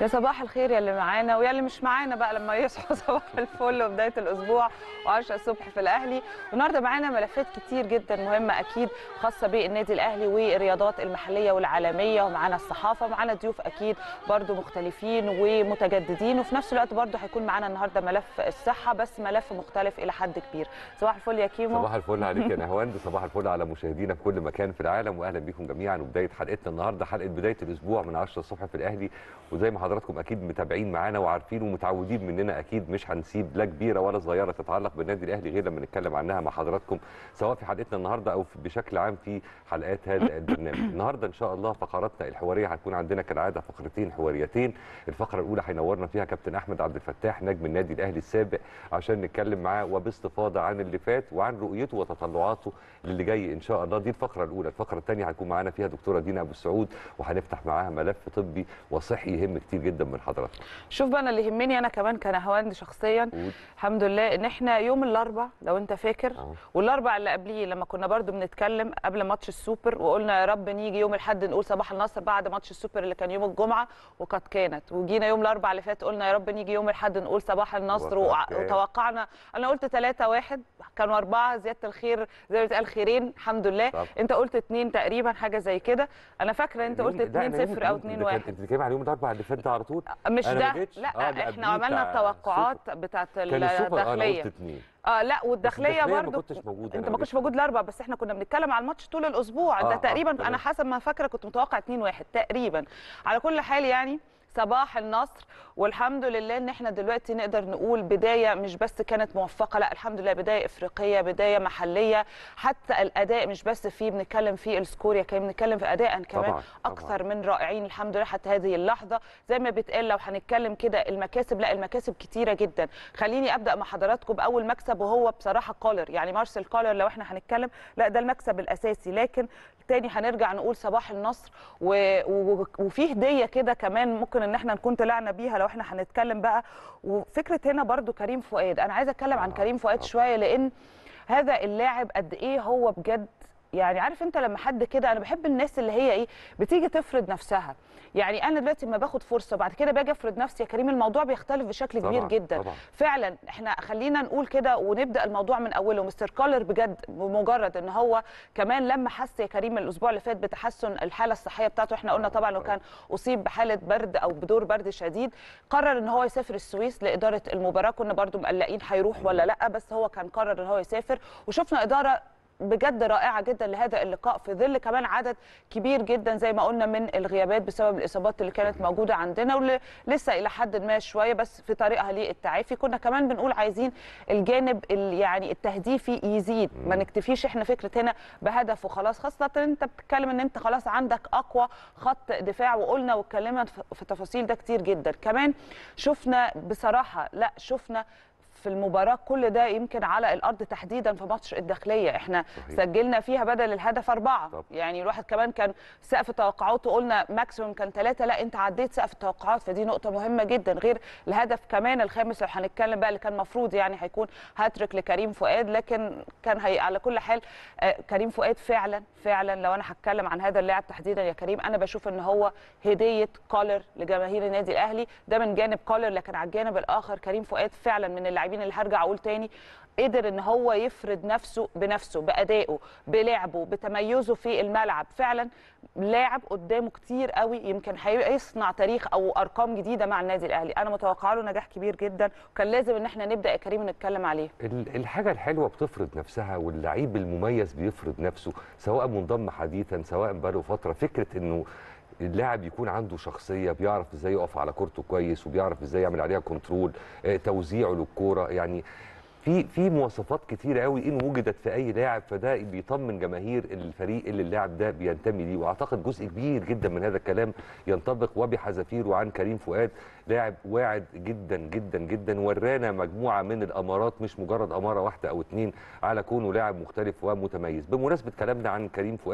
يا صباح الخير يا اللي معانا ويا اللي مش معانا بقى لما يصحوا صباح الفل وبدايه الاسبوع و10 الصبح في الاهلي والنهارده معانا ملفات كتير جدا مهمه اكيد خاصه بالنادي الاهلي والرياضات المحليه والعالميه ومعانا الصحافه ومعانا ضيوف اكيد برضو مختلفين ومتجددين وفي نفس الوقت برضو هيكون معانا النهارده ملف الصحه بس ملف مختلف الى حد كبير صباح الفل يا كيمو صباح الفل عليك يا نهواند صباح الفل على مشاهدينا في كل مكان في العالم واهلا بيكم جميعا وبدايه حلقتنا النهارده حلقه بدايه الاسبوع من 10 الصبح في الاهلي وزي ما حضراتكم اكيد متابعين معانا وعارفين ومتعودين مننا اكيد مش هنسيب لا كبيره ولا صغيره تتعلق بالنادي الاهلي غير لما نتكلم عنها مع حضراتكم سواء في حلقتنا النهارده او في بشكل عام في حلقات هذا البرنامج النهارده ان شاء الله فقراتنا الحواريه هتكون عندنا كالعاده فقرتين حواريتين الفقره الاولى هينورنا فيها كابتن احمد عبد الفتاح نجم النادي الاهلي السابق عشان نتكلم معاه وباستفاضه عن اللي فات وعن رؤيته وتطلعاته للي جاي ان شاء الله دي الفقره الاولى الفقره الثانيه هيكون معانا فيها دكتوره دينا ابو السعود وهنفتح معاها ملف طبي وصحي يهم كتير جدا من حضراتكم شوف بقى انا اللي يهمني انا كمان كنهواند شخصيا قول. الحمد لله ان احنا يوم الاربع لو انت فاكر آه. والاربع اللي قبليه لما كنا برضو بنتكلم قبل ماتش السوبر وقلنا يا رب نيجي يوم الاحد نقول صباح النصر بعد ماتش السوبر اللي كان يوم الجمعه وقد كانت وجينا يوم الاربع اللي فات قلنا يا رب نيجي يوم الاحد نقول صباح النصر وقد وع- كان. وتوقعنا انا قلت 3 1 كانوا اربعه زياده الخير زي ما بتقال خيرين الحمد لله طب. انت قلت اثنين تقريبا حاجه زي كده انا فاكره انت قلت لا، أنا 2 0 او يوم- 2 ده كان- 1 انت بتتكلم على يوم الاربعاء اللي فات ده على طول مش أنا ده ما جيتش. لا آه، اللي احنا قبليه عملنا بتاع التوقعات بتاعت كان السوبر اه انا الداخليه قلت اثنين اه لا والداخليه الداخلية ما برضو كنتش موجود، أنا انت ما ما كنتش جيتش. موجود الاربع بس احنا كنا بنتكلم على الماتش طول الاسبوع آه، آه، انت تقريبا تمام. انا حسب ما فاكره كنت متوقع 2 1 تقريبا على كل حال يعني صباح النصر والحمد لله ان احنا دلوقتي نقدر نقول بدايه مش بس كانت موفقه لا الحمد لله بدايه افريقيه بدايه محليه حتى الاداء مش بس فيه بنتكلم في السكور يا كريم بنتكلم في اداء كمان طبعاً، اكثر من رائعين الحمد لله حتى هذه اللحظه زي ما بيتقال لو هنتكلم كده المكاسب لا المكاسب كتيره جدا خليني ابدا مع حضراتكم باول مكسب وهو بصراحه كولر يعني مارسيل كولر لو احنا هنتكلم لا ده المكسب الاساسي لكن تاني هنرجع نقول صباح النصر و... و... وفي هديه كده كمان ممكن ان احنا نكون طلعنا بيها لو احنا هنتكلم بقى وفكره هنا برضو كريم فؤاد انا عايزه اتكلم عن آه، كريم فؤاد طبعاً. شويه لان هذا اللاعب قد ايه هو بجد يعني عارف انت لما حد كده انا بحب الناس اللي هي ايه بتيجي تفرض نفسها يعني انا دلوقتي لما باخد فرصه بعد كده باجي افرض نفسي يا كريم الموضوع بيختلف بشكل كبير طبعاً، جدا طبعاً. فعلا احنا خلينا نقول كده ونبدا الموضوع من اوله مستر كولر بجد بمجرد ان هو كمان لما حس يا كريم الاسبوع اللي فات بتحسن الحاله الصحيه بتاعته احنا قلنا طبعا لو كان اصيب بحاله برد او بدور برد شديد قرر ان هو يسافر السويس لاداره المباراه كنا برضو مقلقين هيروح ولا لا بس هو كان قرر ان هو يسافر وشفنا اداره بجد رائعه جدا لهذا اللقاء في ظل كمان عدد كبير جدا زي ما قلنا من الغيابات بسبب الاصابات اللي كانت موجوده عندنا واللي لسه الى حد ما شويه بس في طريقها للتعافي كنا كمان بنقول عايزين الجانب ال- يعني التهديفي يزيد ما نكتفيش احنا فكره هنا بهدف وخلاص خاصه انت بتتكلم ان انت خلاص عندك اقوى خط دفاع وقلنا واتكلمنا في في التفاصيل ده كتير جدا كمان شفنا بصراحه لا شفنا في المباراة كل ده يمكن على الأرض تحديدا في ماتش الداخلية احنا صحيح. سجلنا فيها بدل الهدف أربعة طب. يعني الواحد كمان كان سقف توقعاته قلنا ماكسيموم كان ثلاثة لا أنت عديت سقف التوقعات فدي نقطة مهمة جدا غير الهدف كمان الخامس اللي هنتكلم بقى اللي كان مفروض يعني هيكون هاتريك لكريم فؤاد لكن كان هي على كل حال آه، كريم فؤاد فعلا فعلا لو أنا هتكلم عن هذا اللاعب تحديدا يا كريم أنا بشوف إن هو هدية كولر لجماهير النادي الأهلي ده من جانب كولر لكن على الجانب الآخر كريم فؤاد فعلا من اللاعبين اللي هرجع أقول تاني قدر ان هو يفرض نفسه بنفسه بادائه بلعبه بتميزه في الملعب فعلا لاعب قدامه كتير قوي يمكن هيصنع تاريخ او ارقام جديده مع النادي الاهلي انا متوقعه له نجاح كبير جدا وكان لازم ان احنا نبدا يا كريم نتكلم عليه ال- الحاجة الحلوة بتفرض نفسها واللعيب المميز بيفرض نفسه سواء منضم حديثا سواء بقاله فترة فكرة انه اللاعب يكون عنده شخصية بيعرف ازاي يقف على كورته كويس وبيعرف ازاي يعمل عليها كنترول آه، توزيعه للكورة يعني في في مواصفات كتيرة قوي ان وجدت في اي لاعب فده بيطمن جماهير الفريق اللي اللاعب ده بينتمي ليه واعتقد جزء كبير جدا من هذا الكلام ينطبق وبحذافيره عن كريم فؤاد لاعب واعد جدا جدا جدا ورانا مجموعه من الامارات مش مجرد اماره واحده او اتنين على كونه لاعب مختلف ومتميز بمناسبه كلامنا عن كريم فؤاد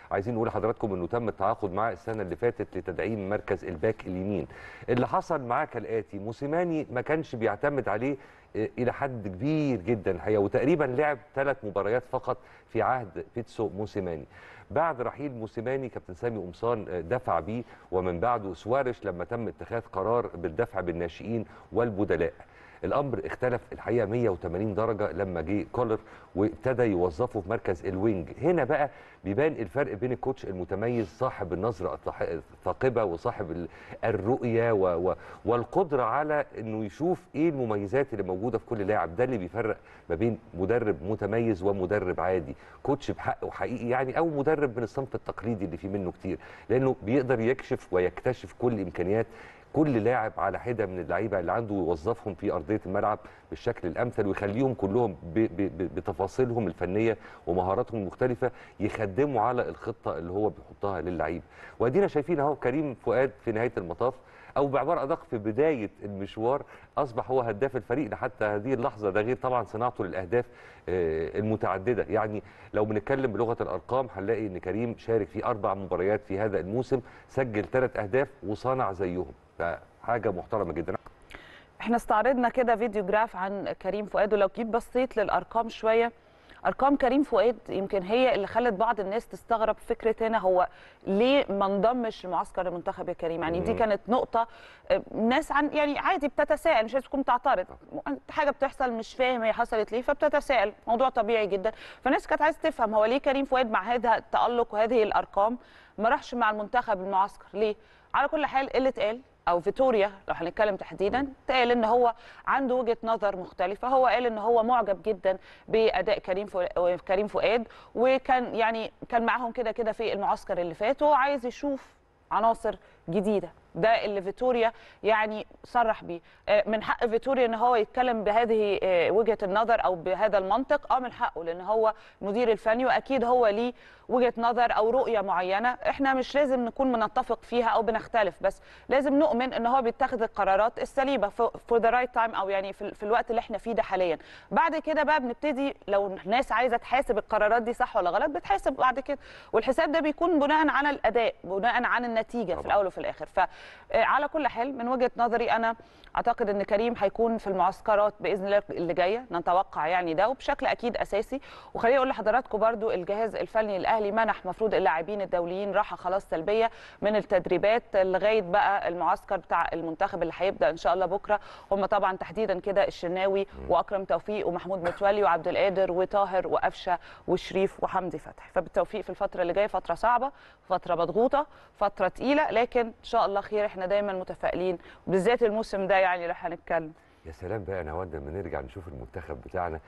عايزين نقول لحضراتكم انه تم التعاقد معاه السنه اللي فاتت لتدعيم مركز الباك اليمين اللي حصل معاه كالاتي موسيماني ما كانش بيعتمد عليه آه، الى حد كبير جدا الحقيقه وتقريبا لعب ثلاث مباريات فقط في عهد بيتسو موسيماني بعد رحيل موسيماني كابتن سامي قمصان آه، دفع بيه ومن بعده سوارش لما تم اتخاذ قرار بالدفع بالناشئين والبدلاء الامر اختلف الحقيقه 180 درجه لما جه كولر وابتدى يوظفه في مركز الوينج هنا بقى بيبان الفرق بين الكوتش المتميز صاحب النظره الثاق- الثاقبه وصاحب ال- الرؤيه و و والقدره على انه يشوف ايه المميزات اللي موجوده في كل لاعب ده اللي بيفرق ما بين مدرب متميز ومدرب عادي كوتش بحقه حقيقي يعني او مدرب من الصنف التقليدي اللي فيه منه كتير لانه بيقدر يكشف ويكتشف كل امكانيات كل لاعب على حده من اللعيبه اللي عنده ويوظفهم في ارضيه الملعب بالشكل الامثل ويخليهم كلهم ب- ب- ب- بتفاصيلهم الفنيه ومهاراتهم المختلفه يخدموا على الخطه اللي هو بيحطها للعيب وادينا شايفين اهو كريم فؤاد في نهايه المطاف او بعباره ادق في بدايه المشوار اصبح هو هداف الفريق لحتى هذه اللحظه ده غير طبعا صناعته للاهداف آه، المتعدده يعني لو بنتكلم بلغه الارقام هنلاقي ان كريم شارك في اربع مباريات في هذا الموسم سجل ثلاث اهداف وصنع زيهم فحاجه محترمه جدا احنا استعرضنا كده فيديو جراف عن كريم فؤاد ولو جيت بصيت للارقام شويه ارقام كريم فؤاد يمكن هي اللي خلت بعض الناس تستغرب فكره هنا هو ليه ما انضمش لمعسكر المنتخب يا كريم يعني دي مم. كانت نقطه آه، ناس عن يعني عادي بتتساءل مش لازم تكون تعترض حاجه بتحصل مش فاهم هي حصلت ليه فبتتساءل موضوع طبيعي جدا فالناس كانت عايزه تفهم هو ليه كريم فؤاد مع هذا التالق وهذه الارقام ما راحش مع المنتخب المعسكر ليه على كل حال اللي اتقال او فيتوريا لو هنتكلم تحديدا قال ان هو عنده وجهه نظر مختلفه هو قال ان هو معجب جدا باداء كريم فؤاد كريم فؤاد وكان يعني كان معاهم كده كده في المعسكر اللي فات وهو عايز يشوف عناصر جديده ده اللي فيتوريا يعني صرح بيه آه، من حق فيتوريا ان هو يتكلم بهذه آه، وجهه النظر او بهذا المنطق اه من حقه لان هو المدير الفني واكيد هو ليه وجهه نظر او رؤيه معينه احنا مش لازم نكون بنتفق فيها او بنختلف بس لازم نؤمن ان هو بيتخذ القرارات السليمه فور ذا رايت تايم او يعني في, في الوقت اللي احنا فيه ده حاليا بعد كده بقى بنبتدي لو الناس عايزه تحاسب القرارات دي صح ولا غلط بتحاسب بعد كده والحساب ده بيكون بناء على الاداء بناء على النتيجه طبعاً. في الاول وفي الاخر فعلى كل حال من وجهه نظري انا اعتقد ان كريم هيكون في المعسكرات باذن الله اللي جايه نتوقع يعني ده وبشكل اكيد اساسي وخليني اقول لحضراتكم برضو الجهاز الفني الاهلي منح مفروض اللاعبين الدوليين راحه خلاص سلبيه من التدريبات لغايه بقى المعسكر بتاع المنتخب اللي هيبدا ان شاء الله بكره هم طبعا تحديدا كده الشناوي واكرم توفيق ومحمود متولي وعبد القادر وطاهر وقفشه وشريف وحمدي فتحي فبالتوفيق في الفتره اللي جايه فتره صعبه فتره مضغوطه فتره تقيله لكن ان شاء الله خير احنا دايما متفائلين بالذات الموسم ده يعني لو هنتكلم يا سلام بقى انا واد لما نرجع نشوف المنتخب بتاعنا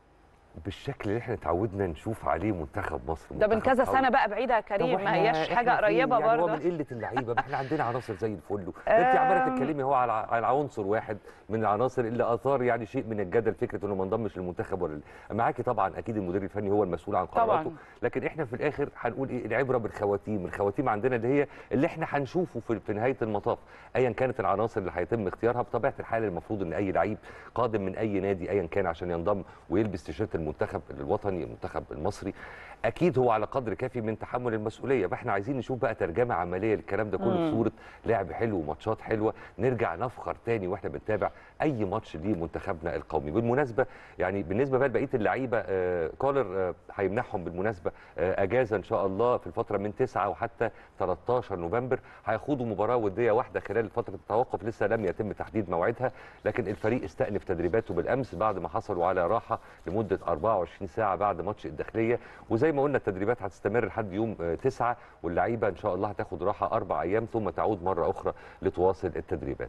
بالشكل اللي احنا اتعودنا نشوف عليه منتخب مصر ده من منتخب كذا قوي. سنه بقى بعيده يا طب كريم ما وإحنا- هياش إحنا حاجه فين؟ قريبه يعني هو برضه من قله اللعيبه ما احنا عندنا عناصر زي الفل ده انت عماله آم. تتكلمي هو على على عنصر واحد من العناصر اللي اثار يعني شيء من الجدل فكره انه ما انضمش للمنتخب ولا معاكي طبعا اكيد المدير الفني هو المسؤول عن قراراته طبعاً. لكن احنا في الاخر هنقول ايه العبره بالخواتيم الخواتيم عندنا اللي هي اللي احنا هنشوفه في, في نهايه المطاف ايا كانت العناصر اللي هيتم اختيارها بطبيعه الحال المفروض ان اي لعيب قادم من اي نادي ايا كان عشان ينضم ويلبس تيشيرت المنتخب الوطني المنتخب المصري اكيد هو على قدر كافي من تحمل المسؤوليه فاحنا عايزين نشوف بقى ترجمه عمليه للكلام ده كله مم. بصوره لعب حلو وماتشات حلوه نرجع نفخر تاني واحنا بنتابع اي ماتش لمنتخبنا القومي بالمناسبه يعني بالنسبه بقى لبقيه اللعيبه آه كولر آه، هيمنحهم بالمناسبه آه اجازه ان شاء الله في الفتره من 9 وحتى 13 نوفمبر هيخوضوا مباراه وديه واحده خلال فتره التوقف لسه لم يتم تحديد موعدها لكن الفريق استأنف تدريباته بالامس بعد ما حصلوا على راحه لمده 24 ساعه بعد ماتش الداخليه وزي ما قلنا التدريبات هتستمر لحد يوم آه، 9 واللعيبه ان شاء الله هتاخد راحه اربع ايام ثم تعود مره اخرى لتواصل التدريبات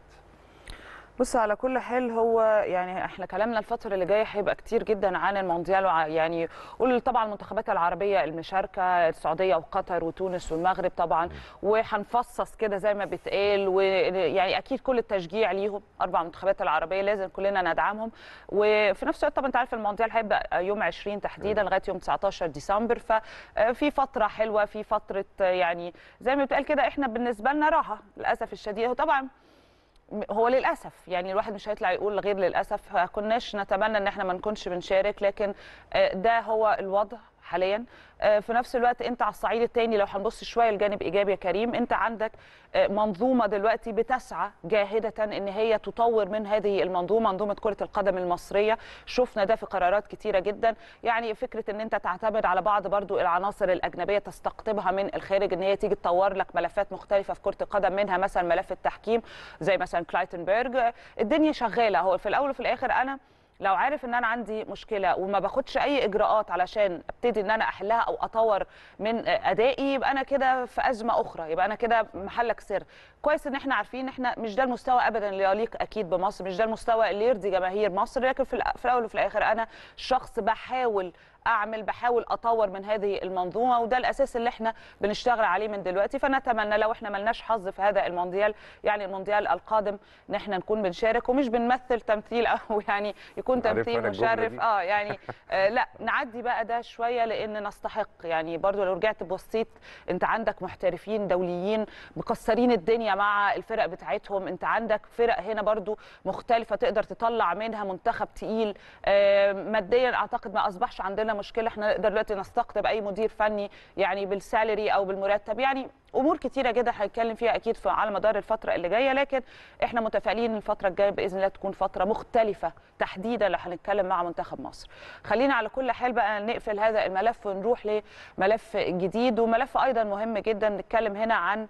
بص على كل حال هو يعني احنا كلامنا الفتره اللي جايه هيبقى كتير جدا عن المونديال وع- يعني قول طبعا المنتخبات العربيه المشاركه السعوديه وقطر وتونس والمغرب طبعا وهنفصص كده زي ما بيتقال ويعني اكيد كل التشجيع ليهم اربع منتخبات العربيه لازم كلنا ندعمهم وفي نفس الوقت طبعا انت عارف المونديال هيبدا يوم 20 تحديدا لغايه يوم 19 ديسمبر ففي فتره حلوه في فتره يعني زي ما بيتقال كده احنا بالنسبه لنا راحه للاسف الشديد وطبعا هو للاسف يعني الواحد مش هيطلع يقول غير للاسف كناش نتمنى ان احنا ما نكونش بنشارك لكن آه، ده هو الوضع حاليا آه، في نفس الوقت انت على الصعيد الثاني لو هنبص شويه لجانب ايجابي يا كريم انت عندك آه، منظومه دلوقتي بتسعى جاهده ان هي تطور من هذه المنظومه منظومه كره القدم المصريه شفنا ده في قرارات كتيره جدا يعني فكره ان انت تعتمد على بعض برضو العناصر الاجنبيه تستقطبها من الخارج ان هي تيجي تطور لك ملفات مختلفه في كره القدم منها مثلا ملف التحكيم زي مثلا كلايتنبرج آه، الدنيا شغاله هو في الاول وفي الاخر انا لو عارف ان انا عندي مشكله وما باخدش اي اجراءات علشان ابتدي ان انا احلها او اطور من ادائي يبقى انا كده في ازمه اخرى يبقى انا كده محلك سر كويس ان احنا عارفين ان احنا مش ده المستوى ابدا اللي يليق اكيد بمصر مش ده المستوى اللي يرضي جماهير مصر لكن في الأ- في الاول وفي الاخر انا شخص بحاول اعمل بحاول اطور من هذه المنظومه وده الاساس اللي احنا بنشتغل عليه من دلوقتي فنتمنى لو احنا ملناش حظ في هذا المونديال يعني المونديال القادم ان احنا نكون بنشارك ومش بنمثل تمثيل او يعني يكون عارفة تمثيل أنا الجملة مشرف دي. اه يعني آه لا نعدي بقى ده شويه لان نستحق يعني برضو لو رجعت بصيت انت عندك محترفين دوليين مكسرين الدنيا مع الفرق بتاعتهم انت عندك فرق هنا برضو مختلفه تقدر تطلع منها منتخب تقيل آه ماديا اعتقد ما اصبحش عندنا مشكله احنا نقدر دلوقتي نستقطب اي مدير فني يعني بالسالري او بالمرتب يعني امور كتيره جدا هنتكلم فيها اكيد في على مدار الفتره اللي جايه لكن احنا متفائلين الفتره الجايه باذن الله تكون فتره مختلفه تحديدا لو هنتكلم مع منتخب مصر خلينا على كل حال بقى نقفل هذا الملف ونروح لملف جديد وملف ايضا مهم جدا نتكلم هنا عن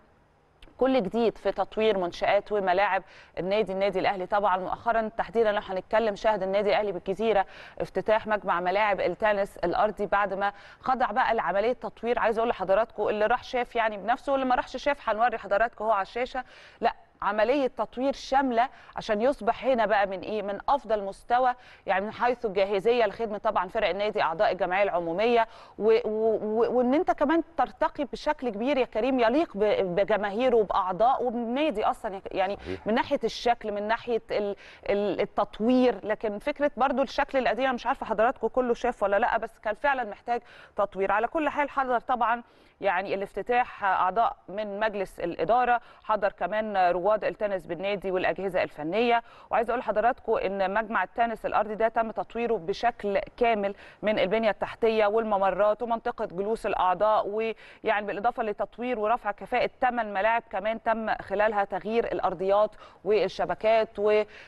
كل جديد في تطوير منشآت وملاعب النادي النادي الاهلي طبعا مؤخرا تحديدا لو هنتكلم شاهد النادي الاهلي بالجزيره افتتاح مجمع ملاعب التنس الارضي بعد ما خضع بقى لعمليه تطوير عايز اقول لحضراتكم اللي راح شاف يعني بنفسه واللي ما راحش شاف هنوري حضراتكم هو على الشاشه لا عمليه تطوير شامله عشان يصبح هنا بقى من ايه من افضل مستوى يعني من حيث الجاهزيه لخدمه طبعا فرق النادي اعضاء الجمعيه العموميه و- و- و- وان انت كمان ترتقي بشكل كبير يا كريم يليق ب- بجماهيره وباعضاء وبالنادي اصلا يا ك- يعني صحيح. من ناحيه الشكل من ناحيه ال- ال- التطوير لكن فكره برضو الشكل القديم أنا مش عارفه حضراتكم كله شاف ولا لا بس كان فعلا محتاج تطوير على كل حال حضر طبعا يعني الافتتاح اعضاء من مجلس الاداره حضر كمان رواد التنس بالنادي والاجهزه الفنيه وعايز اقول لحضراتكم ان مجمع التنس الارضي ده تم تطويره بشكل كامل من البنيه التحتيه والممرات ومنطقه جلوس الاعضاء ويعني بالاضافه لتطوير ورفع كفاءه ثمان ملاعب كمان تم خلالها تغيير الارضيات والشبكات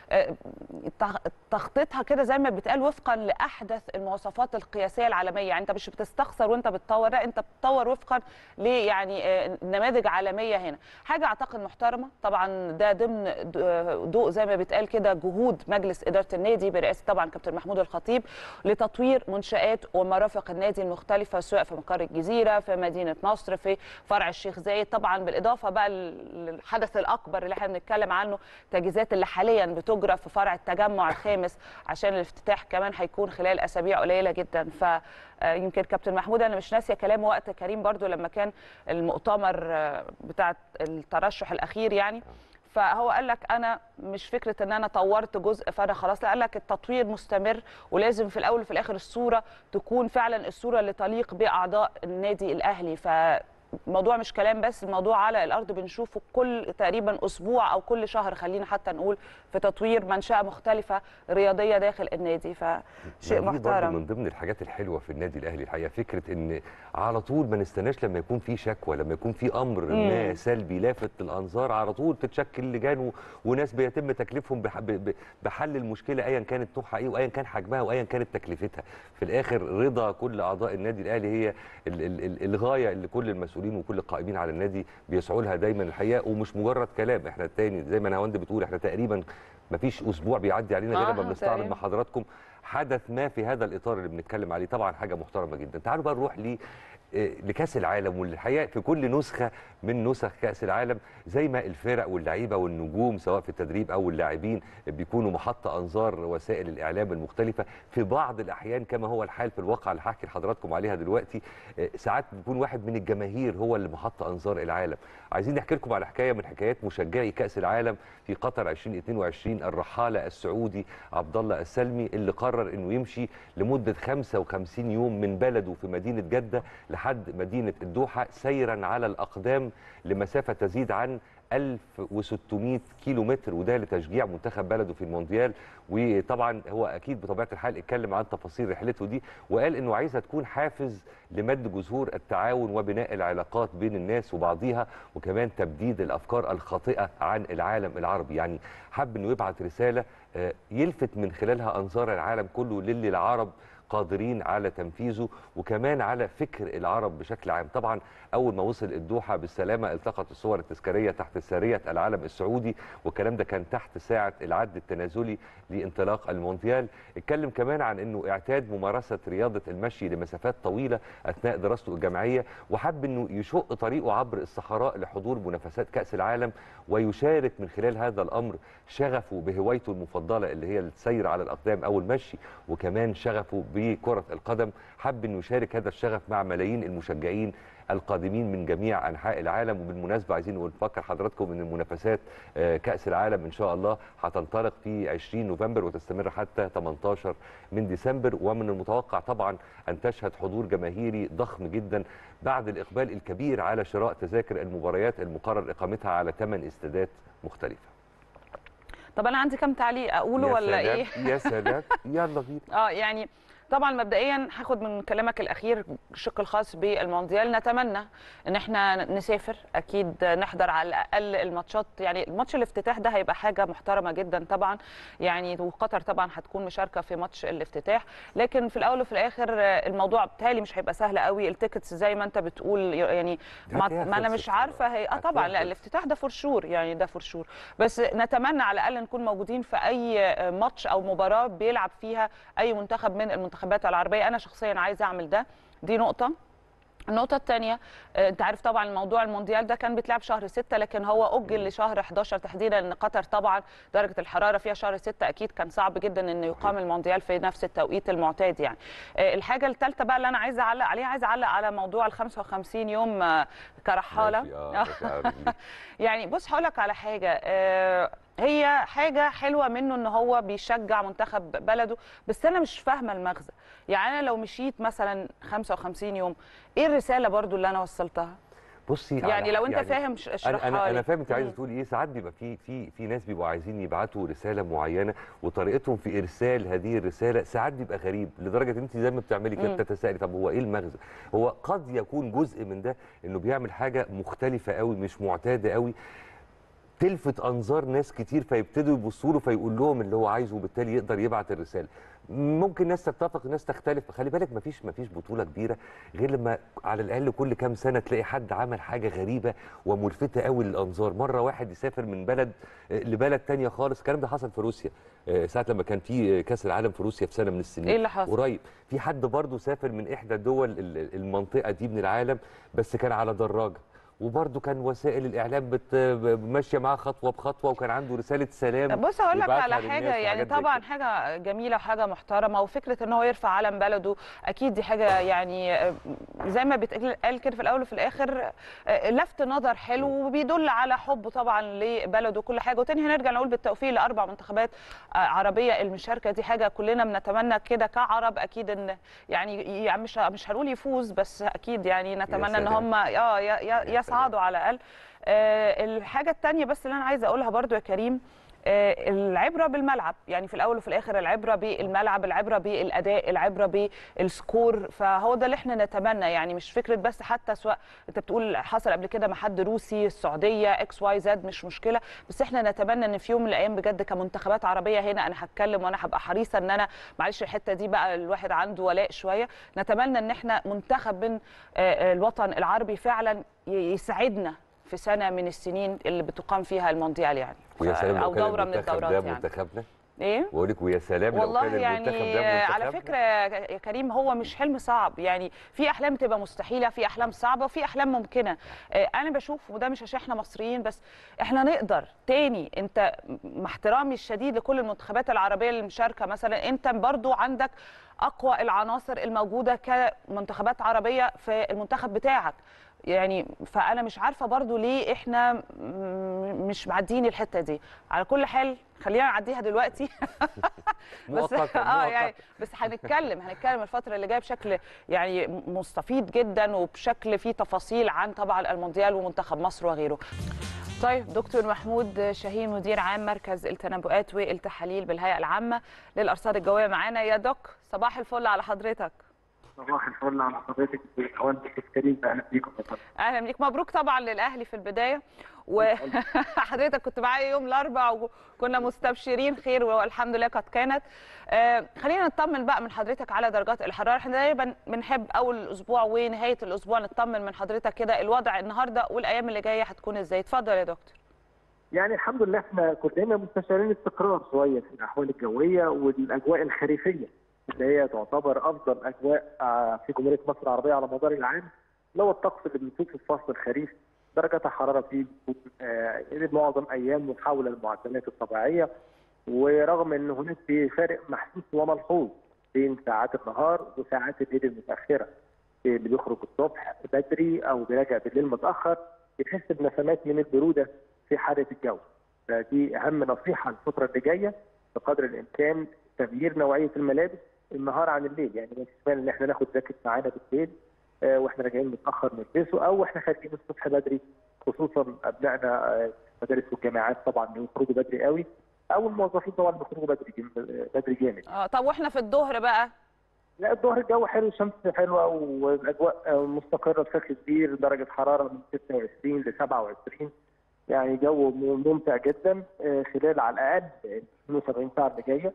وتخطيطها كده زي ما بيتقال وفقا لاحدث المواصفات القياسيه العالميه يعني انت مش بتستخسر وانت بتطور لا انت بتطور وفقا ل يعني آه، نماذج عالميه هنا حاجه اعتقد محترمه طبعا ده ضمن د- آه، ضوء زي ما بيتقال كده جهود مجلس اداره النادي برئاسه طبعا كابتن محمود الخطيب لتطوير منشات ومرافق النادي المختلفه سواء في مقر الجزيره في مدينه نصر في فرع الشيخ زايد طبعا بالاضافه بقى للحدث الاكبر اللي احنا بنتكلم عنه التجهيزات اللي حاليا بتجرى في فرع التجمع الخامس عشان الافتتاح كمان هيكون خلال اسابيع قليله جدا ف آه، يمكن كابتن محمود انا مش ناسيه كلامه وقت كريم برضو لما كان المؤتمر آه، بتاع الترشح الاخير يعني فهو قال لك انا مش فكره ان انا طورت جزء فانا خلاص لا قال لك التطوير مستمر ولازم في الاول وفي الاخر الصوره تكون فعلا الصوره اللي تليق باعضاء النادي الاهلي ف الموضوع مش كلام بس الموضوع على الارض بنشوفه كل تقريبا اسبوع او كل شهر خلينا حتى نقول في تطوير منشاه مختلفه رياضيه داخل النادي فشيء ما دي برضه محترم من ضمن الحاجات الحلوه في النادي الاهلي الحقيقه فكره ان على طول ما نستناش لما يكون في شكوى لما يكون في امر ما مم. سلبي لافت للانظار على طول تتشكل لجان و- وناس بيتم تكليفهم بح- ب- ب- بحل المشكله ايا كانت نوعها ايه وايا كان حجمها وايا كانت تكلفتها في الاخر رضا كل اعضاء النادي الاهلي هي ال- ال- ال- الغايه اللي كل المسؤولين وكل القائمين على النادي بيسعوا لها دايما الحقيقه ومش مجرد كلام احنا تاني زي ما نهاوند بتقول احنا تقريبا ما فيش اسبوع بيعدي علينا غير آه، لما بنستعرض تقريباً. مع حضراتكم حدث ما في هذا الاطار اللي بنتكلم عليه طبعا حاجه محترمه جدا تعالوا بقى نروح ل آه، لكاس العالم والحقيقه في كل نسخه من نسخ كاس العالم زي ما الفرق واللعيبه والنجوم سواء في التدريب او اللاعبين بيكونوا محط انظار وسائل الاعلام المختلفه في بعض الاحيان كما هو الحال في الواقع اللي هحكي لحضراتكم عليها دلوقتي آه، ساعات بيكون واحد من الجماهير هو اللي محط انظار العالم عايزين نحكي لكم على حكايه من حكايات مشجعي كاس العالم في قطر 2022 الرحاله السعودي عبد الله السلمي اللي قرر انه يمشي لمده 55 يوم من بلده في مدينه جده لحد مدينه الدوحه سيرا على الاقدام لمسافه تزيد عن 1600 كيلو متر وده لتشجيع منتخب بلده في المونديال وطبعا هو اكيد بطبيعه الحال اتكلم عن تفاصيل رحلته دي وقال انه عايزها تكون حافز لمد جذور التعاون وبناء العلاقات بين الناس وبعضيها وكمان تبديد الافكار الخاطئه عن العالم العربي يعني حب انه يبعت رساله آه، يلفت من خلالها انظار العالم كله للي العرب قادرين على تنفيذه وكمان على فكر العرب بشكل عام طبعا اول ما وصل الدوحه بالسلامه التقط الصور التذكاريه تحت ساريه العلم السعودي والكلام ده كان تحت ساعه العد التنازلي لانطلاق المونديال اتكلم كمان عن انه اعتاد ممارسه رياضه المشي لمسافات طويله اثناء دراسته الجامعيه وحب انه يشق طريقه عبر الصحراء لحضور منافسات كاس العالم ويشارك من خلال هذا الامر شغفه بهوايته المفضله اللي هي السير على الاقدام او المشي وكمان شغفه بكره القدم حب انه يشارك هذا الشغف مع ملايين المشجعين القادمين من جميع انحاء العالم وبالمناسبه عايزين نفكر حضراتكم ان المنافسات آه، كاس العالم ان شاء الله هتنطلق في 20 نوفمبر وتستمر حتى 18 من ديسمبر ومن المتوقع طبعا ان تشهد حضور جماهيري ضخم جدا بعد الاقبال الكبير على شراء تذاكر المباريات المقرر اقامتها على 8 استادات مختلفه طب انا عندي كام تعليق اقوله يا ولا سلام، ايه يا سلام يلا بينا اه يعني طبعا مبدئيا هاخد من كلامك الاخير الشق الخاص بالمونديال نتمنى ان احنا نسافر اكيد نحضر على الاقل الماتشات يعني الماتش الافتتاح ده هيبقى حاجه محترمه جدا طبعا يعني وقطر طبعا هتكون مشاركه في ماتش الافتتاح لكن في الاول وفي الاخر آه، الموضوع بالتالي مش هيبقى سهل قوي التيكتس زي ما انت بتقول يعني ما, هتلاقيها ما انا خلصت مش عارفه هي اه طبعا هتلاقيها لا خلصت. الافتتاح ده فور شور يعني ده فور شور بس نتمنى على الاقل نكون موجودين في اي ماتش او مباراه بيلعب فيها اي منتخب من المنتخبات العربيه انا شخصيا عايزه اعمل ده دي نقطه النقطة الثانية انت عارف طبعا موضوع المونديال ده كان بيتلعب شهر 6 لكن هو اجل لشهر 11 تحديدا لان قطر طبعا درجة الحرارة فيها شهر 6 اكيد كان صعب جدا ان يقام المونديال في نفس التوقيت المعتاد يعني آه، الحاجة الثالثة بقى اللي انا عايزة اعلق عليها عايزة اعلق على موضوع ال 55 يوم آه، كرحالة ماشي، آه، ماشي، عارف. يعني بص هقول لك على حاجه آه، هي حاجه حلوه منه ان هو بيشجع منتخب بلده بس انا مش فاهمه المغزى يعني انا لو مشيت مثلا 55 يوم ايه الرساله برضو اللي انا وصلتها بصي يعني على- لو انت يعني فاهم ش- اشرحها انا انا لي. انا فاهم انت عايزه مم. تقولي ايه ساعات بيبقى في في في ناس بيبقوا عايزين يبعتوا رساله معينه وطريقتهم في ارسال هذه الرساله ساعات بيبقى غريب لدرجه ان انت زي ما بتعملي كده مم. بتتسائلي طب هو ايه المغزى هو قد يكون جزء من ده انه بيعمل حاجه مختلفه قوي مش معتاده قوي تلفت انظار ناس كتير فيبتدوا يبصوا له فيقول لهم اللي هو عايزه وبالتالي يقدر يبعت الرساله ممكن ناس تتفق ناس تختلف خلي بالك مفيش مفيش بطوله كبيره غير لما على الاقل كل كام سنه تلاقي حد عمل حاجه غريبه وملفته قوي للانظار مره واحد يسافر من بلد آه، لبلد تانية خالص الكلام ده حصل في روسيا آه، ساعه لما كان في آه، كاس العالم في روسيا في سنه من السنين ايه اللي حصل؟ قريب في حد برضه سافر من احدى دول ال- المنطقه دي من العالم بس كان على دراجه وبرضه كان وسائل الاعلام بت... ماشيه معاه خطوه بخطوه وكان عنده رساله سلام بص هقول لك يبعتها على للناس حاجه يعني وحاجات زي طبعا كده. حاجه جميله وحاجه محترمه وفكره ان هو يرفع علم بلده اكيد دي حاجه يعني آه، زي ما بيتقال كده في الاول وفي الاخر آه، لفت نظر حلو وبيدل على حبه طبعا لبلده وكل حاجه وتاني هنرجع نقول بالتوفيق لاربع منتخبات آه، عربيه المشاركه دي حاجه كلنا بنتمنى كده كعرب اكيد ان يعني يعني مش مش هنقول يفوز بس اكيد يعني نتمنى ان سلام. هم اه ي- ي- يا يصعدوا على الاقل آه، الحاجه الثانيه بس اللي انا عايزه اقولها برضو يا كريم آه، العبره بالملعب يعني في الاول وفي الاخر العبره بالملعب العبره بالاداء العبره بالسكور فهو ده اللي احنا نتمنى يعني مش فكره بس حتى سواء انت بتقول حصل قبل كده مع حد روسي السعوديه اكس واي زد مش مشكله بس احنا نتمنى ان في يوم من الايام بجد كمنتخبات عربيه هنا انا هتكلم وانا هبقى حريصه ان انا معلش الحته دي بقى الواحد عنده ولاء شويه نتمنى ان احنا منتخب من آه، الوطن العربي فعلا ي- يسعدنا في سنه من السنين اللي بتقام فيها المونديال يعني ويا سلام لو او كان دوره من المنتخب الدورات ده يعني منتخبنا ايه بقول لك ويا سلام لو والله كان المنتخب يعني ده على منتخبنا. فكره يا كريم هو مش حلم صعب يعني في احلام تبقى مستحيله في احلام صعبه وفي احلام ممكنه آه، انا بشوف وده مش عشان احنا مصريين بس احنا نقدر تاني انت مع احترامي الشديد لكل المنتخبات العربيه اللي مشاركه مثلا انت برضو عندك اقوى العناصر الموجوده كمنتخبات عربيه في المنتخب بتاعك يعني فانا مش عارفه برضو ليه احنا م- مش معديين الحته دي على كل حال خلينا نعديها دلوقتي بس مؤقتا اه يعني مؤقتا. بس هنتكلم هنتكلم الفتره اللي جايه بشكل يعني مستفيض جدا وبشكل فيه تفاصيل عن طبعا المونديال ومنتخب مصر وغيره طيب دكتور محمود شاهين مدير عام مركز التنبؤات والتحاليل بالهيئه العامه للارصاد الجويه معانا يا دوك صباح الفل على حضرتك صباح الفل على حضرتك وانت كريم اهلا بيكم يا فندم اهلا بيك مبروك طبعا للاهلي في البدايه وحضرتك كنت معايا يوم الاربعاء وكنا مستبشرين خير والحمد لله قد كانت آه خلينا نطمن بقى من حضرتك على درجات الحراره احنا دايما بنحب اول الاسبوع ونهايه الاسبوع نطمن من حضرتك كده الوضع النهارده والايام اللي جايه هتكون ازاي اتفضل يا دكتور يعني الحمد لله احنا كلنا مستشعرين استقرار شويه في الاحوال الجويه والاجواء الخريفيه اللي هي تعتبر افضل اجواء في جمهوريه مصر العربيه على مدار العام اللي هو الطقس اللي بنشوفه في فصل الخريف درجات الحراره فيه آه معظم ايام محاوله للمعدلات الطبيعيه ورغم ان هناك في فارق محسوس وملحوظ بين ساعات النهار وساعات الليل المتاخره اللي بيخرج الصبح بدري او بيراجع بالليل متاخر بيحس بنسمات من البروده في حاله الجو فدي اهم نصيحه الفتره اللي جايه بقدر الامكان تغيير نوعيه الملابس النهار عن الليل يعني ما فيش ان احنا ناخد جاكيت معانا بالليل آه واحنا راجعين متاخر نلبسه او احنا خارجين الصبح بدري خصوصا ابنائنا آه مدارس والجامعات طبعا بيخرجوا بدري قوي او الموظفين طبعا بيخرجوا بدري بدري جامد اه طب واحنا في الظهر بقى لا الظهر الجو حلو الشمس حلوه والاجواء مستقره بشكل كبير درجه حراره من 26 ل 27 يعني جو ممتع جدا خلال على الاقل 72 ساعه اللي جايه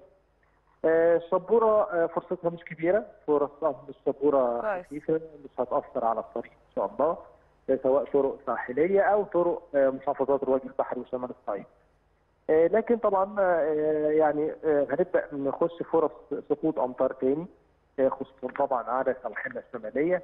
الشبوره فرصتها مش كبيره فرصها الشبوره خفيفه مش هتاثر على الطريق ان شاء الله سواء طرق ساحليه او طرق محافظات الوجه البحري وشمال الصعيد. لكن طبعا يعني هنبدا نخش فرص سقوط امطار تاني خصوصا طبعا على السواحل الشماليه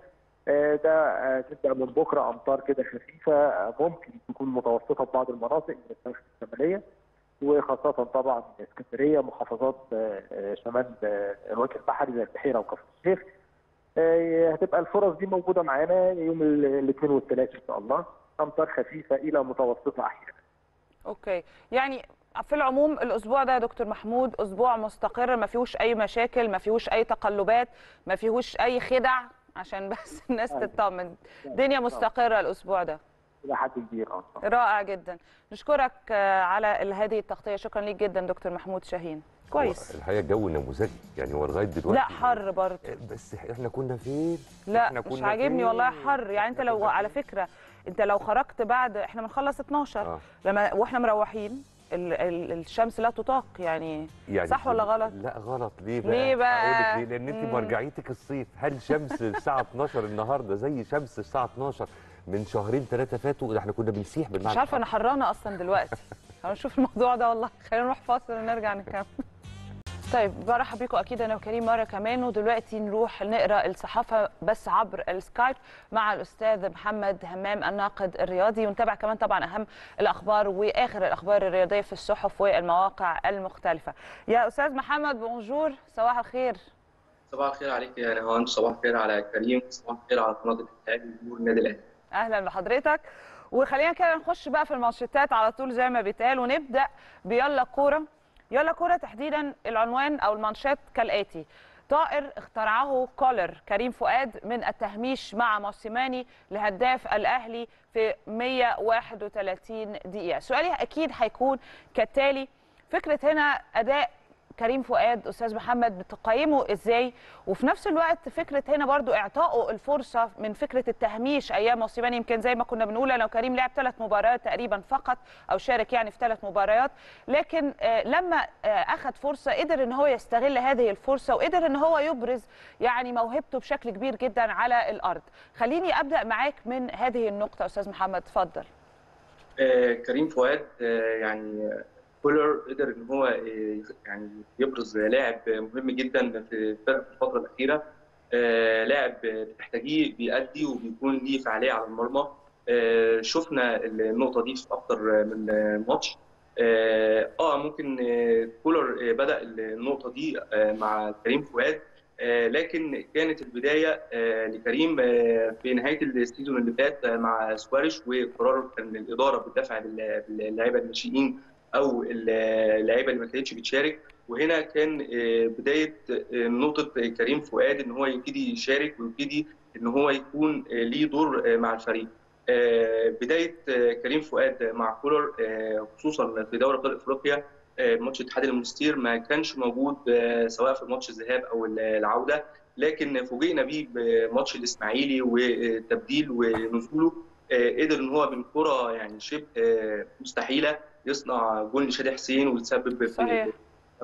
ده تبدا من بكره امطار كده خفيفه ممكن تكون متوسطه في بعض المناطق من السواحل الشماليه وخاصه طبعا اسكندريه محافظات شمال الوجه البحري زي البحيره وكفر الشيخ هتبقى الفرص دي موجوده معانا يوم الاثنين والثلاث ان شاء الله امطار خفيفه الى متوسطه احيانا. اوكي يعني في العموم الاسبوع ده يا دكتور محمود اسبوع مستقر ما فيهوش اي مشاكل ما فيهوش اي تقلبات ما فيهوش اي خدع عشان بس الناس تطمن الدنيا مستقره الاسبوع ده الى حد كبير اه رائع جدا نشكرك على هذه التغطيه شكرا ليك جدا دكتور محمود شاهين كويس الحقيقه الجو نموذجي يعني هو لغايه دلوقتي لا حر برضه بس احنا كنا فين لا احنا مش عاجبني والله حر يعني انت لو على فكره انت لو خرجت بعد احنا بنخلص 12 آه. لما واحنا مروحين ال ال الشمس لا تطاق يعني, يعني صح ولا غلط؟ لا غلط ليه بقى؟ ليه بقى؟ هقول لك ليه؟ لان انت مرجعيتك الصيف، هل شمس الساعه 12 النهارده زي شمس الساعه 12 من شهرين ثلاثه فاتوا؟ ده احنا كنا بنسيح بالمعنى مش عارفه انا حرانه اصلا دلوقتي هنشوف الموضوع ده والله خلينا نروح فاصل ونرجع نكمل طيب برحب بيكم اكيد انا وكريم مره كمان ودلوقتي نروح نقرا الصحافه بس عبر السكايب مع الاستاذ محمد همام الناقد الرياضي ونتابع كمان طبعا اهم الاخبار واخر الاخبار الرياضيه في الصحف والمواقع المختلفه. يا استاذ محمد بونجور صباح الخير. صباح الخير عليك يا رهان صباح الخير على كريم صباح الخير على قناه الاهلي جمهور النادي الاهلي. اهلا بحضرتك وخلينا كده نخش بقى في المانشيتات على طول زي ما بيتقال ونبدا بيلا كوره يلا كوره تحديدا العنوان او المانشات كالاتي طائر اخترعه كولر كريم فؤاد من التهميش مع موسيماني لهداف الاهلي في 131 دقيقه سؤالي اكيد هيكون كالتالي فكره هنا اداء كريم فؤاد استاذ محمد بتقيمه ازاي وفي نفس الوقت فكره هنا برضو اعطائه الفرصه من فكره التهميش ايام موسيماني يمكن زي ما كنا بنقول لو كريم لعب ثلاث مباريات تقريبا فقط او شارك يعني في ثلاث مباريات لكن لما اخذ فرصه قدر ان هو يستغل هذه الفرصه وقدر ان هو يبرز يعني موهبته بشكل كبير جدا على الارض خليني ابدا معاك من هذه النقطه استاذ محمد اتفضل آه كريم فؤاد آه يعني كولر قدر ان هو يعني يبرز لاعب مهم جدا في الفتره الاخيره لاعب بتحتاجيه بيأدي وبيكون ليه فعاليه على المرمى شفنا النقطه دي في اكتر من ماتش اه ممكن كولر بدا النقطه دي مع كريم فؤاد لكن كانت البدايه لكريم في نهايه السيزون اللي فات مع سواريش وقرار كان الاداره بتدفع باللاعيبه الناشئين او اللعيبه اللي ما كانتش بتشارك وهنا كان بدايه نقطه كريم فؤاد ان هو يبتدي يشارك ويبتدي ان هو يكون ليه دور مع الفريق بدايه كريم فؤاد مع كولر خصوصا في دوري ابطال افريقيا ماتش اتحاد المستير ما كانش موجود سواء في ماتش الذهاب او العوده لكن فوجئنا بيه بماتش الاسماعيلي وتبديل ونزوله قدر ان هو من كره يعني شبه مستحيله يصنع جول لشادي حسين ويتسبب صحيح. في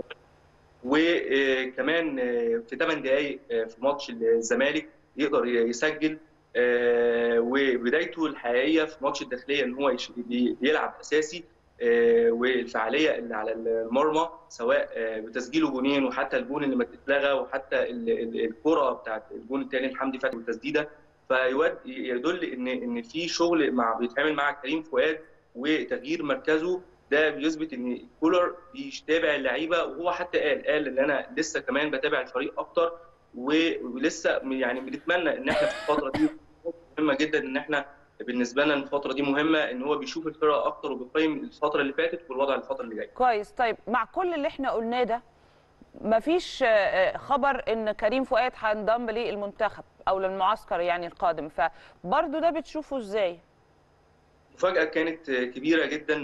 وكمان في 8 دقائق في ماتش الزمالك يقدر يسجل وبدايته الحقيقيه في ماتش الداخليه ان هو بيلعب اساسي والفعاليه اللي على المرمى سواء بتسجيله جونين وحتى الجون اللي ما اتلغى وحتى الكره بتاعت الجون الثاني لحمدي فتحي والتسديده فيدل ان ان في شغل مع بيتعمل مع كريم فؤاد وتغيير مركزه ده بيثبت ان كولر بيتابع اللعيبه وهو حتى قال قال ان انا لسه كمان بتابع الفريق اكتر ولسه يعني بنتمنى ان احنا في الفتره دي مهمه جدا ان احنا بالنسبه لنا الفتره دي مهمه ان هو بيشوف الفرقه اكتر وبيقيم الفتره اللي فاتت والوضع الفتره اللي جايه. كويس طيب مع كل اللي احنا قلناه ده مفيش خبر ان كريم فؤاد هينضم للمنتخب او للمعسكر يعني القادم فبرضه ده بتشوفه ازاي؟ مفاجاه كانت كبيره جدا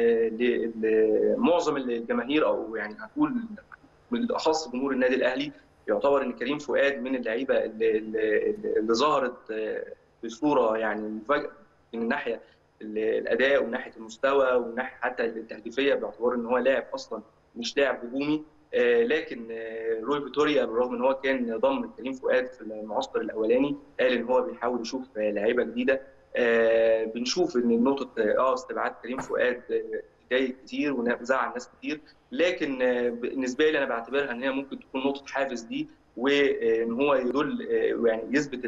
لمعظم الجماهير او يعني هنقول بالاخص جمهور النادي الاهلي يعتبر ان كريم فؤاد من اللعيبه اللي, اللي ظهرت بصوره يعني مفاجاه من الناحيه الاداء ومن ناحيه المستوى ومن ناحيه حتى التهديفيه باعتبار ان هو لاعب اصلا مش لاعب هجومي لكن روي فيتوريا بالرغم ان هو كان ضم كريم فؤاد في المعسكر الاولاني قال ان هو بيحاول يشوف لعيبه جديده بنشوف ان نقطه اه استبعاد كريم فؤاد جاي كتير وزعل ناس كتير لكن بالنسبه لي انا بعتبرها ان هي ممكن تكون نقطه حافز دي وان هو يدل يعني يثبت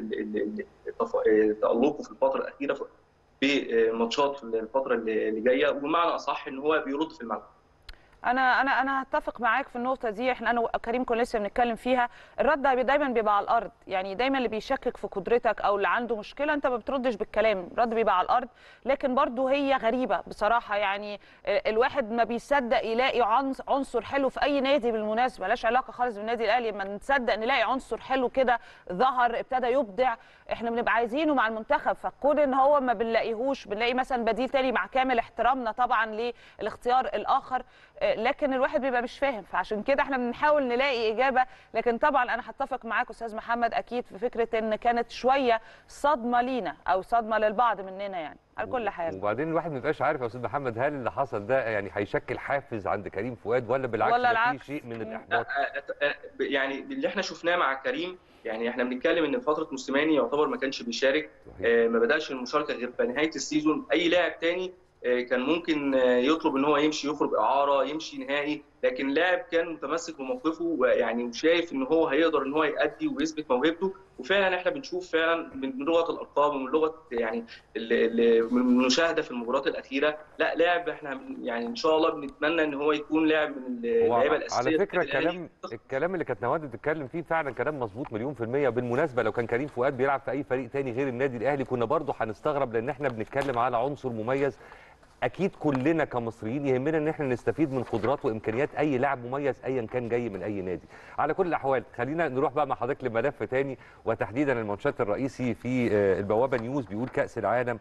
تالقه في الفتره الاخيره في ماتشات في الفتره اللي جايه وبمعنى اصح ان هو بيرد في الملعب انا انا انا هتفق معاك في النقطه دي احنا انا وكريم كنا لسه بنتكلم فيها الرد دايما بيبقى على الارض يعني دايما اللي بيشكك في قدرتك او اللي عنده مشكله انت ما بتردش بالكلام الرد بيبقى على الارض لكن برضه هي غريبه بصراحه يعني الواحد ما بيصدق يلاقي عنصر حلو في اي نادي بالمناسبه ملاش علاقه خالص بالنادي الاهلي لما نصدق نلاقي عنصر حلو كده ظهر ابتدى يبدع احنا بنبقى عايزينه مع المنتخب فكون ان هو ما بنلاقيهوش بنلاقي مثلا بديل تاني مع كامل احترامنا طبعا للاختيار الاخر لكن الواحد بيبقى مش فاهم فعشان كده احنا بنحاول نلاقي اجابه لكن طبعا انا هتفق معاك استاذ محمد اكيد في فكره ان كانت شويه صدمه لينا او صدمه للبعض مننا يعني على كل حال وبعدين الواحد ما بيبقاش عارف يا استاذ محمد هل اللي حصل ده يعني هيشكل حافز عند كريم فؤاد ولا بالعكس ولا ده العكس. في شيء من الاحباط يعني اللي احنا شفناه مع كريم يعني احنا بنتكلم ان فتره موسيماني يعتبر ما كانش بيشارك صحيح. آه، ما بداش المشاركه غير في نهايه السيزون اي لاعب تاني آه، كان ممكن آه، يطلب ان هو يمشي يخرج اعاره يمشي نهائي لكن لاعب كان متمسك بموقفه ويعني وشايف ان هو هيقدر ان هو يأدي ويثبت موهبته وفعلا احنا بنشوف فعلا من لغه الارقام ومن لغه يعني ال- ال- من المشاهده في المباريات الاخيره لا لاعب احنا يعني ان شاء الله بنتمنى ان هو يكون لاعب من هو اللعيبه الاساسيه على فكره للنادي الأهلي. كلام الكلام اللي كانت نواد بتتكلم فيه فعلا كلام مظبوط مليون في الميه بالمناسبه لو كان كريم فؤاد بيلعب في اي فريق تاني غير النادي الاهلي كنا برضه هنستغرب لان احنا بنتكلم على عنصر مميز اكيد كلنا كمصريين يهمنا ان احنا نستفيد من قدرات وامكانيات اي لاعب مميز ايا كان جاي من اي نادي على كل الاحوال خلينا نروح بقى مع حضرتك لملف تاني وتحديدا المانشات الرئيسي في آه، البوابه نيوز بيقول كاس العالم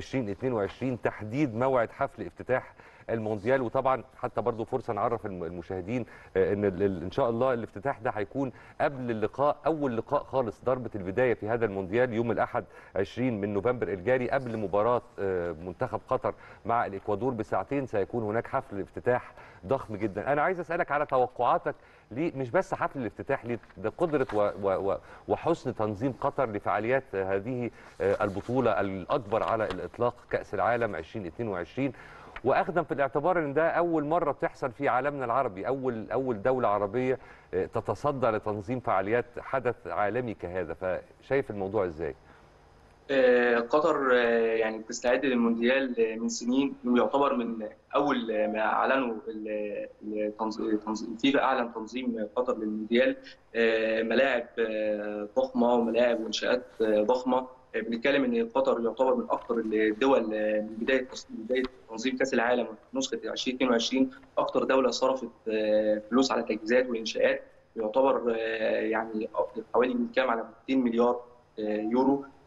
2022 تحديد موعد حفل افتتاح المونديال وطبعا حتى برضو فرصه نعرف الم- المشاهدين آه، ان ال- ال- ان شاء الله الافتتاح ده هيكون قبل اللقاء اول لقاء خالص ضربه البدايه في هذا المونديال يوم الاحد 20 من نوفمبر الجاري قبل مباراه آه، منتخب قطر مع الاكوادور بساعتين سيكون هناك حفل افتتاح ضخم جدا انا عايز اسالك على توقعاتك ليه مش بس حفل الافتتاح ليه ده قدره و و و وحسن تنظيم قطر لفعاليات آه، هذه آه، البطوله الاكبر على الاطلاق كاس العالم 2022 واخذا في الاعتبار ان ده اول مره بتحصل في عالمنا العربي اول اول دوله عربيه آه، تتصدى لتنظيم فعاليات حدث عالمي كهذا فشايف الموضوع ازاي آه، قطر آه، يعني بتستعد للمونديال آه، من سنين ويعتبر من اول آه، ما اعلنوا ال- التنظ- تنظ- الفيفا اعلن تنظيم قطر للمونديال آه، ملاعب آه، ضخمه وملاعب وانشاءات آه، ضخمه آه، بنتكلم ان قطر يعتبر من اكثر الدول آه، من بدايه من بدايه تنظيم كاس العالم نسخه 2022 اكثر دوله صرفت آه، فلوس على تجهيزات وانشاءات يعتبر آه، يعني حوالي بنتكلم على 200 مليار آه، يورو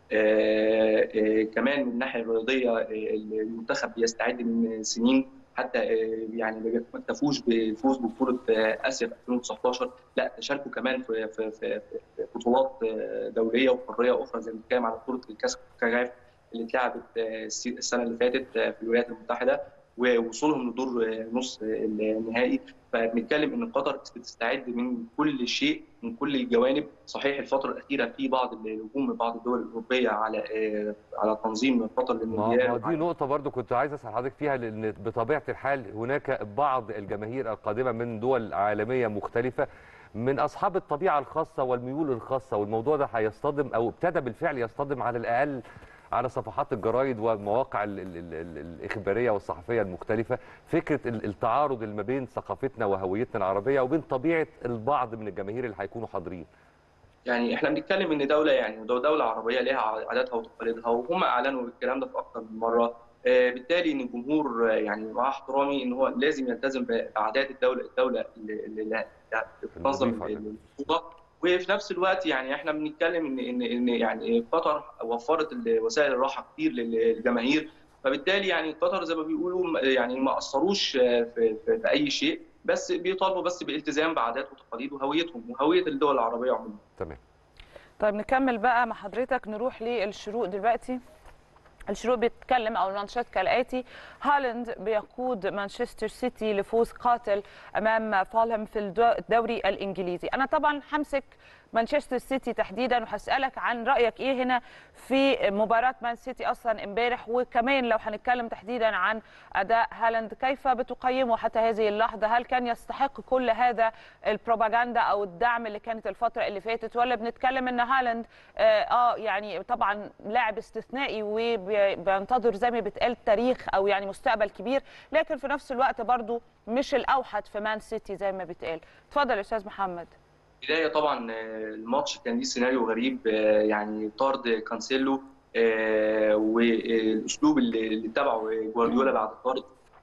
آه، آه، كمان من الناحيه الرياضيه آه، المنتخب بيستعد من سنين حتى آه، يعني ما اكتفوش بالفوز ببطوله آه، اسيا في 2019 لا شاركوا كمان في في في في بطولات آه، دوليه وقاريه اخرى زي ما بنتكلم على بطوله الكاس كاغاف اللي اتلعبت آه، الس- السنه اللي فاتت آه، في الولايات المتحده ووصولهم لدور آه، نص النهائي فبنتكلم ان قطر بتستعد من كل شيء من كل الجوانب صحيح الفتره الاخيره في بعض الهجوم من بعض الدول الاوروبيه على آه، على تنظيم قطر ما للمونديال ما دي نقطة برضو كنت عايز أسأل حضرتك فيها لأن بطبيعة الحال هناك بعض الجماهير القادمة من دول عالمية مختلفة من أصحاب الطبيعة الخاصة والميول الخاصة والموضوع ده هيصطدم أو ابتدى بالفعل يصطدم على الأقل على صفحات الجرايد والمواقع ال ال ال ال الإخبارية والصحفية المختلفة فكرة ال- التعارض اللي ما بين ثقافتنا وهويتنا العربية وبين طبيعة البعض من الجماهير اللي هيكونوا حاضرين يعني احنا بنتكلم ان دوله يعني دو- دوله عربيه لها عاداتها وتقاليدها وهم اعلنوا الكلام ده في اكثر من مره آه، بالتالي ان الجمهور آه، يعني مع احترامي ان هو لازم يلتزم بعادات الدوله الدوله اللي اللي اللي بتنظم النظيفة كده. البطوله وفي نفس الوقت يعني احنا بنتكلم ان ان ان يعني قطر وفرت ال- وسائل الراحه كتير للجماهير فبالتالي يعني قطر زي ما بيقولوا يعني ما اثروش آه، في, في, في اي شيء بس بيطالبوا بس بالالتزام بعادات وتقاليد وهويتهم وهويه الدول العربيه عموما تمام طيب نكمل بقى مع حضرتك نروح للشروق دلوقتي الشروق بيتكلم او المانشات كالاتي هالاند بيقود مانشستر سيتي لفوز قاتل امام فولهام في الدو- الدوري الانجليزي انا طبعا همسك مانشستر سيتي تحديدا وهسالك عن رايك ايه هنا في مباراه مان سيتي اصلا امبارح وكمان لو هنتكلم تحديدا عن اداء هالاند كيف بتقيمه حتى هذه اللحظه هل كان يستحق كل هذا البروباغندا او الدعم اللي كانت الفتره اللي فاتت ولا بنتكلم ان هالاند اه آه، يعني طبعا لاعب استثنائي وبينتظر زي ما بيتقال تاريخ او يعني مستقبل كبير لكن في نفس الوقت برضو مش الاوحد في مان سيتي زي ما بيتقال اتفضل يا استاذ محمد بداية طبعا آه، الماتش كان ليه سيناريو غريب آه، يعني طرد كانسيلو آه، والاسلوب اللي اللي اتبعه جوارديولا بعد الطرد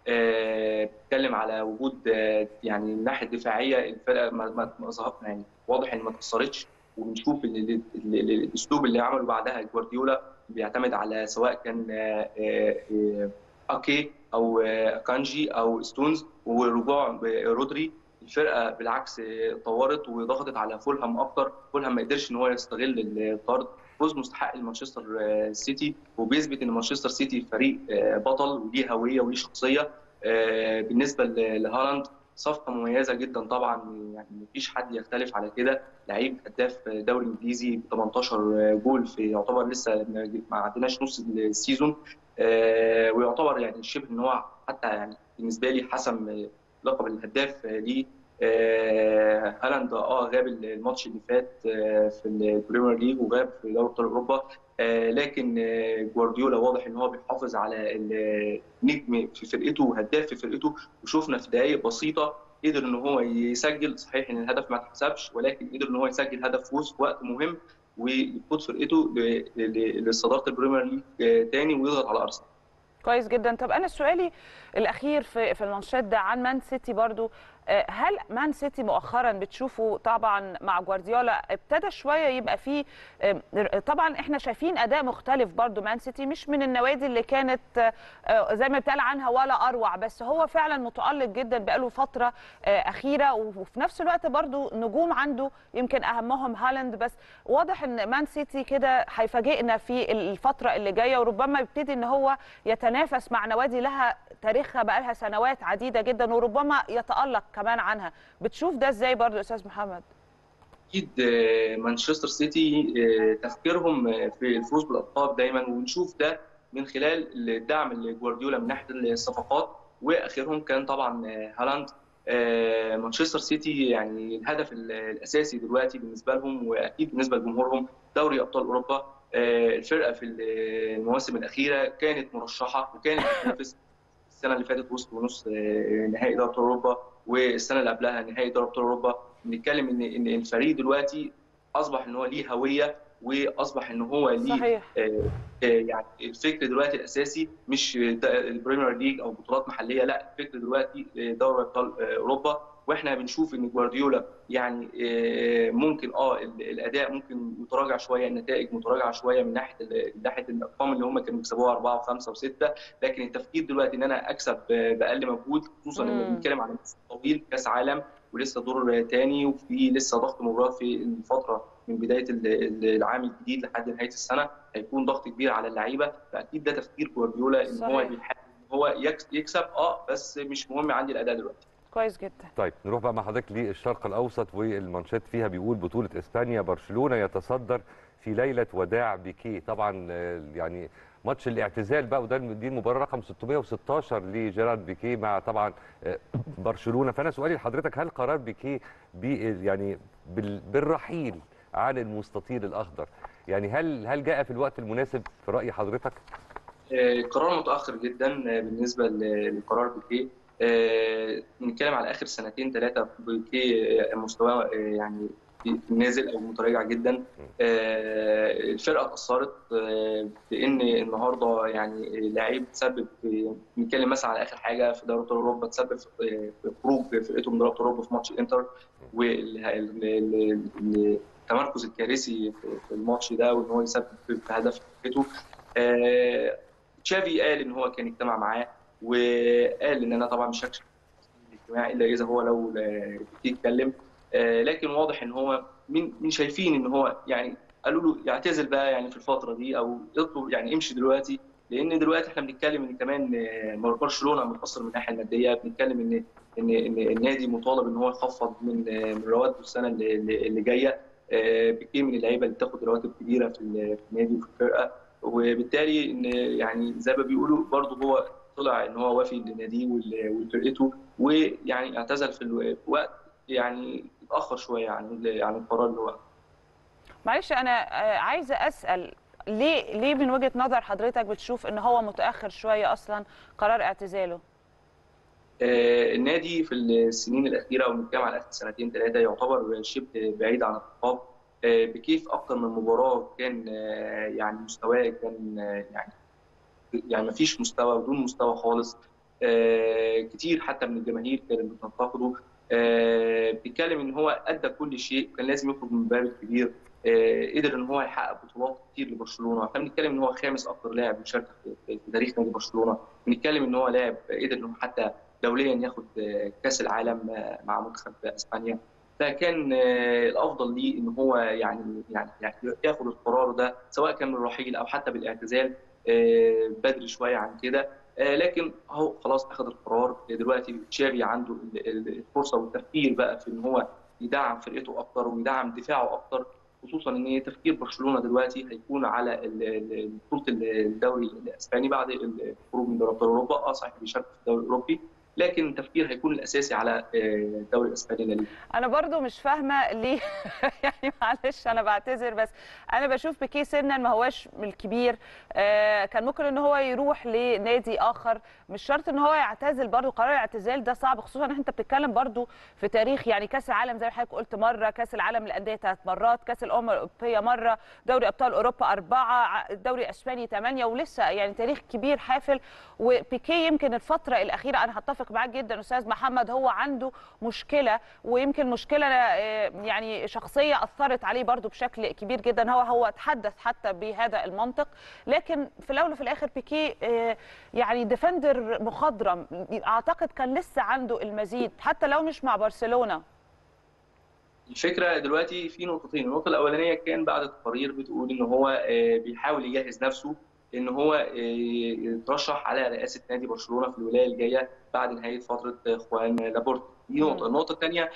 آه، بيتكلم على وجود آه، يعني الناحيه الدفاعيه الفرقه ما ما ما ظهر- يعني واضح ان ما اتاثرتش وبنشوف ال- ال- ال- ال- الاسلوب اللي عمله بعدها جوارديولا بيعتمد على سواء كان آه، آه، آه، اكي او آه، كانجي او ستونز ورجوع رودري الفرقه بالعكس طورت وضغطت على فولهام اكتر فولهام ما قدرش ان هو يستغل الطرد فوز مستحق لمانشستر سيتي وبيثبت ان مانشستر سيتي فريق بطل وليه هويه وليه شخصيه بالنسبه لهالاند صفقه مميزه جدا طبعا يعني مفيش حد يختلف على كده لعيب هداف دوري انجليزي ب 18 جول في يعتبر لسه ما عدناش نص السيزون ويعتبر يعني شبه ان هو حتى يعني بالنسبه لي حسم لقب الهداف ليه آه هالاند اه غاب الماتش اللي فات آه في البريمير ليج وغاب في دوري ابطال اوروبا آه لكن آه جوارديولا واضح ان هو بيحافظ على النجم في فرقته وهداف في فرقته وشفنا في دقائق بسيطه قدر ان هو يسجل صحيح ان الهدف ما اتحسبش ولكن قدر ان هو يسجل هدف فوز في وقت مهم ويقود فرقته لصداره البريمير ليج تاني ويضغط على ارسنال كويس جدا طب انا سؤالي الاخير في في المانشات ده عن مان سيتي برضو هل مان سيتي مؤخرا بتشوفوا طبعا مع جوارديولا ابتدى شويه يبقى فيه طبعا احنا شايفين اداء مختلف برضو مان سيتي مش من النوادي اللي كانت زي ما بيتقال عنها ولا اروع بس هو فعلا متالق جدا بقاله فتره اخيره وفي نفس الوقت برضو نجوم عنده يمكن اهمهم هالاند بس واضح ان مان سيتي كده هيفاجئنا في الفتره اللي جايه وربما يبتدي ان هو يتنافس مع نوادي لها تاريخها بقى لها سنوات عديده جدا وربما يتالق كمان عنها بتشوف ده ازاي برضو استاذ محمد اكيد مانشستر سيتي تفكيرهم في الفوز بالالقاب دايما ونشوف ده من خلال الدعم لجوارديولا من ناحيه الصفقات واخرهم كان طبعا هالاند مانشستر سيتي يعني الهدف الاساسي دلوقتي بالنسبه لهم واكيد بالنسبه لجمهورهم دوري ابطال اوروبا الفرقه في المواسم الاخيره كانت مرشحه وكانت بتنافس السنه اللي فاتت وصلوا نص نهائي دوري ابطال اوروبا والسنه اللي قبلها نهائي دوري ابطال اوروبا بنتكلم ان ان الفريق دلوقتي اصبح ان هو ليه هويه واصبح ان هو ليه صحيح يعني الفكر دلوقتي الاساسي مش البريمير ليج او بطولات محليه لا الفكر دلوقتي دوري ابطال اوروبا واحنا بنشوف ان جوارديولا يعني ممكن اه الاداء ممكن متراجع شويه النتائج متراجعه شويه من ناحيه من ناحيه الارقام اللي هم كانوا بيكسبوها اربعه وخمسه وسته لكن التفكير دلوقتي ان انا اكسب باقل مجهود خصوصا ان بنتكلم عن طويل كاس عالم ولسه دور تاني وفي لسه ضغط مباريات في الفتره من بدايه العام الجديد لحد نهايه السنه هيكون ضغط كبير على اللعيبه فاكيد ده تفكير جوارديولا ان هو بيحاول ان هو يكسب اه بس مش مهم عندي الاداء دلوقتي كويس جدا طيب نروح بقى مع حضرتك للشرق الاوسط والمانشيت فيها بيقول بطوله اسبانيا برشلونه يتصدر في ليله وداع بيكيه طبعا يعني ماتش الاعتزال بقى وده دي المباراه رقم 616 لجيرارد بيكيه مع طبعا برشلونه فانا سؤالي لحضرتك هل قرار بيكيه بي يعني بالرحيل عن المستطيل الاخضر يعني هل هل جاء في الوقت المناسب في راي حضرتك؟ قرار متاخر جدا بالنسبه لقرار بيكيه بنتكلم على اخر سنتين ثلاثه بيكيه مستواه يعني نازل او متراجع جدا الفرقه اتاثرت بان النهارده يعني لعيب تسبب بنتكلم مثلا على اخر حاجه في دوري ابطال اوروبا تسبب في خروج فرقته من دوري ابطال اوروبا في ماتش الانتر والتمركز الكارثي في الماتش ده وان هو يسبب في هدف فرقته تشافي قال ان هو كان اجتمع معاه وقال ان انا طبعا مش هكشف الاجتماع الا اذا هو لو يتكلم لكن واضح ان هو من من شايفين ان هو يعني قالوا له يعتزل بقى يعني في الفتره دي او يطلب يعني امشي دلوقتي لان دلوقتي احنا بنتكلم ان كمان برشلونه متاثر من الناحيه الماديه بنتكلم ان ان ان النادي مطالب ان هو يخفض من من رواتبه السنه اللي, اللي جايه بكتير من اللعيبه اللي بتاخد رواتب كبيره في النادي وفي الفرقه وبالتالي ان يعني زي ما بيقولوا برضه هو طلع ان هو وافي لناديه ولفرقته ويعني اعتزل في الوقت يعني اتاخر شويه عن عن القرار اللي هو معلش انا عايزه اسال ليه ليه من وجهه نظر حضرتك بتشوف ان هو متاخر شويه اصلا قرار اعتزاله؟ آه النادي في السنين الاخيره وبنتكلم على اخر سنتين ثلاثه يعتبر شبه بعيد عن الخطاب آه بكيف اكثر من مباراه كان آه يعني مستواه كان يعني يعني ما فيش مستوى بدون مستوى خالص كتير حتى من الجماهير كانت بتنتقده بيتكلم ان هو ادى كل شيء كان لازم يخرج من الباب الكبير قدر ان هو يحقق بطولات كتير لبرشلونه احنا بنتكلم ان هو خامس اكثر لاعب مشارك في تاريخ نادي برشلونه بنتكلم ان هو لاعب قدر انه حتى دوليا ياخد كاس العالم مع منتخب اسبانيا فكان الافضل ليه ان هو يعني يعني ياخد القرار ده سواء كان بالرحيل او حتى بالاعتزال بدري شويه عن كده لكن هو خلاص اخذ القرار دلوقتي تشافي عنده الفرصه والتفكير بقى في ان هو يدعم فرقته اكتر ويدعم دفاعه اكتر خصوصا ان تفكير برشلونه دلوقتي هيكون على بطوله الدوري الاسباني بعد الخروج من دوري ابطال اوروبا اه صحيح بيشارك في الدوري الاوروبي لكن التفكير هيكون الاساسي على الدوري الاسباني لليga انا برضو مش فاهمه ليه يعني معلش انا بعتذر بس انا بشوف بيكيه سنا ما هواش الكبير آه كان ممكن ان هو يروح لنادي اخر مش شرط ان هو يعتزل برضو قرار الاعتزال ده صعب خصوصا ان انت بتتكلم برضو في تاريخ يعني كاس العالم زي ما حضرتك قلت مره كاس العالم للانديه ثلاث مرات كاس الامم الاوروبيه مره دوري ابطال اوروبا اربعه الدوري الاسباني ثمانيه ولسه يعني تاريخ كبير حافل وبيكيه يمكن الفتره الاخيره انا هتفق معاك جدا استاذ محمد هو عنده مشكله ويمكن مشكله يعني شخصيه اثرت عليه برضو بشكل كبير جدا هو هو تحدث حتى بهذا المنطق لكن في الاول وفي الاخر بيكيه يعني ديفندر مخضرم اعتقد كان لسه عنده المزيد حتى لو مش مع برشلونه الفكره دلوقتي في نقطتين النقطه الاولانيه كان بعد التقارير بتقول ان هو بيحاول يجهز نفسه ان هو يترشح على رئاسه نادي برشلونه في الولايه الجايه بعد نهايه فتره خوان لابورت دي نقطه النقطه الثانيه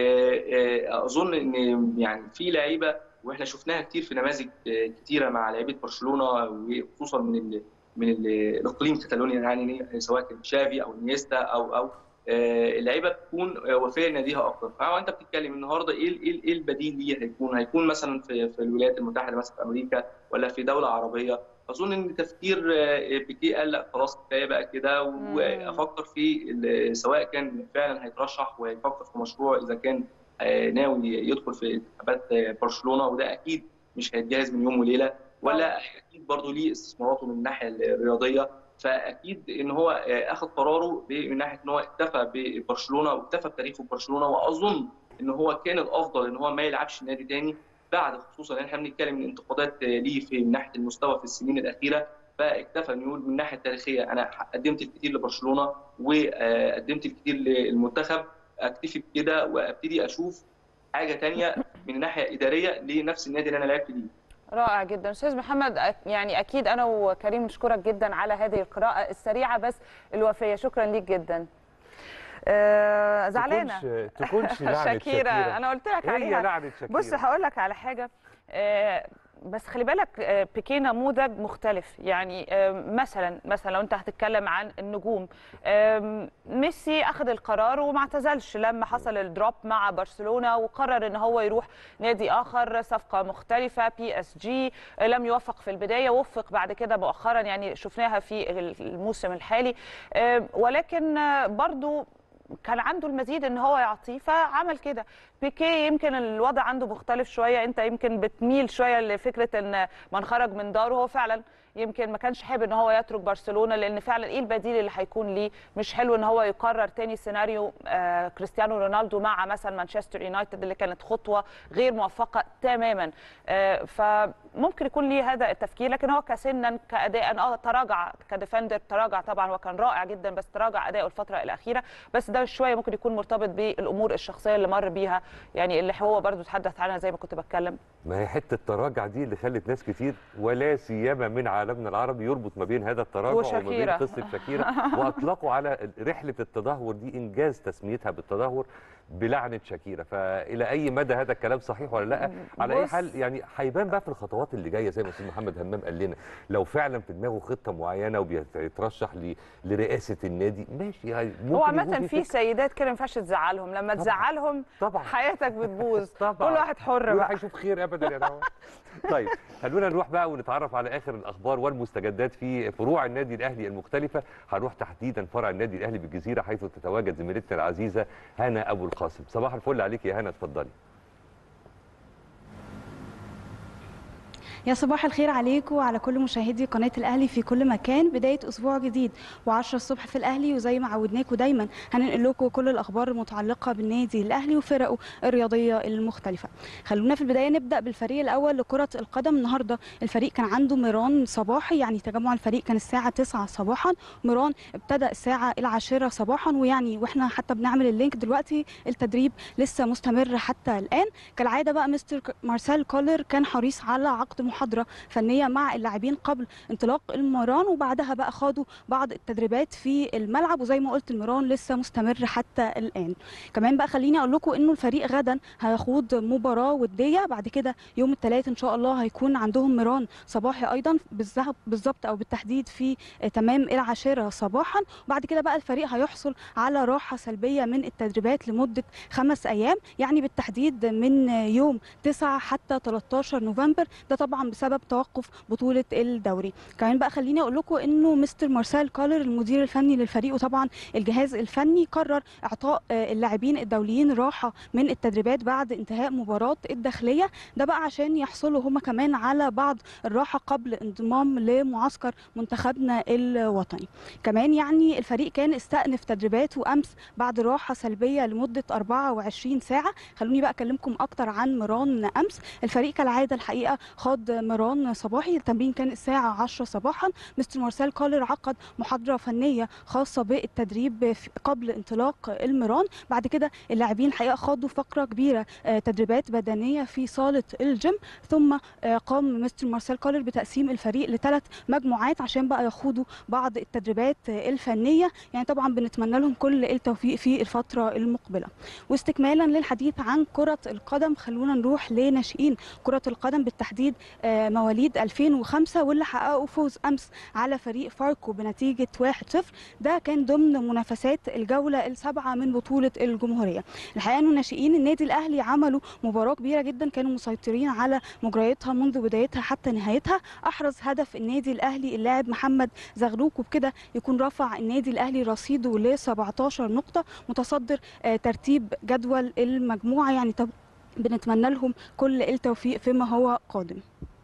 اظن ان يعني في لعيبه واحنا شفناها كتير في نماذج كتيره مع لعيبه برشلونه وخصوصا من ال من الاقليم كاتالونيا يعني سواء كان تشافي او نيستا او او اللعيبه بتكون وفيه لناديها اكتر فانت بتتكلم النهارده ايه ايه البديل ليه هيكون هيكون مثلا في, في الولايات المتحده مثلا في امريكا ولا في دوله عربيه اظن ان تفكير بيكيه قال لا خلاص كفايه بقى كده وافكر في سواء كان فعلا هيترشح ويفكر في مشروع اذا كان ناوي يدخل في انتخابات برشلونه وده اكيد مش هيتجهز من يوم وليله ولا اكيد برضه ليه استثماراته من الناحيه الرياضيه فاكيد ان هو اخذ قراره من ناحيه ان هو اكتفى ببرشلونه واكتفى بتاريخه ببرشلونه واظن ان هو كان الافضل ان هو ما يلعبش نادي تاني بعد خصوصا ان احنا بنتكلم من انتقادات ليه في من ناحيه المستوى في السنين الاخيره فاكتفى انه يقول من الناحيه التاريخيه انا قدمت الكثير لبرشلونه وقدمت الكثير للمنتخب اكتفي بكده وابتدي اشوف حاجه تانية من الناحيه الاداريه لنفس النادي اللي انا لعبت ليه رائع جدا استاذ محمد يعني اكيد انا وكريم نشكرك جدا على هذه القراءه السريعه بس الوفيه شكرا ليك جدا آه زعلانه تكونش, تكونش لعنه شاكيرة. انا قلت لك عليها هي لعنه شاكيرة بص هقول لك على حاجه آه بس خلي بالك بيكيه نموذج مختلف يعني مثلا مثلا لو انت هتتكلم عن النجوم ميسي اخذ القرار وما اعتزلش لما حصل الدروب مع برشلونه وقرر ان هو يروح نادي اخر صفقه مختلفه بي اس جي لم يوفق في البدايه وفق بعد كده مؤخرا يعني شفناها في الموسم الحالي ولكن برضو كان عنده المزيد ان هو يعطيه فعمل كده بيكي يمكن الوضع عنده مختلف شويه انت يمكن بتميل شويه لفكره ان من خرج من داره هو فعلا يمكن ما كانش حابب ان هو يترك برشلونه لان فعلا ايه البديل اللي هيكون ليه مش حلو ان هو يقرر تاني سيناريو آه كريستيانو رونالدو مع مثلا مانشستر يونايتد اللي كانت خطوه غير موفقه تماما آه فممكن يكون ليه هذا التفكير لكن هو كسنا كاداء اه تراجع كديفندر تراجع طبعا هو كان رائع جدا بس تراجع اداؤه الفتره الاخيره بس ده شويه ممكن يكون مرتبط بالامور الشخصيه اللي مر بيها يعني اللي هو برضو تحدث عنها زي ما كنت بتكلم ما هي حته التراجع دي اللي خلت ناس كتير ولا سيما من عالمنا العربي يربط ما بين هذا التراجع وما بين قصه شاكيرا واطلقوا على رحله التدهور دي انجاز تسميتها بالتدهور بلعنه شاكيرا فالى اي مدى هذا الكلام صحيح ولا لا على اي حال يعني هيبان بقى في الخطوات اللي جايه زي ما استاذ محمد همام قال لنا لو فعلا في دماغه خطه معينه وبيترشح لرئاسه النادي ماشي ممكن هو عامه في سيدات كده ما ينفعش تزعلهم لما طبعًا. تزعلهم طبعا حياتك بتبوظ طبعا كل واحد حر بقى هيشوف خير ابدا يا نوى طيب خلونا نروح بقى ونتعرف على اخر الاخبار والمستجدات في فروع النادي الاهلي المختلفه هنروح تحديدا فرع النادي الاهلي بالجزيره حيث تتواجد زميلتنا العزيزه هنا ابو القاسم صباح الفل عليك يا هنا اتفضلي يا صباح الخير عليكم وعلى كل مشاهدي قناه الاهلي في كل مكان بدايه اسبوع جديد و10 الصبح في الاهلي وزي ما عودناكم دايما هننقل لكم كل الاخبار المتعلقه بالنادي الاهلي وفرقه الرياضيه المختلفه خلونا في البدايه نبدا بالفريق الاول لكره القدم النهارده الفريق كان عنده ميران صباحي يعني تجمع الفريق كان الساعه 9 صباحا ميران ابتدى الساعه العاشرة صباحا ويعني واحنا حتى بنعمل اللينك دلوقتي التدريب لسه مستمر حتى الان كالعاده بقى مستر مارسيل كولر كان حريص على عقد محاضره فنيه مع اللاعبين قبل انطلاق المران وبعدها بقى خاضوا بعض التدريبات في الملعب وزي ما قلت المران لسه مستمر حتى الان كمان بقى خليني اقول لكم انه الفريق غدا هيخوض مباراه وديه بعد كده يوم الثلاث ان شاء الله هيكون عندهم مران صباحي ايضا بالظبط او بالتحديد في تمام العاشره صباحا وبعد كده بقى الفريق هيحصل على راحه سلبيه من التدريبات لمده خمس ايام يعني بالتحديد من يوم 9 حتى 13 نوفمبر ده طبعا بسبب توقف بطوله الدوري كمان بقى خليني اقول لكم انه مستر مارسيل كولر المدير الفني للفريق وطبعا الجهاز الفني قرر اعطاء اللاعبين الدوليين راحه من التدريبات بعد انتهاء مباراه الداخليه ده بقى عشان يحصلوا هم كمان على بعض الراحه قبل انضمام لمعسكر منتخبنا الوطني كمان يعني الفريق كان استأنف تدريباته امس بعد راحه سلبيه لمده 24 ساعه خلوني بقى اكلمكم اكتر عن مران امس الفريق كالعاده الحقيقه خاض مران صباحي التمرين كان الساعه 10 صباحا مستر مارسيل كولر عقد محاضره فنيه خاصه بالتدريب قبل انطلاق المران بعد كده اللاعبين الحقيقه خاضوا فقره كبيره تدريبات بدنيه في صاله الجيم ثم قام مستر مارسيل كولر بتقسيم الفريق لثلاث مجموعات عشان بقى يخوضوا بعض التدريبات الفنيه يعني طبعا بنتمنى لهم كل التوفيق في الفتره المقبله واستكمالا للحديث عن كره القدم خلونا نروح لناشئين كره القدم بالتحديد مواليد 2005 واللي حققوا فوز امس على فريق فاركو بنتيجه 1-0 ده كان ضمن منافسات الجوله السابعه من بطوله الجمهوريه الحقيقه انه ناشئين النادي الاهلي عملوا مباراه كبيره جدا كانوا مسيطرين على مجرياتها منذ بدايتها حتى نهايتها احرز هدف النادي الاهلي اللاعب محمد زغلوك وبكده يكون رفع النادي الاهلي رصيده ل 17 نقطه متصدر ترتيب جدول المجموعه يعني بنتمنى لهم كل التوفيق فيما هو قادم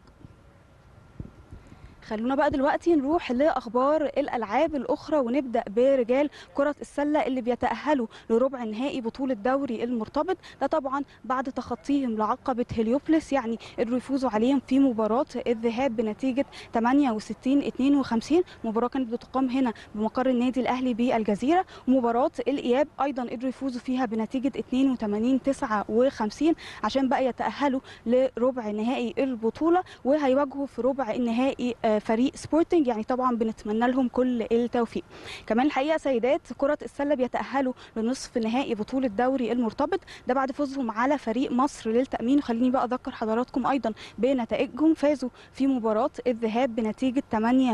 خلونا بقى دلوقتي نروح لاخبار الالعاب الاخرى ونبدا برجال كره السله اللي بيتاهلوا لربع نهائي بطوله دوري المرتبط ده طبعا بعد تخطيهم لعقبه هليوبلس يعني قدروا يفوزوا عليهم في مباراه الذهاب بنتيجه 68 52 مباراه كانت بتقام هنا بمقر النادي الاهلي بالجزيره ومباراه الاياب ايضا قدروا يفوزوا فيها بنتيجه 82 59 عشان بقى يتاهلوا لربع نهائي البطوله وهيواجهوا في ربع النهائي آه، فريق سبورتنج يعني طبعا بنتمنى لهم كل التوفيق كمان الحقيقه سيدات كره السله بيتاهلوا لنصف نهائي بطوله دوري المرتبط ده بعد فوزهم على فريق مصر للتامين وخليني بقى اذكر حضراتكم ايضا بنتائجهم فازوا في مباراه الذهاب بنتيجه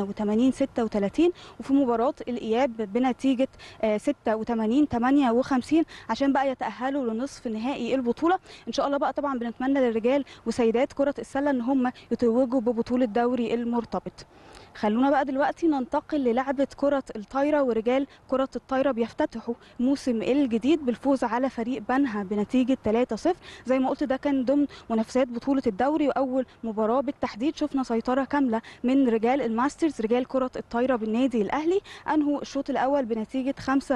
88 36 وفي مباراه الاياب بنتيجه آه، 86 58 عشان بقى يتاهلوا لنصف نهائي البطوله ان شاء الله بقى طبعا بنتمنى للرجال وسيدات كره السله ان هم يتوجوا ببطوله دوري المرتبط خلونا بقى دلوقتي ننتقل للعبة كرة الطايرة ورجال كرة الطايرة بيفتتحوا موسم الجديد بالفوز على فريق بنها بنتيجة 3-0 زي ما قلت ده كان ضمن منافسات بطولة الدوري وأول مباراة بالتحديد شفنا سيطرة كاملة من رجال الماسترز رجال كرة الطايرة بالنادي الأهلي أنهوا الشوط الأول بنتيجة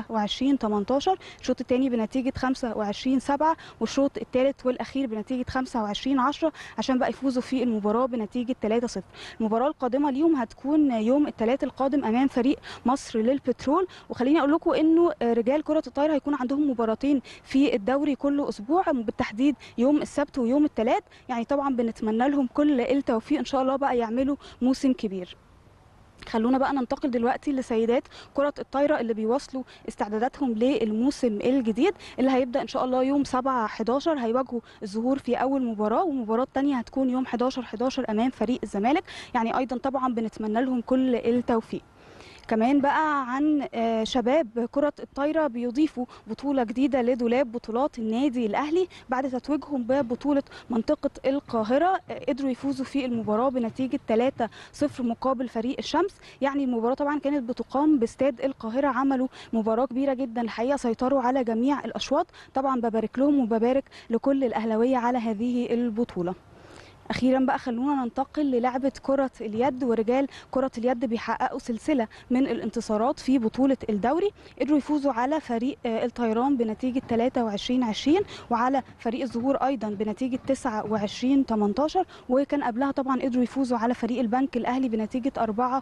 25 18 الشوط الثاني بنتيجة 25 7 والشوط الثالث والأخير بنتيجة 25 10 عشان بقى يفوزوا في المباراة بنتيجة 3-0 المباراة القادمة اليوم هتكون يوم الثلاث القادم امام فريق مصر للبترول وخليني اقول لكم انه رجال كره الطايره هيكون عندهم مباراتين في الدوري كل اسبوع بالتحديد يوم السبت ويوم الثلاث يعني طبعا بنتمنى لهم كل التوفيق ان شاء الله بقى يعملوا موسم كبير خلونا بقى ننتقل دلوقتي لسيدات كرة الطايرة اللي بيواصلوا استعداداتهم للموسم الجديد اللي هيبدأ إن شاء الله يوم 7 11 هيواجهوا الظهور في أول مباراة ومباراة تانية هتكون يوم 11 11 أمام فريق الزمالك يعني أيضا طبعا بنتمنى لهم كل التوفيق كمان بقى عن آه، شباب كرة الطايرة بيضيفوا بطولة جديدة لدولاب بطولات النادي الأهلي بعد تتويجهم ببطولة منطقة القاهرة آه، قدروا يفوزوا في المباراة بنتيجة 3-0 مقابل فريق الشمس يعني المباراة طبعا كانت بتقام باستاد القاهرة عملوا مباراة كبيرة جدا الحقيقة سيطروا على جميع الأشواط طبعا ببارك لهم وببارك لكل الأهلاوية على هذه البطولة اخيرا بقى خلونا ننتقل للعبه كره اليد ورجال كره اليد بيحققوا سلسله من الانتصارات في بطوله الدوري قدروا يفوزوا على فريق آه، الطيران بنتيجه 23 20 وعلى فريق الظهور ايضا بنتيجه 29 18 وكان قبلها طبعا قدروا يفوزوا على فريق البنك الاهلي بنتيجه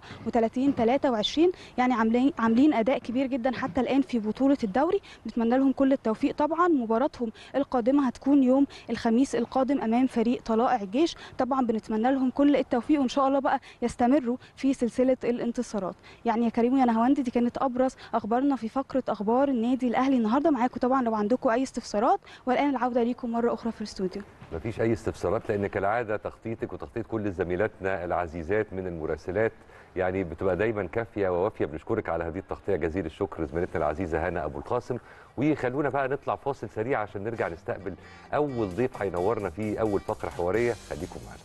34 23 يعني عاملين عاملين اداء كبير جدا حتى الان في بطوله الدوري بنتمنى لهم كل التوفيق طبعا مباراتهم القادمه هتكون يوم الخميس القادم امام فريق طلائع الجيش طبعا بنتمنى لهم كل التوفيق وان شاء الله بقى يستمروا في سلسله الانتصارات يعني يا كريم ويا نهاوندي دي كانت ابرز اخبارنا في فقره اخبار النادي الاهلي النهارده معاكم طبعا لو عندكم اي استفسارات والان العوده ليكم مره اخرى في الاستوديو مفيش اي استفسارات لان كالعاده تخطيطك وتخطيط كل زميلاتنا العزيزات من المراسلات يعني بتبقى دايما كافيه ووافيه بنشكرك على هذه التغطيه جزيل الشكر زميلتنا العزيزه هنا ابو القاسم وخلونا بقى نطلع فاصل سريع عشان نرجع نستقبل اول ضيف هينورنا في اول فقره حواريه خليكم معانا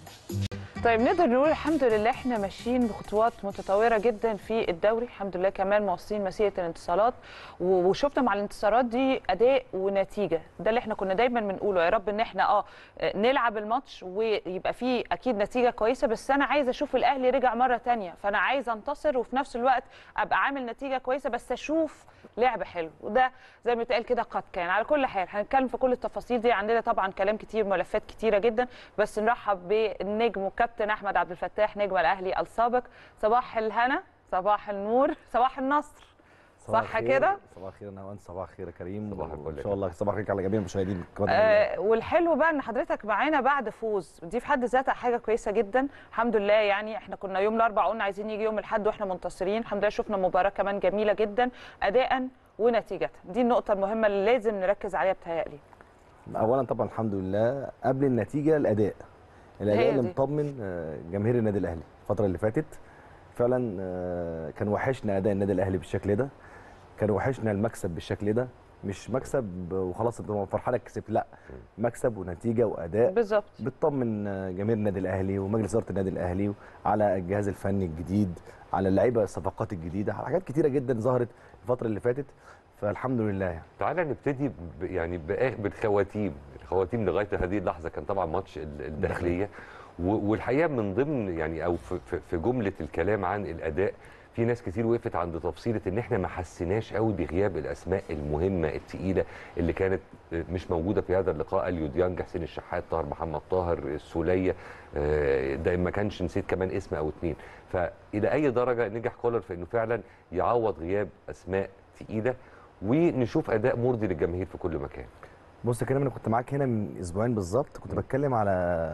طيب نقدر نقول الحمد لله احنا ماشيين بخطوات متطوره جدا في الدوري الحمد لله كمان مواصلين مسيره الانتصارات و- وشفنا مع الانتصارات دي اداء ونتيجه ده اللي احنا كنا دايما بنقوله يا رب ان احنا اه نلعب الماتش ويبقى فيه اكيد نتيجه كويسه بس انا عايزه اشوف الاهلي رجع مره تانية فانا عايزه انتصر وفي نفس الوقت ابقى عامل نتيجه كويسه بس اشوف لعب حلو وده زي ما اتقال كده قد كان على كل حال هنتكلم في كل التفاصيل دي عندنا طبعا كلام كتير ملفات كتيره جدا بس نرحب بالنجم وكابتن احمد عبد الفتاح نجم الاهلي السابق صباح الهنا صباح النور صباح النصر صباح صح الخير. كده؟ صباح الخير يا نهوان صباح الخير يا كريم صباح الفل ان يا شاء الله صباح الخير على جميع المشاهدين الكرام آه والحلو بقى ان حضرتك معانا بعد فوز دي في حد ذاتها حاجه كويسه جدا الحمد لله يعني احنا كنا يوم الاربعاء قلنا عايزين يجي يوم الاحد واحنا منتصرين الحمد لله شفنا مباراه كمان جميله جدا اداء ونتيجه دي النقطه المهمه اللي لازم نركز عليها بتهيألي اولا طبعا الحمد لله قبل النتيجه الاداء الاداء هي اللي دي. مطمن آه، جماهير النادي الاهلي الفتره اللي فاتت فعلا آه، كان وحشنا اداء النادي الاهلي بالشكل ده كان وحشنا المكسب بالشكل ده مش مكسب وخلاص انت فرحانك كسبت لا مكسب ونتيجه واداء بالظبط بتطمن آه، جماهير النادي الاهلي ومجلس اداره النادي الاهلي على الجهاز الفني الجديد على اللعيبه الصفقات الجديده على حاجات كتيره جدا ظهرت الفتره اللي فاتت فالحمد لله يعني تعالى نبتدي ب- يعني بآ- بالخواتيم خواتيم لغايه هذه اللحظه كان طبعا ماتش ال- الداخليه و- والحقيقه من ضمن يعني او في- في في جمله الكلام عن الاداء في ناس كتير وقفت عند تفصيله ان احنا ما حسيناش قوي بغياب الاسماء المهمه الثقيله اللي كانت مش موجوده في هذا اللقاء اليو ديانج حسين الشحات طاهر محمد طاهر السوليه آه، ده ما كانش نسيت كمان اسم او اتنين فالى اي درجه نجح كولر في انه فعلا يعوض غياب اسماء ثقيله ونشوف اداء مرضي للجماهير في كل مكان بص يا كريم انا كنت معاك هنا من اسبوعين بالظبط كنت بتكلم على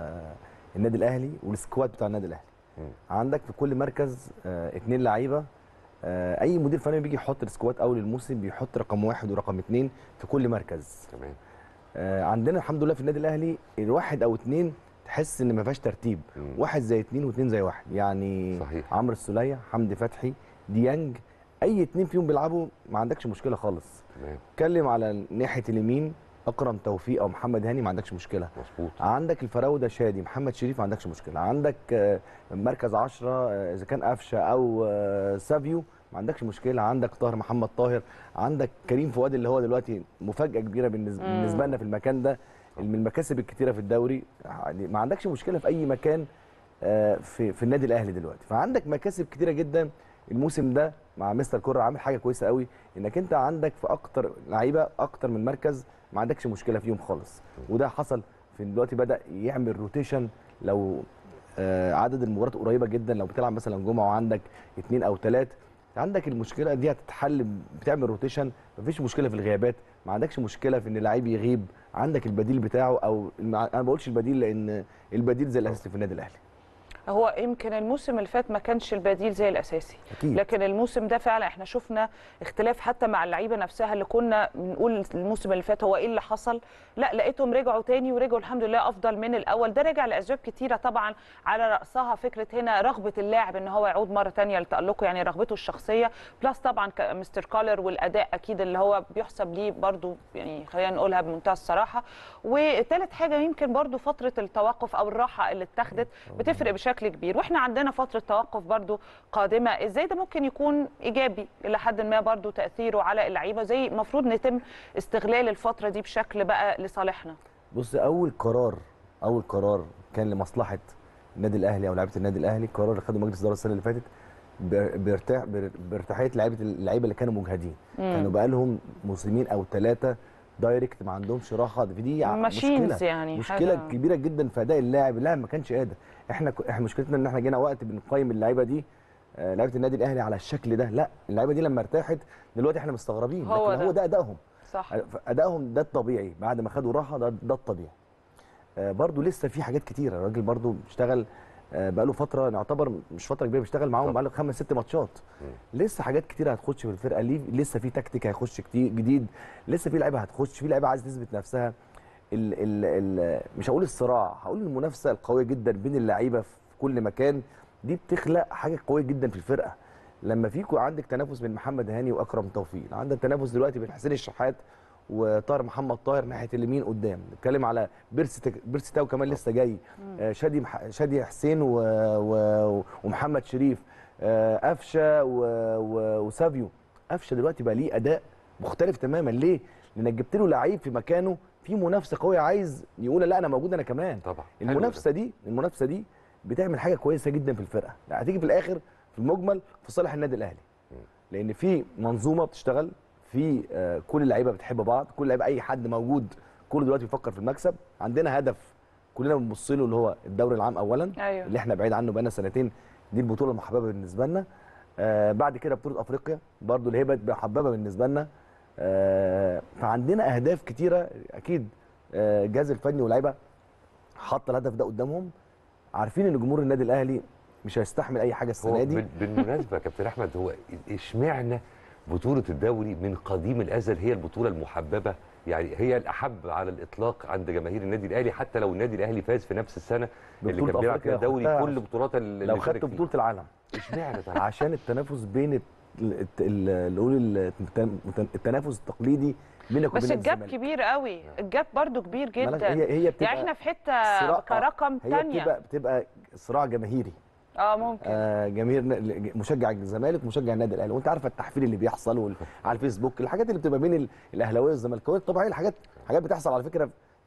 النادي الاهلي والسكواد بتاع النادي الاهلي مم. عندك في كل مركز آه اتنين لعيبه آه اي مدير فني بيجي يحط السكواد اول الموسم بيحط رقم واحد ورقم اتنين في كل مركز تمام آه عندنا الحمد لله في النادي الاهلي الواحد او اتنين تحس ان ما فيهاش ترتيب مم. واحد زي اتنين واتنين زي واحد يعني صحيح. عمرو السوليه حمدي فتحي ديانج اي اتنين فيهم بيلعبوا ما عندكش مشكله خالص تمام اتكلم على ناحيه اليمين اكرم توفيق او محمد هاني ما عندكش مشكله مظبوط عندك الفراوده شادي محمد شريف ما عندكش مشكله عندك آه، مركز 10 آه، اذا كان قفشه او آه، سافيو ما عندكش مشكله عندك طاهر محمد طاهر عندك كريم فؤاد اللي هو دلوقتي مفاجاه كبيره بالنسبه, مم. بالنسبة لنا في المكان ده من المكاسب الكتيره في الدوري يعني ما عندكش مشكله في اي مكان آه، في في النادي الاهلي دلوقتي فعندك مكاسب كتيره جدا الموسم ده مع مستر كورة عامل حاجه كويسه قوي انك انت عندك في اكتر لعيبه اكتر من مركز ما عندكش مشكله فيهم خالص وده حصل في دلوقتي بدا يعمل روتيشن لو آه، عدد المباريات قريبه جدا لو بتلعب مثلا جمعه وعندك اثنين او ثلاث عندك المشكله دي هتتحل بتعمل روتيشن مفيش مشكله في الغيابات ما عندكش مشكله في ان لعيب يغيب عندك البديل بتاعه او انا ما بقولش البديل لان البديل زي الاساسي في النادي الاهلي هو يمكن الموسم اللي فات ما كانش البديل زي الاساسي اكيد لكن الموسم ده فعلا احنا شفنا اختلاف حتى مع اللعيبه نفسها اللي كنا بنقول الموسم اللي فات هو ايه اللي حصل لا لقيتهم رجعوا تاني ورجعوا الحمد لله افضل من الاول ده رجع لاسباب كتيره طبعا على راسها فكره هنا رغبه اللاعب ان هو يعود مره تانية لتالقه يعني رغبته الشخصيه بلس طبعا ك- مستر كولر والاداء اكيد اللي هو بيحسب ليه برضو يعني خلينا نقولها بمنتهى الصراحه وثالث حاجه يمكن برضو فتره التوقف او الراحه اللي اتخذت بتفرق بشكل كبير واحنا عندنا فتره توقف برضو قادمه ازاي ده ممكن يكون ايجابي الى حد ما برضو تاثيره على اللعيبه زي المفروض نتم استغلال الفتره دي بشكل بقى لصالحنا بص اول قرار اول قرار كان لمصلحه النادي الاهلي او لعيبه النادي الاهلي قرار اللي خده مجلس الاداره السنه اللي فاتت بار- بارتاح بار- بارتاحيه لعيبه اللعيبه اللي كانوا مجهدين كانوا بقى لهم موسمين او ثلاثه دايركت ما عندهمش راحه دي, دي ع- ماشينز مشكله يعني مشكله حاجة- كبيره جدا في اداء اللاعب اللاعب ما كانش قادر احنا ك- احنا مشكلتنا ان احنا جينا وقت بنقيم اللعيبه دي آه، لعيبه النادي الاهلي على الشكل ده لا اللعيبه دي لما ارتاحت دلوقتي احنا مستغربين هو لكن ده. هو ده ادائهم صح ادائهم ده الطبيعي بعد ما خدوا راحه ده, ده الطبيعي آه، برضو لسه في حاجات كتيره الراجل برضو بيشتغل آه، بقاله فتره نعتبر مش فتره كبيره بيشتغل معاهم طبعا. بقاله خمس ست ماتشات لسه حاجات كتيره هتخش في الفرقه ليه لسه في تكتيك هيخش كتير جديد لسه في لعيبه هتخش في لعيبه عايزه تثبت نفسها ال ال ال مش هقول الصراع هقول المنافسه القويه جدا بين اللعيبه في كل مكان دي بتخلق حاجه قويه جدا في الفرقه لما فيكو عندك تنافس بين محمد هاني واكرم توفيق عندك تنافس دلوقتي بين حسين الشحات وطاهر محمد طاهر ناحيه اليمين قدام نتكلم على بيرسي تك- بيرسي تاو كمان لسه جاي آه، شادي مح... شادي حسين و... و... ومحمد شريف آه، قفشه و... و... وسافيو قفشه دلوقتي بقى ليه اداء مختلف تماما ليه؟ لانك جبت له لعيب في مكانه في منافسه قويه عايز يقول لا انا موجود انا كمان طبعا حلو المنافسه دي المنافسه دي بتعمل حاجه كويسه جدا في الفرقه لا، هتيجي في الاخر في المجمل في صالح النادي الاهلي لان في منظومه بتشتغل في آه، كل اللعيبه بتحب بعض كل لعيبه اي حد موجود كله دلوقتي بيفكر في المكسب عندنا هدف كلنا بنبص له اللي هو الدوري العام اولا ايوه اللي احنا بعيد عنه بقالنا سنتين دي البطوله المحببه بالنسبه لنا آه بعد كده بطوله افريقيا برضو اللي هي بقت محببه بالنسبه لنا آه فعندنا اهداف كتيره اكيد آه الجهاز الفني واللعيبه حط الهدف ده قدامهم عارفين ان جمهور النادي الاهلي مش هيستحمل اي حاجه هو السنه دي بال- بالمناسبه يا كابتن احمد هو اشمعنى بطوله الدوري من قديم الازل هي البطوله المحببه يعني هي الاحب على الاطلاق عند جماهير النادي الاهلي حتى لو النادي الاهلي فاز في نفس السنه اللي بطولة كان بيلعب فيها أفريقيا الدوري خدتها كل بطولات اللي لو شارك خدت فيها. بطوله العالم اشمعنى طيب؟ عشان التنافس بين الت- الت- ال- نقول الت- التنافس التقليدي بينك وبين بس الجاب الزمالك. كبير قوي الجاب برضو كبير مالك- جدا هي هي بتبقى يعني احنا في حته صراع- كرقم هي تانية بتبقى بتبقى صراع جماهيري اه ممكن آه جماهير ن- مشجع الزمالك ومشجع النادي الاهلي وانت عارفه التحفيل اللي بيحصل وال- على الفيسبوك الحاجات اللي بتبقى بين ال- الاهلاويه والزملكاويه طبعا هي الحاجات حاجات بتحصل على فكره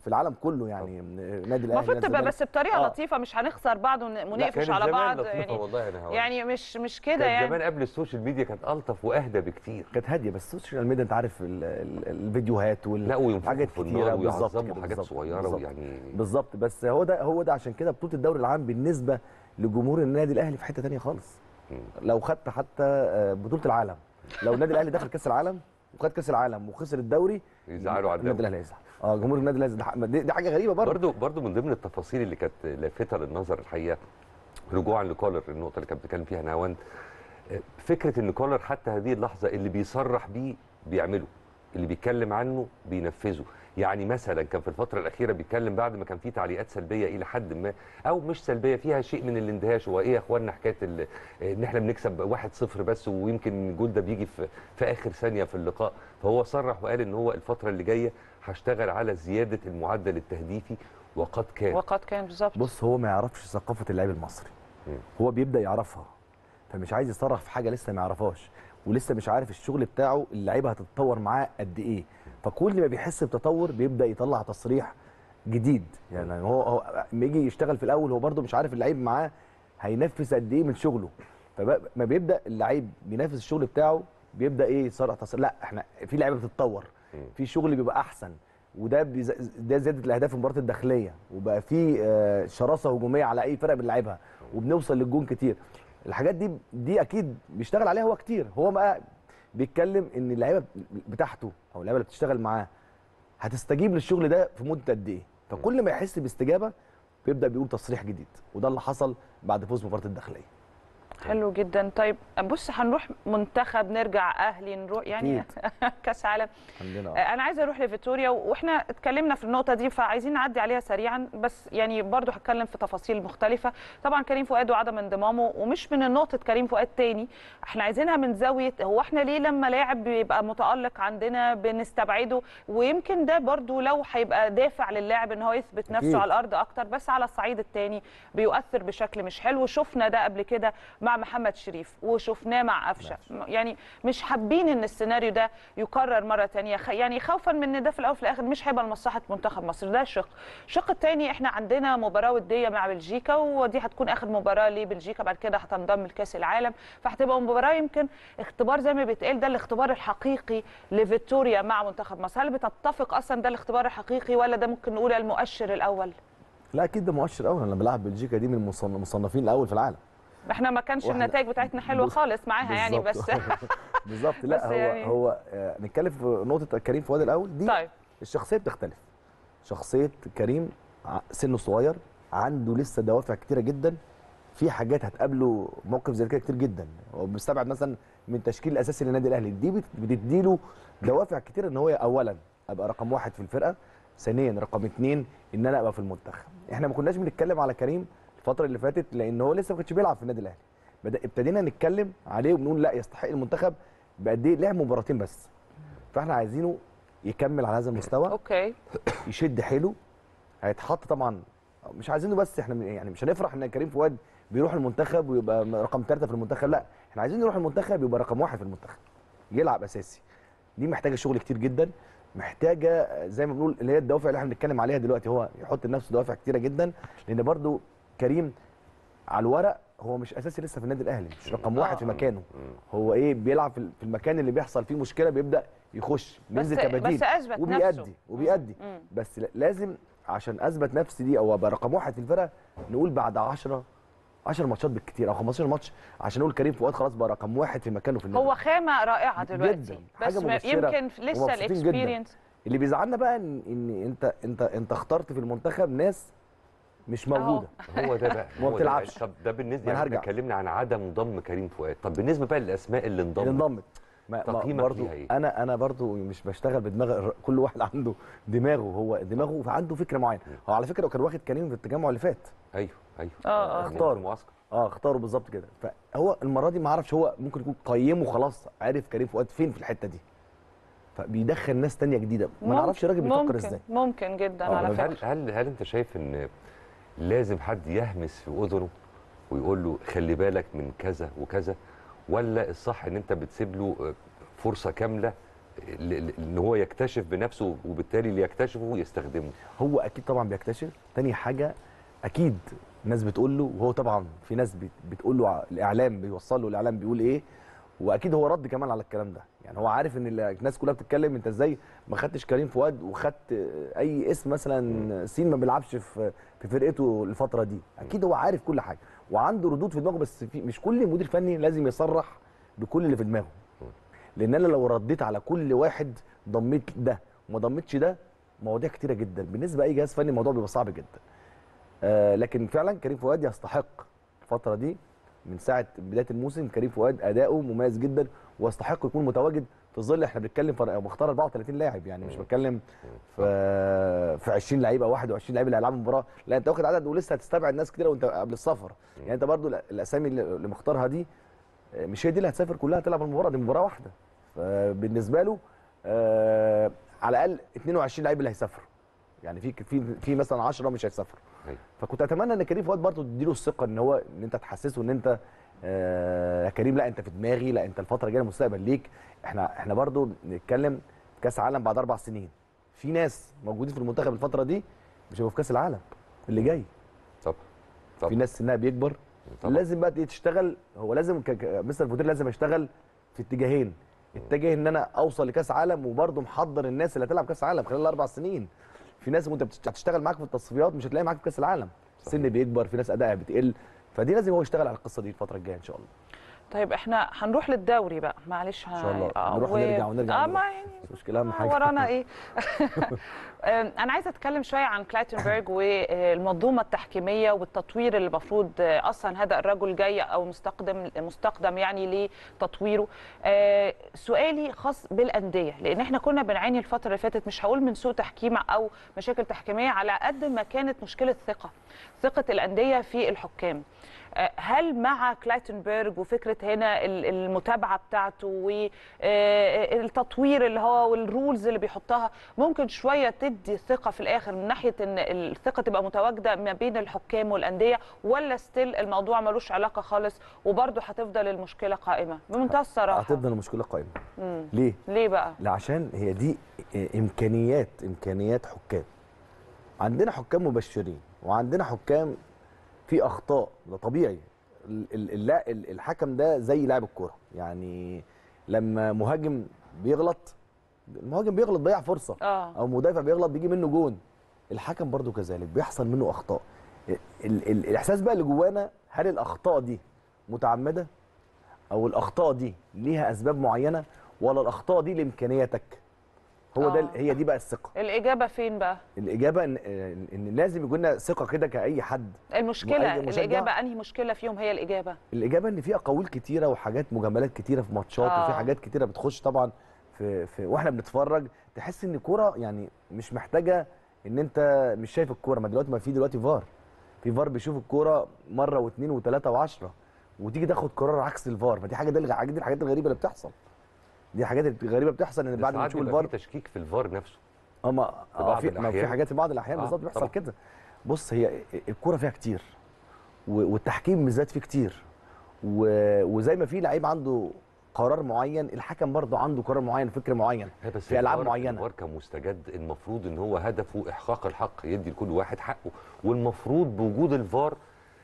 في العالم كله يعني النادي الاهلي المفروض نادي تبقى الزمالك. بس بطريقه آه. لطيفه مش هنخسر بعض ون- لا، ونقفش كانت على زمان بعض لطيفة يعني والله انا هقول يعني مش مش كده كان يعني زمان قبل السوشيال ميديا كانت الطف واهدى بكتير كانت هاديه بس السوشيال ميديا انت عارف ال- ال- الفيديوهات وال لا وينفخوا حاجات في كتيرة النار بالظبط ويعظموا كده، حاجات بالظبط، صغيره بالظبط. ويعني بالظبط بس هو ده هو ده عشان كده بطوله الدوري العام بالنسبه لجمهور النادي الاهلي في حته تانية خالص مم. لو خدت حتى آه، بطوله العالم لو النادي الاهلي دخل كاس العالم وخد كاس العالم وخسر الدوري يزعلوا على النادي الدوري الاهلي هيزعل اه جمهور النادي الاهلي ده- دي, دي حاجه غريبه برضه برضو برضو من ضمن التفاصيل اللي كانت لافته للنظر الحقيقه رجوعا لكولر النقطه اللي كانت بتتكلم فيها نهاوند آه، فكره ان كولر حتى هذه اللحظه اللي بيصرح بيه بيعمله اللي بيتكلم عنه بينفذه يعني مثلا كان في الفتره الاخيره بيتكلم بعد ما كان في تعليقات سلبيه الى حد ما او مش سلبيه فيها شيء من الاندهاش هو ايه يا اخوانا حكايه ال- ان احنا بنكسب 1-0 بس ويمكن الجول ده بيجي في في اخر ثانيه في اللقاء فهو صرح وقال ان هو الفتره اللي جايه هشتغل على زياده المعدل التهديفي وقد كان وقد كان بالظبط بص هو ما يعرفش ثقافه اللعيب المصري مم. هو بيبدا يعرفها فمش عايز يصرح في حاجه لسه ما يعرفهاش ولسه مش عارف الشغل بتاعه اللعيبه هتتطور معاه قد ايه فكل ما بيحس بتطور بيبدا يطلع تصريح جديد يعني هو هو لما يجي يشتغل في الاول هو برده مش عارف اللعيب معاه هينفذ قد ايه من شغله فما بيبدا اللعيب بينفذ الشغل بتاعه بيبدا ايه يصرح تصريح لا احنا في لعيبه بتتطور مم. في شغل بيبقى احسن وده بيز... ده زياده الاهداف في المباريات الداخليه وبقى في آه، شراسه هجوميه على اي فرقه بنلعبها وبنوصل للجون كتير الحاجات دي دي اكيد بيشتغل عليها هو كتير هو بقى بيتكلم ان اللعيبه بتاعته او اللعيبه اللي بتشتغل معاه هتستجيب للشغل ده في مده قد ايه فكل ما يحس باستجابه بيبدا بيقول تصريح جديد وده اللي حصل بعد فوز مباراه الداخليه حلو جدا طيب بص هنروح منتخب نرجع اهلي نروح يعني كاس عالم عندنا آه. انا عايزه اروح لفيتوريا واحنا اتكلمنا في النقطه دي فعايزين نعدي عليها سريعا بس يعني برضو هتكلم في تفاصيل مختلفه طبعا كريم فؤاد وعدم انضمامه ومش من نقطه كريم فؤاد تاني احنا عايزينها من زاويه هو احنا ليه لما لاعب بيبقى متالق عندنا بنستبعده ويمكن ده برضو لو هيبقى دافع لللاعب ان هو يثبت نفسه أكيد. على الارض اكتر بس على الصعيد الثاني بيؤثر بشكل مش حلو شفنا ده قبل كده مع محمد شريف وشفناه مع قفشه يعني مش حابين ان السيناريو ده يكرر مره ثانيه يعني خوفا من ان ده في الاول وفي الاخر مش هيبقى لمصلحه منتخب مصر ده شق الشق الثاني احنا عندنا مباراه وديه مع بلجيكا ودي هتكون اخر مباراه لبلجيكا بعد كده هتنضم لكاس العالم فهتبقى مباراه يمكن اختبار زي ما بيتقال ده الاختبار الحقيقي لفيكتوريا مع منتخب مصر هل بتتفق اصلا ده الاختبار الحقيقي ولا ده ممكن نقول المؤشر الاول لا اكيد ده مؤشر اول انا بلعب بلجيكا دي من المصن- المصنفين الاول في العالم احنا ما كانش وإحنا- النتائج بتاعتنا حلوه بص- خالص معاها يعني بس بالظبط. بالظبط لا بس هو يعني- هو آه، نتكلم في نقطه كريم فؤاد الاول دي طيب الشخصيه بتختلف شخصيه كريم ع- سنه صغير عنده لسه دوافع كتيره جدا في حاجات هتقابله موقف زي كده كتير جدا هو بيستبعد مثلا من التشكيل الاساسي للنادي الاهلي دي بت- بتديله دوافع كتير ان هو اولا ابقى رقم واحد في الفرقه ثانيا رقم اثنين ان انا ابقى في المنتخب احنا ما كناش بنتكلم على كريم الفتره اللي فاتت لان هو لسه ما كانش بيلعب في النادي الاهلي بدا ابتدينا نتكلم عليه وبنقول لا يستحق المنتخب بقد ايه لعب مباراتين بس فاحنا عايزينه يكمل على هذا المستوى اوكي يشد حيله هيتحط طبعا مش عايزينه بس احنا يعني مش هنفرح ان كريم فؤاد بيروح المنتخب ويبقى رقم ثلاثه في المنتخب لا احنا عايزين يروح المنتخب يبقى رقم واحد في المنتخب يلعب اساسي دي محتاجه شغل كتير جدا محتاجه زي ما بنقول اللي هي الدوافع اللي احنا بنتكلم عليها دلوقتي هو يحط لنفسه دوافع كتيره جدا لان برضو كريم على الورق هو مش اساسي لسه في النادي الاهلي مش رقم واحد في مكانه هو ايه بيلعب في في المكان اللي بيحصل فيه مشكله بيبدا يخش بينزل كبديل بس اثبت وبيأدي نفسه وبيأدي مم. بس لا- لازم عشان اثبت نفسي دي او ابقى رقم واحد في الفرقه نقول بعد 10 10 ماتشات بالكتير او 15 ماتش عشان نقول كريم فؤاد خلاص بقى رقم واحد في مكانه في النادي هو خامه رائعه دلوقتي جداً. حاجة بس ما- مبشرة يمكن لسه ومبسوطين جداً. الاكسبيرينس اللي بيزعلنا بقى ان, إن انت انت انت اخترت في المنتخب ناس مش أهو. موجوده هو ده بقى ما هو ده بتلعبش. بقى. طب ده بالنسبه ما أنا يعني احنا هرجع. اتكلمنا عن عدم ضم كريم فؤاد طب بالنسبه بقى للاسماء اللي انضمت اللي انضمت ما ما تقييمك برضو ليها إيه؟ انا انا برضو مش بشتغل بدماغ الر- كل واحد عنده دماغه هو دماغه عنده فكره معينه هو على فكره كان واخد كريم في التجمع اللي فات ايوه ايوه آه، آه. اختار. المعسكر اه اختاروا بالظبط كده فهو المره دي ما اعرفش هو ممكن يكون قيمه خلاص عارف كريم فؤاد فين في الحته دي فبيدخل ناس تانية جديده ما نعرفش الراجل بيفكر ممكن ازاي ممكن جدا آه، على بس فكره هل هل هل انت شايف ان لازم حد يهمس في اذنه ويقول له خلي بالك من كذا وكذا ولا الصح ان انت بتسيب له فرصه كامله ل- ل- ان هو يكتشف بنفسه وبالتالي اللي يكتشفه يستخدمه هو اكيد طبعا بيكتشف تاني حاجه اكيد ناس بتقول له وهو طبعا في ناس بت- بتقول له ع- الاعلام بيوصل له الاعلام بيقول ايه واكيد هو رد كمان على الكلام ده يعني هو عارف ان ال- الناس كلها بتتكلم انت ازاي ما خدتش كريم فؤاد وخدت اي اسم مثلا سين ما بيلعبش في في فرقته الفتره دي اكيد هو عارف كل حاجه وعنده ردود في دماغه بس في مش كل مدير فني لازم يصرح بكل اللي في دماغه لان انا لو رديت على كل واحد ضميت ده وما ضميتش ده مواضيع كتيره جدا بالنسبه لاي جهاز فني الموضوع بيبقى صعب جدا آه لكن فعلا كريم فؤاد يستحق الفتره دي من ساعه بدايه الموسم كريم فؤاد اداؤه مميز جدا ويستحق يكون متواجد في ظل احنا بنتكلم في مختار 34 لاعب يعني مش بتكلم في في 20 لعيبه 21 لعيب اللي هيلعبوا المباراه لا انت واخد عدد ولسه هتستبعد ناس كتيره وانت قبل السفر يعني انت برضو الاسامي اللي اللي مختارها دي آه، مش هي دي اللي هتسافر كلها تلعب المباراه دي مباراه واحده فبالنسبه له آه على الاقل 22 لعيب اللي هيسافروا يعني في في في مثلا 10 مش هيسافروا أيوة. فكنت اتمنى ان كريم فؤاد برضه تديله الثقه ان هو ان انت تحسسه ان انت آه يا كريم لا انت في دماغي لا انت الفتره الجايه مستقبل ليك احنا احنا برضه بنتكلم كاس عالم بعد اربع سنين في ناس موجودين في المنتخب الفتره دي مش هيبقوا في كاس العالم اللي جاي طب في طب ناس سنها بيكبر طبعا. لازم بقى تشتغل هو لازم ك- ك- مستر فوتير لازم يشتغل في اتجاهين اتجاه ان انا اوصل لكاس عالم وبرضه محضر الناس اللي هتلعب كاس عالم خلال الاربع سنين في ناس وانت بتشت- هتشتغل معاك في التصفيات مش هتلاقي معاك في كاس العالم السن بيكبر في ناس ادائها بتقل فدي لازم هو يشتغل على القصه دي الفتره الجايه ان شاء الله طيب احنا هنروح للدوري بقى معلش ان شاء الله آه، نروح و- ونرجع ونرجع اه ونروح. ما يعني مش مشكله اهم حاجه ورانا ايه آم، انا عايزه اتكلم شويه عن كلايتنبرج والمنظومه التحكيميه والتطوير اللي المفروض آه، اصلا هذا الرجل جاي او مستقدم مستقدم يعني لتطويره آه، سؤالي خاص بالانديه لان احنا كنا بنعاني الفتره اللي فاتت مش هقول من سوء تحكيم او مشاكل تحكيميه على قد ما كانت مشكله ثقه ثقه الانديه في الحكام آه، هل مع كلايتنبرج وفكره هنا ال- المتابعه بتاعته والتطوير اللي هو والرولز اللي بيحطها ممكن شويه تدي ثقه في الاخر من ناحيه ان الثقه تبقى متواجده ما بين الحكام والانديه ولا ستيل الموضوع ملوش علاقه خالص وبرضه هتفضل المشكله قائمه بمنتهى الصراحه هتفضل المشكله قائمه مم. ليه ليه بقى؟ لا عشان هي دي امكانيات امكانيات حكام عندنا حكام مبشرين وعندنا حكام في اخطاء ده طبيعي ال- ال- اللا- ال- الحكم ده زي لاعب الكوره يعني لما مهاجم بيغلط المهاجم بيغلط بيضيع فرصه اه او مدافع بيغلط بيجي منه جون الحكم برضو كذلك بيحصل منه اخطاء ال ال الاحساس بقى اللي جوانا هل الاخطاء دي متعمده او الاخطاء دي ليها اسباب معينه ولا الاخطاء دي لامكانياتك هو ده آه. هي دي بقى الثقه الاجابه فين بقى؟ الاجابه ان ان لازم يكون لنا ثقه كده كاي حد المشكله مؤيد- مشجع. الاجابه انهي مشكله فيهم هي الاجابه؟ الاجابه ان في اقاويل كتيره وحاجات مجاملات كتيره في ماتشات آه. وفي حاجات كتيره بتخش طبعا في, في واحنا بنتفرج تحس ان الكوره يعني مش محتاجه ان انت مش شايف الكوره ما دلوقتي ما في دلوقتي فار في فار بيشوف الكوره مره واثنين وثلاثه وعشرة وتيجي تاخد قرار عكس الفار فدي حاجه دي الغ- دي الحاجات الغريبه اللي بتحصل دي الحاجات الغريبه بتحصل ان بس بعد ما ساعات تشوف بيبقى الفار في تشكيك في الفار نفسه اما في اه بعض في ما في الأحيان. حاجات في بعض الاحيان آه، بالظبط بيحصل طبعا. كده بص هي الكوره فيها كتير و- والتحكيم بالذات فيه كتير و- وزي ما في لعيب عنده قرار معين الحكم برضه عنده قرار معين فكر معين لا بس في ألعاب الفار- معينة. الفار كمستجد المفروض ان هو هدفه احقاق الحق يدي لكل واحد حقه والمفروض بوجود الفار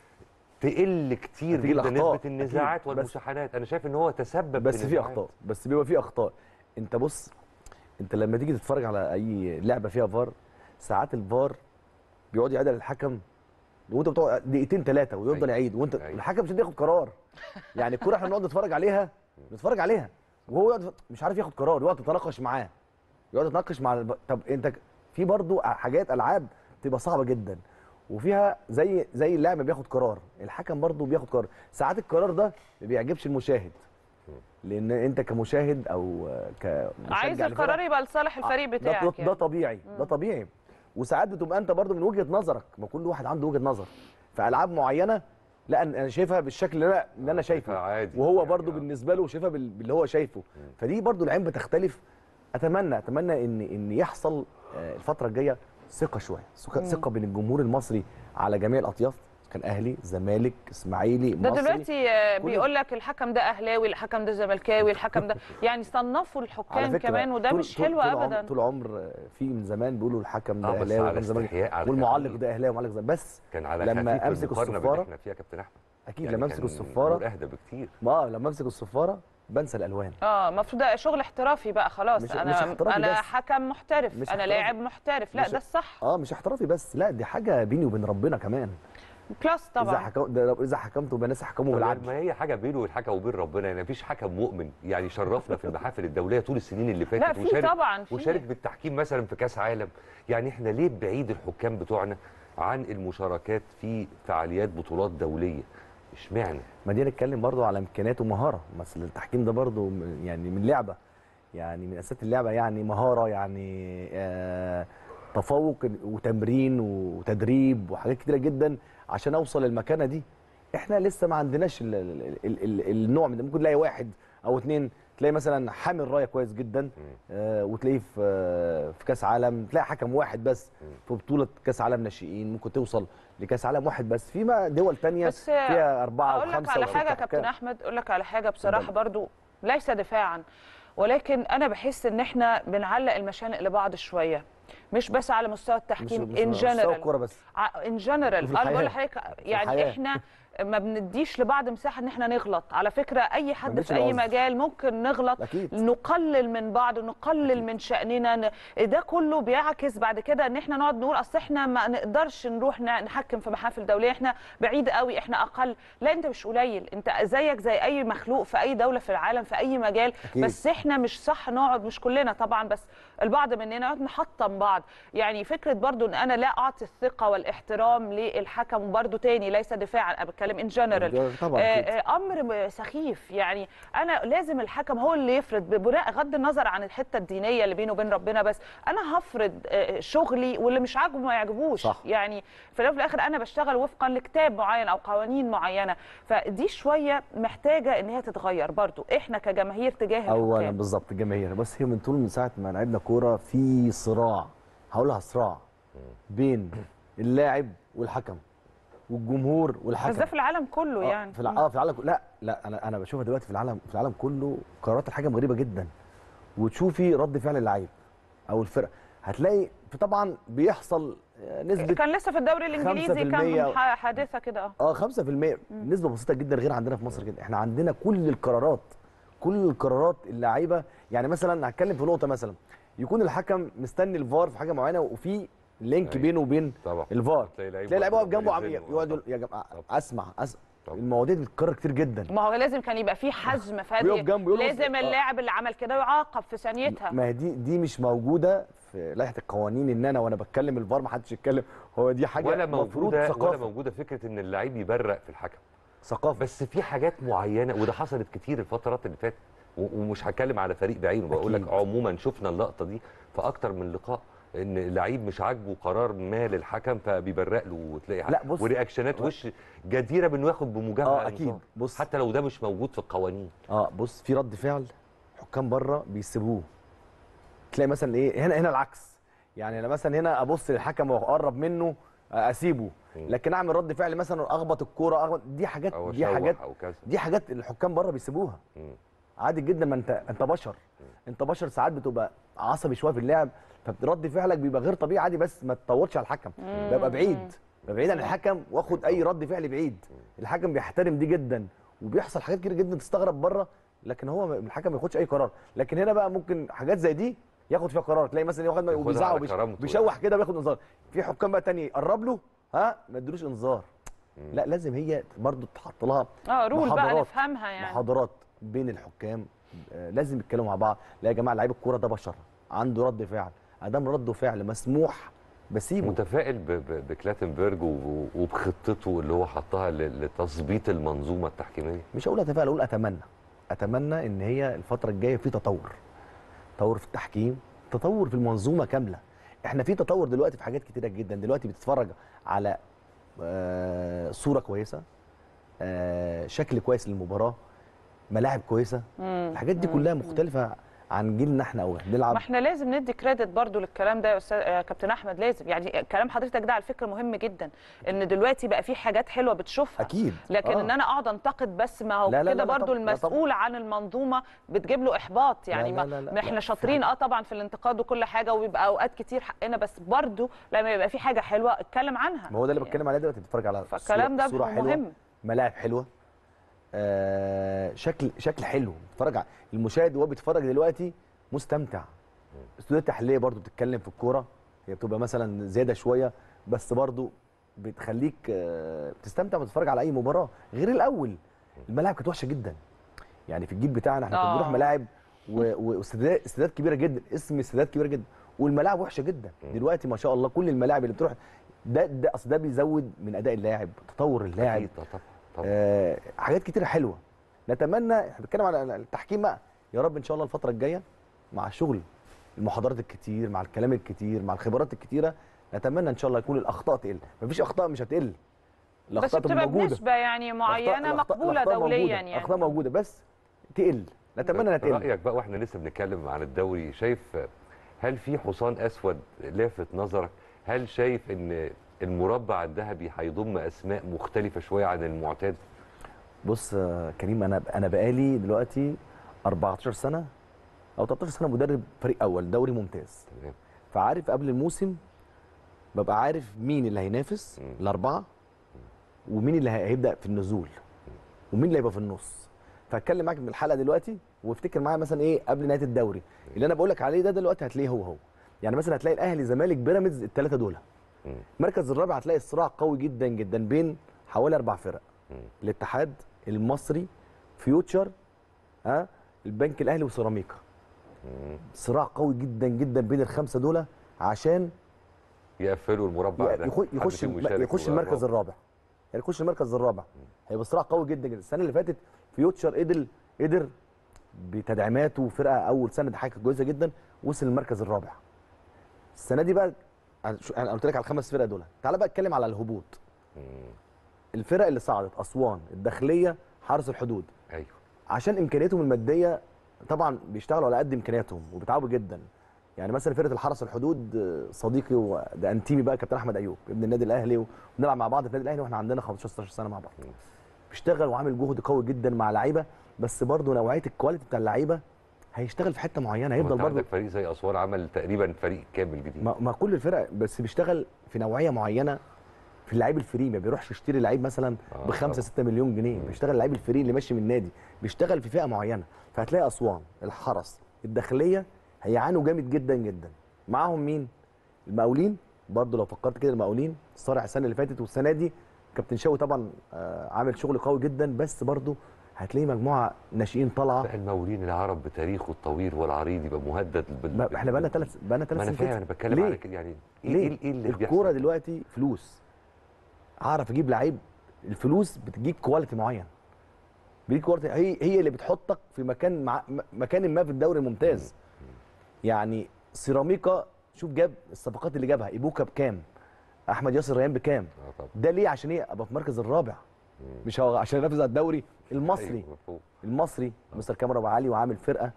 تقل كتير هتيجي جدا الأخطاء، نسبه النزاعات أكيد، بس- والمشاحنات انا شايف ان هو تسبب بس في نزاعات. اخطاء بس بيبقى في اخطاء انت بص انت لما تيجي تتفرج على اي لعبه فيها فار ساعات الفار بيقعد يعيد على الحكم وانت بتقعد دقيقتين ثلاثه ويفضل أيوة. يعيد وانت أيوة. الحكم مش ياخد قرار يعني الكوره احنا بنقعد نتفرج عليها نتفرج عليها وهو يقعد مش عارف ياخد قرار يقعد يتناقش معاه يقعد يتناقش مع الب... طب انت ك- في برضو حاجات العاب تبقى صعبه جدا وفيها زي زي اللاعب ما بياخد قرار الحكم برضو بياخد قرار ساعات القرار ده ما بيعجبش المشاهد لان انت كمشاهد او كمشجع عايز لفرقة، القرار يبقى لصالح الفريق ده, بتاعك ده, يعني. ده طبيعي ده طبيعي وساعات بتبقى انت برضو من وجهه نظرك ما كل واحد عنده وجهه نظر في العاب معينه لا أنا- انا شايفها بالشكل اللي انا اللي انا شايفه شايفها عادي وهو يعني، برضو آه. بالنسبه له شايفها بال- باللي هو شايفه فدي برضو العين بتختلف اتمنى اتمنى ان ان يحصل آه، الفتره الجايه ثقه شويه ثقه ثقة بين الجمهور المصري على جميع الاطياف كان اهلي زمالك اسماعيلي ده مصري دلوقتي آه، كل- بيقول لك الحكم ده اهلاوي الحكم ده زملكاوي الحكم ده يعني صنفوا على الحكام فكره كمان وده طول- مش طول- حلو طول عمر- ابدا طول عمر في من زمان بيقولوا الحكم اه ده بس اهلاوي على والحكم زمالك استحياء على والمعلق خفيف. ده اهلاوي ومعلق زمالك بس كان على لما خفيف أمسك المقارنة باللي الصفارة- احنا فيها يا كابتن احمد اكيد يعني لما امسك كان الصفاره أمور اهدى بكتير ما لما امسك الصفاره بنسى الالوان اه المفروض ده شغل احترافي بقى خلاص مش- انا مش احترافي انا بس. حكم محترف مش انا احترافي. لاعب محترف لا مش- ده الصح اه مش احترافي بس لا دي حاجه بيني وبين ربنا كمان كلاس اذا طبعا حكم ده اذا حكمت بناس حكموا طب بالعدل ما هي حاجه بينه والحكم وبين ربنا يعني مفيش حكم مؤمن يعني شرفنا في المحافل الدوليه طول السنين اللي فاتت لا في وشارك طبعا في وشارك بالتحكيم مثلا في كاس عالم يعني احنا ليه بعيد الحكام بتوعنا عن المشاركات في فعاليات بطولات دوليه اشمعنى ما دي نتكلم برضو على امكانيات ومهاره مثلا التحكيم ده برضو م- يعني من لعبه يعني من اساسات اللعبه يعني مهاره يعني آه تفوق وتمرين وتدريب وحاجات كتيره جدا عشان اوصل للمكانه دي احنا لسه ما عندناش ال ال ال ال النوع من ده ممكن تلاقي واحد او اتنين تلاقي مثلا حامل رايه كويس جدا آه وتلاقيه في آه في كاس عالم تلاقي حكم واحد بس في بطوله كاس عالم ناشئين ممكن توصل لكاس عالم واحد بس في بقى دول تانية بس فيها اربعه اقول لك وخمسه على وستة حاجه يا كابتن حكام. احمد اقول لك على حاجه بصراحه اتفضل. برضو ليس دفاعا ولكن انا بحس ان احنا بنعلق المشانق لبعض شويه مش بس على مستوى مش التحكيم مش ان مستوى جنرال الكوره بس ان جنرال وفي انا الحياة. بقول لحضرتك يعني الحياة. احنا ما بنديش لبعض مساحه ان احنا نغلط على فكره اي حد بنديش في اي العذر. مجال ممكن نغلط اكيد نقلل من بعض نقلل من شأننا ن- ده كله بيعكس بعد كده ان احنا نقعد نقول اصل احنا ما نقدرش نروح ن- نحكم في محافل دوليه احنا بعيد قوي احنا اقل لا انت مش قليل انت زيك زي اي مخلوق في اي دوله في العالم في اي مجال أكيد. بس احنا مش صح نقعد مش كلنا طبعا بس البعض مننا نقعد نحطم بعض يعني فكره برضو ان انا لا اعطي الثقه والاحترام للحكم برضو تاني ليس دفاعا انا بتكلم ان جنرال طبعا آه، أكيد. آه، امر م- سخيف يعني انا لازم الحكم هو اللي يفرض ببناء غض النظر عن الحته الدينيه اللي بينه وبين ربنا بس انا هفرض آه، شغلي واللي مش عاجبه ما يعجبوش صح. يعني في الأول وفي الاخر انا بشتغل وفقا لكتاب معين او قوانين معينه فدي شويه محتاجه ان هي تتغير برضو احنا كجماهير تجاه اولا الحكام بالظبط الجماهير بس هي من طول من ساعه ما لعبنا كوره في صراع هقولها صراع بين اللاعب والحكم والجمهور والحكم بس ده في العالم كله آه، يعني في الع... اه في العالم كله لا لا انا انا بشوفها دلوقتي في العالم في العالم كله قرارات الحكم غريبه جدا وتشوفي رد فعل اللعيب او الفرقه هتلاقي في طبعا بيحصل آه، نسبه كان لسه في الدوري الانجليزي 5% كان ح- حادثه كده اه اه 5% نسبه بسيطه جدا غير عندنا في مصر كده احنا عندنا كل القرارات كل القرارات اللعيبه يعني مثلا هتكلم في نقطه مثلا يكون الحكم مستني الفار في حاجه معينه وفي لينك أيوة. بينه وبين طبعا الفار تلاقي لعيب تلاقي لعيب واقف جنبه عم بيزنه. يقعد يقول يا جماعه طبعا. اسمع اسمع طبعا. المواضيع دي بتتكرر كتير جدا ما هو لازم كان يبقى فيه حزم فادي ويقف جنبه يقول له لازم آه. اللاعب اللي عمل كده يعاقب في ثانيتها ما هي دي دي مش موجوده في لائحه القوانين ان انا وانا بتكلم الفار ما حدش يتكلم هو دي حاجه ولا مفروض موجوده ولا ثقافه موجوده فكره ان اللعيب يبرق في الحكم ثقافه بس في حاجات معينه وده حصلت كتير الفترات اللي فاتت و- ومش هتكلم على فريق بعينه بقول لك أكيد. عموما شفنا اللقطه دي في اكتر من لقاء ان اللعيب مش عاجبه قرار ما للحكم فبيبرق له وتلاقي لا، بص- ورياكشنات وش جديره بانه ياخد بمجامله اه اكيد إنذار. بص حتى لو ده مش موجود في القوانين اه بص في رد فعل حكام بره بيسيبوه تلاقي مثلا ايه هنا هنا العكس يعني انا مثلا هنا ابص للحكم واقرب منه آه، اسيبه مم. لكن اعمل رد فعل مثلا اخبط الكوره أخبط دي حاجات او دي أشوح حاجات او كذا دي حاجات الحكام بره بيسيبوها مم. عادي جدا ما انت انت بشر انت بشر ساعات بتبقى عصبي شويه في اللعب فرد فعلك بيبقى غير طبيعي عادي بس ما تطولش على الحكم ببقى بعيد ببقى بعيد عن الحكم واخد اي رد فعل بعيد الحكم بيحترم دي جدا وبيحصل حاجات كتير جدا تستغرب بره لكن هو ما- الحكم ما ياخدش اي قرار لكن هنا بقى ممكن حاجات زي دي ياخد فيها قرار تلاقي مثلا واخد ياخدها وبيزعق على وبيش- كرامته بيشوح يعني. كده وياخد انذار في حكام بقى تاني يقرب له ها ما يدلوش انذار لا لازم هي برضو تحط لها اه رول بقى محاضرات. نفهمها يعني محاضرات بين الحكام آه، لازم يتكلموا مع بعض لا يا جماعه لعيب الكوره ده بشر عنده رد فعل ادام رده فعل مسموح بسيبه متفائل ب- ب- بكلاتنبرج و- وبخطته اللي هو حطها ل- لتظبيط المنظومه التحكيميه مش هقول اتفائل اقول اتمنى اتمنى ان هي الفتره الجايه في تطور تطور في التحكيم تطور في المنظومه كامله احنا في تطور دلوقتي في حاجات كتيره جدا دلوقتي بتتفرج على آه، صوره كويسه آه، شكل كويس للمباراه ملاعب كويسه مم. الحاجات دي كلها مختلفه عن جيلنا احنا او بنلعب ما احنا لازم ندي كريدت برضو للكلام ده يا استاذ يا كابتن احمد لازم يعني كلام حضرتك ده على فكره مهم جدا ان دلوقتي بقى في حاجات حلوه بتشوفها اكيد لكن آه. ان انا اقعد انتقد بس ما هو لا، لا، كده لا، لا برضو طبعاً، لا المسؤول عن المنظومه بتجيب له احباط يعني لا، ما, لا، لا، ما احنا لا، شاطرين اه طبعا في الانتقاد وكل حاجه وبيبقى اوقات كتير حقنا بس برضو لما يبقى في حاجه حلوه اتكلم عنها ما هو ده اللي بتكلم عليه دلوقتي بتتفرج على فالكلام ده صورة- صورة حلوة مهم ملاعب حلوه آه شكل شكل حلو بتتفرج على المشاهد وهو بيتفرج دلوقتي مستمتع استوديوهات تحليليه برضو بتتكلم في الكوره هي بتبقى مثلا زياده شويه بس برضو بتخليك آه بتستمتع وتتفرج على اي مباراه غير الاول الملاعب كانت وحشه جدا يعني في الجيل بتاعنا احنا كنا آه. بنروح ملاعب و- واستادات استادات كبيره جدا اسم استادات كبيره جدا والملاعب وحشه جدا دلوقتي ما شاء الله كل الملاعب اللي بتروح ده ده اصل ده بيزود من اداء اللاعب تطور اللاعب أكيد طبعا طبعا آه حاجات كتير حلوه نتمنى احنا بنتكلم على التحكيم بقى يا رب ان شاء الله الفتره الجايه مع الشغل المحاضرات الكتير مع الكلام الكتير مع الخبرات الكتيره نتمنى ان شاء الله يكون الاخطاء تقل مفيش اخطاء مش هتقل بس الاخطاء بتبقى موجوده بنسبه يعني معينه الأخطاء- الأخطاء- مقبوله الأخطاء دوليا موجودة. يعني الاخطاء موجوده بس تقل نتمنى انها تقل رايك بقى واحنا لسه بنتكلم عن الدوري شايف هل في حصان اسود لافت نظرك هل شايف ان المربع الذهبي هيضم اسماء مختلفه شويه عن المعتاد بص يا كريم انا انا بقالي دلوقتي 14 سنه او 13 سنه مدرب فريق اول دوري ممتاز تمام فعارف قبل الموسم ببقى عارف مين اللي هينافس مم. الاربعه ومين اللي هيبدا في النزول ومين اللي هيبقى في النص فهتكلم معاك من الحلقه دلوقتي وافتكر معايا مثلا ايه قبل نهايه الدوري اللي انا بقول لك عليه ده دلوقتي هتلاقيه هو هو يعني مثلا هتلاقي الاهلي زمالك بيراميدز الثلاثه دول مم. المركز الرابع هتلاقي الصراع قوي جدا جدا بين حوالي اربع فرق مم. الاتحاد المصري فيوتشر ها البنك الاهلي وسيراميكا مم. صراع قوي جدا جدا بين الخمسه دول عشان يقفلوا المربع ده يخ- حد يخش فيهم يشارك يخش ويبقى المركز الرابع يعني يخش المركز الرابع هيبقى صراع قوي جدا جدا السنه اللي فاتت فيوتشر قدر قدر بتدعيماته وفرقه اول سنه دي حاجه كويسه جدا وصل المركز الرابع السنه دي بقى انا قلت لك على الخمس فرق دول تعال بقى اتكلم على الهبوط مم. الفرق اللي صعدت اسوان الداخليه حرس الحدود ايوه عشان امكانياتهم الماديه طبعا بيشتغلوا على قد امكانياتهم وبيتعبوا جدا يعني مثلا فرقه الحرس الحدود آه، صديقي وده انتيمي بقى كابتن احمد ايوب ابن النادي الاهلي وبنلعب مع بعض في النادي الاهلي واحنا عندنا 15 16 سنه مع بعض بيشتغل وعامل جهد قوي جدا مع لعيبه بس برضه نوعيه الكواليتي بتاع اللعيبه هيشتغل في حته معينه هيفضل هيفضل برضه عندك فريق زي اسوان عمل تقريبا فريق كامل جديد ما, ما كل الفرق بس بيشتغل في نوعيه معينه في اللعيب الفري ما بيروحش يشتري لعيب مثلا آه، ب 5 طبعا. 6 مليون جنيه بيشتغل اللعيب الفري اللي ماشي من النادي بيشتغل في فئه معينه فهتلاقي اسوان الحرس الداخليه هيعانوا جامد جدا جدا معاهم مين المقاولين برضه لو فكرت كده المقاولين صارع السنه اللي فاتت والسنه دي كابتن شاوي طبعا آه، عامل شغل قوي جدا بس برضه هتلاقي مجموعه ناشئين طالعه بقى المقاولين العرب بتاريخه الطويل والعريض يبقى مهدد بال... ما- احنا بقالنا ثلاث بقالنا ما ثلاث انا سنين فاهم كده. انا بتكلم ليه؟ على كده يعني ايه ليه؟ ايه إيه اللي بيحصل الكوره ده؟ دلوقتي فلوس اعرف اجيب لعيب الفلوس بتجيب كواليتي معين بتجيب كواليتي هي هي اللي بتحطك في مكان مع م- مكان ما في الدوري الممتاز يعني سيراميكا شوف جاب الصفقات اللي جابها ايبوكا بكام احمد ياسر ريان بكام آه طبعا ده ليه عشان ايه ابقى في المركز الرابع مش هو عشان انافس على الدوري المصري أيوة، مفهوم. المصري مستر كاميرا ابو علي وعامل فرقه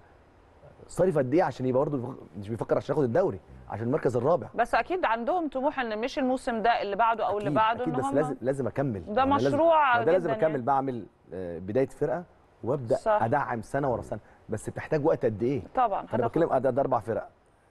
صارف قد ايه عشان يبقى برضه مش بيفكر عشان ياخد الدوري عشان المركز الرابع بس اكيد عندهم طموح ان مش الموسم ده اللي بعده او اللي أكيد- بعده اكيد ان بس هم لازم لازم اكمل ده أنا لازم- مشروع ما ده لازم جداً اكمل يعني. بعمل آه، بدايه فرقه وابدا صح. ادعم سنه ورا سنه بس بتحتاج وقت قد ايه طبعا انا هذا بتكلم ده, ده اربع فرق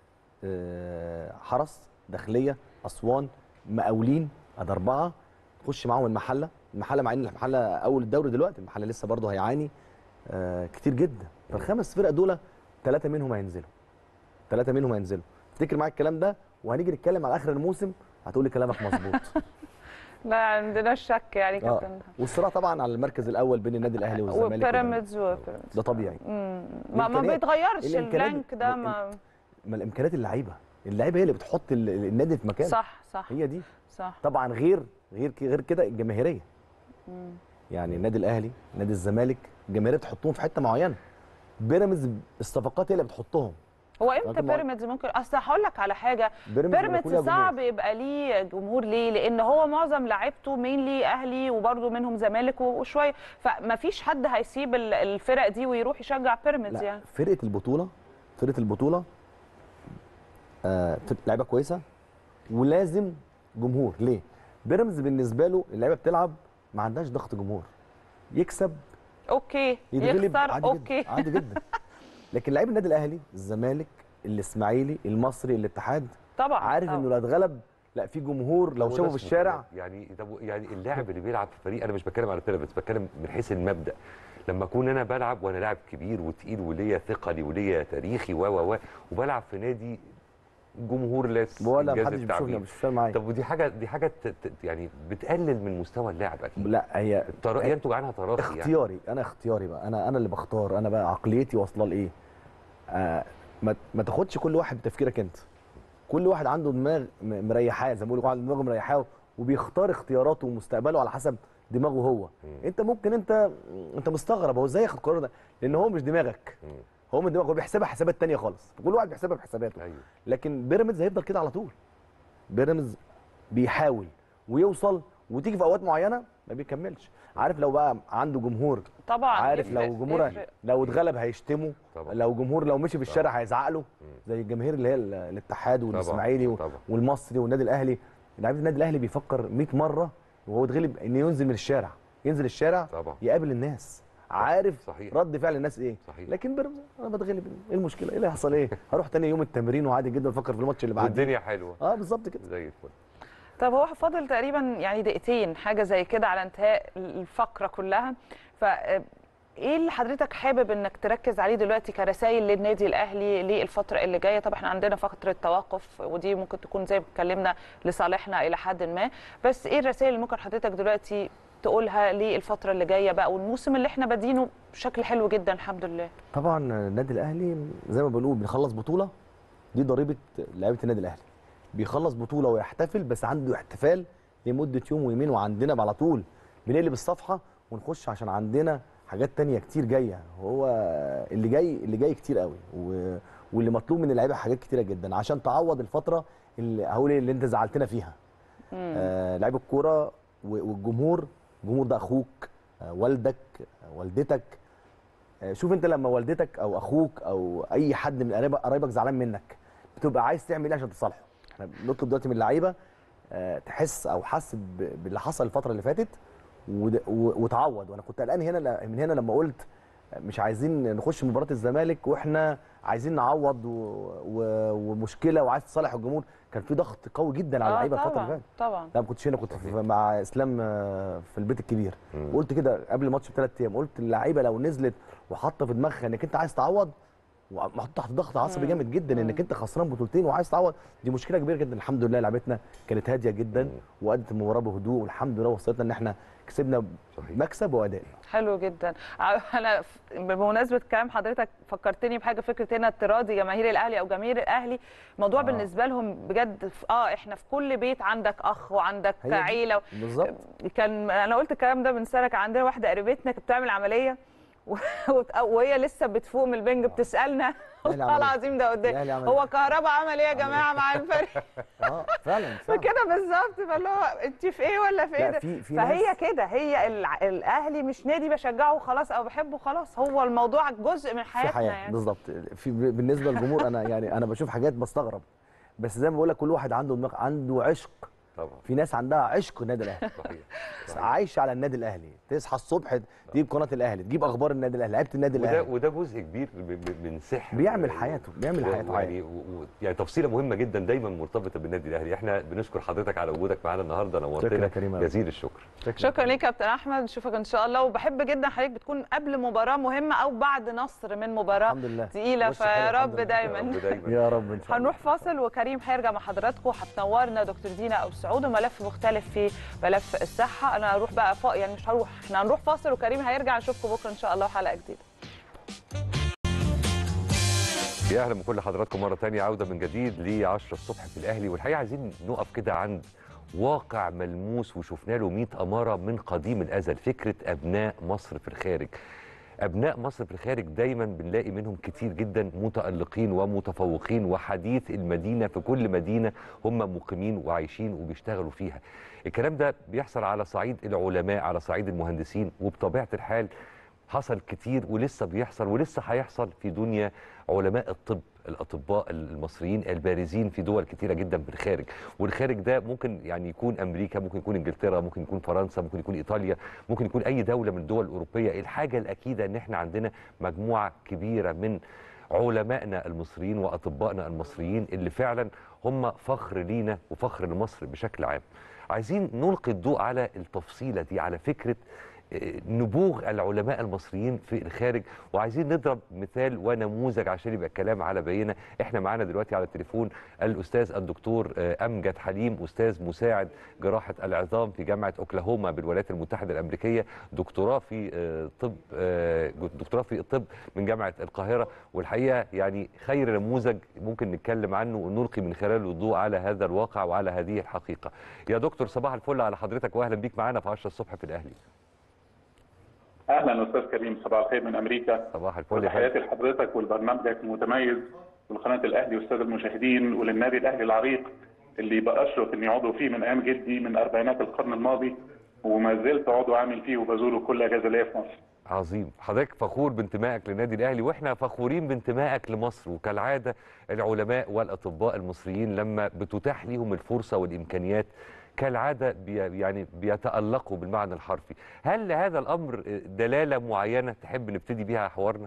آه، حرس داخليه اسوان مقاولين ادي اربعه تخش معاهم المحله المحله مع ان المحله اول الدوري دلوقتي المحله لسه برضه هيعاني آه، كتير جدا فالخمس فرق دول ثلاثه منهم هينزلوا ثلاثه منهم هينزلوا افتكر معايا الكلام ده وهنيجي نتكلم على اخر الموسم هتقول لي كلامك مظبوط ما عندناش شك يعني اه كابتن والصراع طبعا على المركز الاول بين النادي الاهلي والزمالك وبيراميدز وبيراميدز ده طبيعي مم. ما ما الإمكانيات- بيتغيرش الإمكانيات- البلانك ده ال- ما ما الامكانيات اللعيبه اللعيبه هي اللي بتحط ال- ال- النادي في مكانه صح صح هي دي صح طبعا غير غير ك- غير كده الجماهيريه يعني النادي الاهلي نادي الزمالك الجماهيريه بتحطهم في حته معينه بيراميدز الصفقات هي اللي بتحطهم هو امتى لكن ما- بيراميدز ممكن اصل هقول لك على حاجه بيراميدز بيراميدز بيكون لها صعب يبقى ليه جمهور ليه لان هو معظم لعيبته مينلي اهلي وبرده منهم زمالك وشويه فما فيش حد هيسيب ال- الفرق دي ويروح يشجع بيراميدز لا يعني فرقه البطوله فرقه البطوله آه لعيبه كويسه ولازم جمهور ليه بيراميدز بالنسبه له اللعيبه بتلعب ما عندهاش ضغط جمهور يكسب اوكي يتغلب يخسر عادي اوكي جدا عادي جدا لكن لعيب النادي الاهلي الزمالك الاسماعيلي المصري الاتحاد طبعا عارف طبعاً. انه لو اتغلب لا في جمهور لو هو ده شافه في اسمه الشارع كده. يعني طب يعني اللاعب اللي بيلعب في فريق انا مش بتكلم على بيراميدز بتكلم من حيث المبدا لما اكون انا بلعب وانا لاعب كبير وتقيل وليا ثقلي وليا تاريخي و و و وبلعب في نادي جمهور لاس ولا إنجاز محدش بيشوفني التعبير. مش فاهم معايا طب ودي حاجه دي حاجه ت- ت- يعني بتقلل من مستوى اللاعب اكيد لا هي ترا- ينتج عنها تراخي يعني اختياري انا اختياري بقى انا انا اللي بختار انا بقى عقليتي واصله لايه آه ما ما تاخدش كل واحد بتفكيرك انت كل واحد عنده دماغ م- مريحاه زي ما بيقولوا عنده دماغه مريحاه وبيختار اختياراته ومستقبله على حسب دماغه هو انت ممكن انت انت مستغرب هو ازاي ياخد القرار ده لان هو مش دماغك مم. هو من دماغه هو بيحسبها حسابات تانية خالص كل واحد بيحسبها بحساباته ايوه لكن بيراميدز هيفضل كده على طول بيراميدز بيحاول ويوصل وتيجي في اوقات معينه ما بيكملش عارف لو بقى عنده جمهور طبعا عارف يفرق- لو جمهور يفرق. لو اتغلب هيشتمه طبعا. لو جمهور لو مشي في الشارع هيزعق له زي الجماهير اللي هي ال- الاتحاد والاسماعيلي و- طبعا. والمصري والنادي الاهلي لعيبه النادي الاهلي بيفكر 100 مره وهو اتغلب انه ينزل من الشارع ينزل الشارع طبعا يقابل الناس عارف صحيح. رد فعل الناس ايه صحيح. لكن بيراميدز انا بتغلب ايه المشكله ايه اللي هيحصل ايه هروح تاني يوم التمرين وعادي جدا افكر في الماتش اللي بعده والدنيا حلوه اه بالظبط كده زي الفل طب هو فاضل تقريبا يعني دقيقتين حاجه زي كده على انتهاء الفقره كلها ف ايه اللي حضرتك حابب انك تركز عليه دلوقتي كرسائل للنادي الاهلي للفتره اللي جايه طبعا احنا عندنا فتره توقف ودي ممكن تكون زي ما اتكلمنا لصالحنا الى حد ما بس ايه الرسائل اللي ممكن حضرتك دلوقتي تقولها للفتره اللي جايه بقى والموسم اللي احنا بادينه بشكل حلو جدا الحمد لله طبعا النادي الاهلي زي ما بنقول بنخلص بطوله دي ضريبه لعيبه النادي الاهلي بيخلص بطوله ويحتفل بس عنده احتفال لمده يوم ويومين وعندنا على طول بنقلب الصفحه ونخش عشان عندنا حاجات تانية كتير جايه هو اللي جاي اللي جاي كتير قوي و... واللي مطلوب من اللعيبه حاجات كتيره جدا عشان تعوض الفتره اللي هقول إيه اللي انت زعلتنا فيها آه لعيب الكوره و- والجمهور الجمهور ده اخوك آه والدك آه والدتك آه شوف انت لما والدتك او اخوك او اي حد من قرايبك قرايبك زعلان منك بتبقى عايز تعمل ايه عشان تصالحه احنا بنطلب دلوقتي من اللعيبه آه تحس او حس ب- باللي حصل الفتره اللي فاتت ود- و- وتعوض وانا كنت قلقان هنا ل- من هنا لما قلت مش عايزين نخش مباراه الزمالك واحنا عايزين نعوض و... و... ومشكله وعايز تصالح الجمهور كان في ضغط قوي جدا على اه اللعيبه الفتره اللي طبعا فاتت طبعا لا ما كنتش هنا كنت في مع اسلام آه، في البيت الكبير مم. قلت كده قبل الماتش بثلاث ايام قلت اللعيبه لو نزلت وحاطه في دماغها انك انت عايز تعوض ومحطوط تحت ضغط عصبي جامد جدا انك انت خسران بطولتين وعايز تعوض دي مشكله كبيره جدا الحمد لله لعبتنا كانت هاديه جدا وادت المباراه بهدوء والحمد لله وصلتنا ان احنا كسبنا صحيح. مكسب واداء حلو جدا ع- انا ف- بمناسبه كلام حضرتك فكرتني بحاجه فكره هنا تراضي جماهير الاهلي او جماهير الاهلي الموضوع آه. آه. بالنسبه لهم بجد ف- اه احنا في كل بيت عندك اخ وعندك هي دي. عيله بالظبط كان انا قلت الكلام ده من سنه كان عندنا واحده قريبتنا كانت بتعمل عمليه و- وت- وهي لسه بتفوق من البنج بتسالنا الأهلي والله عمل إيه؟ العظيم ده قدام الأهلي عمل هو إيه؟ كهربا عمل ايه يا جماعه مع الفريق اه فعلا فعلا فكده بالظبط فاللي هو انت في ايه ولا في ايه لا، ده؟ في- في فهي ناس- كده هي الع- الاهلي مش نادي بشجعه خلاص او بحبه خلاص هو الموضوع جزء من في حياتنا حياه يعني بالظبط في بالنسبه للجمهور انا يعني انا بشوف حاجات بستغرب بس زي ما بقول لك كل واحد عنده دماغ عنده عشق طبعا في ناس عندها عشق النادي الاهلي صحيح عايشه على النادي الاهلي تصحى الصبح تجيب قناه الاهلي تجيب اخبار النادي الاهلي لعيبه النادي وده الاهلي وده جزء كبير من- من من سحر بيعمل حياته بيعمل و- حياته يعني و- و- يعني تفصيله مهمه جدا دايما مرتبطه بالنادي الاهلي احنا بنشكر حضرتك على وجودك معانا النهارده شكرا نورتنا يا كريم أوي. جزيل الشكر شكرا ليك يا كابتن احمد نشوفك ان شاء الله وبحب جدا حضرتك بتكون قبل مباراه مهمه او بعد نصر من مباراه الحمد لله تقيله وش حلو فيا الحمد رب لله. دايما يا رب دايما يا رب ان شاء الله هنروح فاصل وكريم هيرجع مع حضراتكم هتنورنا دكتور دينا ابو سعود وملف مختلف في ملف الصحه انا هروح بقى فوق يعني مش هروح احنا هنروح فاصل وكريم هيرجع نشوفكم بكره ان شاء الله حلقه جديده يا اهلا بكل حضراتكم مره تانية عوده من جديد ل 10 الصبح في الاهلي والحقيقه عايزين نقف كده عند واقع ملموس وشفنا له 100 اماره من قديم الازل فكره ابناء مصر في الخارج ابناء مصر في الخارج دايما بنلاقي منهم كتير جدا متالقين ومتفوقين وحديث المدينه في كل مدينه هم مقيمين وعايشين وبيشتغلوا فيها الكلام ده بيحصل على صعيد العلماء على صعيد المهندسين وبطبيعه الحال حصل كتير ولسه بيحصل ولسه هيحصل في دنيا علماء الطب الاطباء المصريين البارزين في دول كتيره جدا بالخارج والخارج ده ممكن يعني يكون امريكا ممكن يكون انجلترا ممكن يكون فرنسا ممكن يكون ايطاليا ممكن يكون اي دوله من الدول الاوروبيه الحاجه الاكيده ان احنا عندنا مجموعه كبيره من علمائنا المصريين واطبائنا المصريين اللي فعلا هم فخر لينا وفخر لمصر بشكل عام عايزين نلقي الضوء على التفصيله دي على فكره آه، نبوغ العلماء المصريين في الخارج وعايزين نضرب مثال ونموذج عشان يبقى الكلام على بينه احنا معانا دلوقتي على التليفون الاستاذ الدكتور آه، امجد حليم استاذ مساعد جراحه العظام في جامعه اوكلاهوما بالولايات المتحده الامريكيه دكتوراه في آه، طب آه، دكتوراه في الطب من جامعه القاهره والحقيقه يعني خير نموذج ممكن نتكلم عنه ونلقي من خلاله الضوء على هذا الواقع وعلى هذه الحقيقه يا دكتور صباح الفل على حضرتك واهلا بيك معانا في 10 الصبح في الاهلي اهلا استاذ كريم صباح الخير من امريكا صباح الفل يا فندم. تحياتي لحضرتك ولبرنامجك المتميز ولقناه الاهلي والساده المشاهدين وللنادي الاهلي العريق اللي بأشرف اني عضو فيه من ايام جدي من اربعينات القرن الماضي وما زلت عضو عامل فيه وبزوره كل اجازه ليا في مصر. عظيم حضرتك فخور بانتمائك للنادي الاهلي واحنا فخورين بانتمائك لمصر وكالعاده العلماء والاطباء المصريين لما بتتاح لهم الفرصه والامكانيات كالعاده بي يعني بيتالقوا بالمعنى الحرفي هل لهذا الامر دلاله معينه تحب نبتدي بيها حوارنا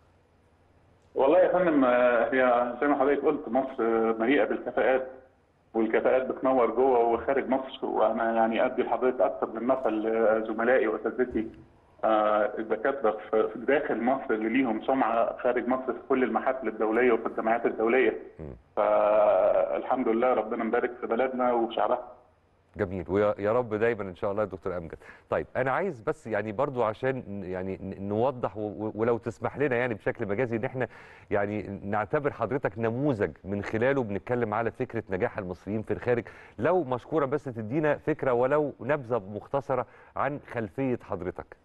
والله يا فندم آه، هي زي ما حضرتك قلت مصر آه، مليئه بالكفاءات والكفاءات بتنور جوه وخارج مصر وانا يعني ادي لحضرتك اكثر من مثل آه، زملائي واساتذتي آه، الدكاتره في في داخل مصر اللي ليهم سمعه خارج مصر في كل المحافل الدوليه وفي الجامعات الدوليه. فالحمد لله ربنا مبارك في بلدنا وشعبها. جميل ويا يا رب دايما ان شاء الله يا دكتور امجد طيب انا عايز بس يعني برضو عشان ن- يعني ن- نوضح و- و- ولو تسمح لنا يعني بشكل مجازي ان احنا يعني نعتبر حضرتك نموذج من خلاله بنتكلم على فكره نجاح المصريين في الخارج لو مشكوره بس تدينا فكره ولو نبذه مختصره عن خلفيه حضرتك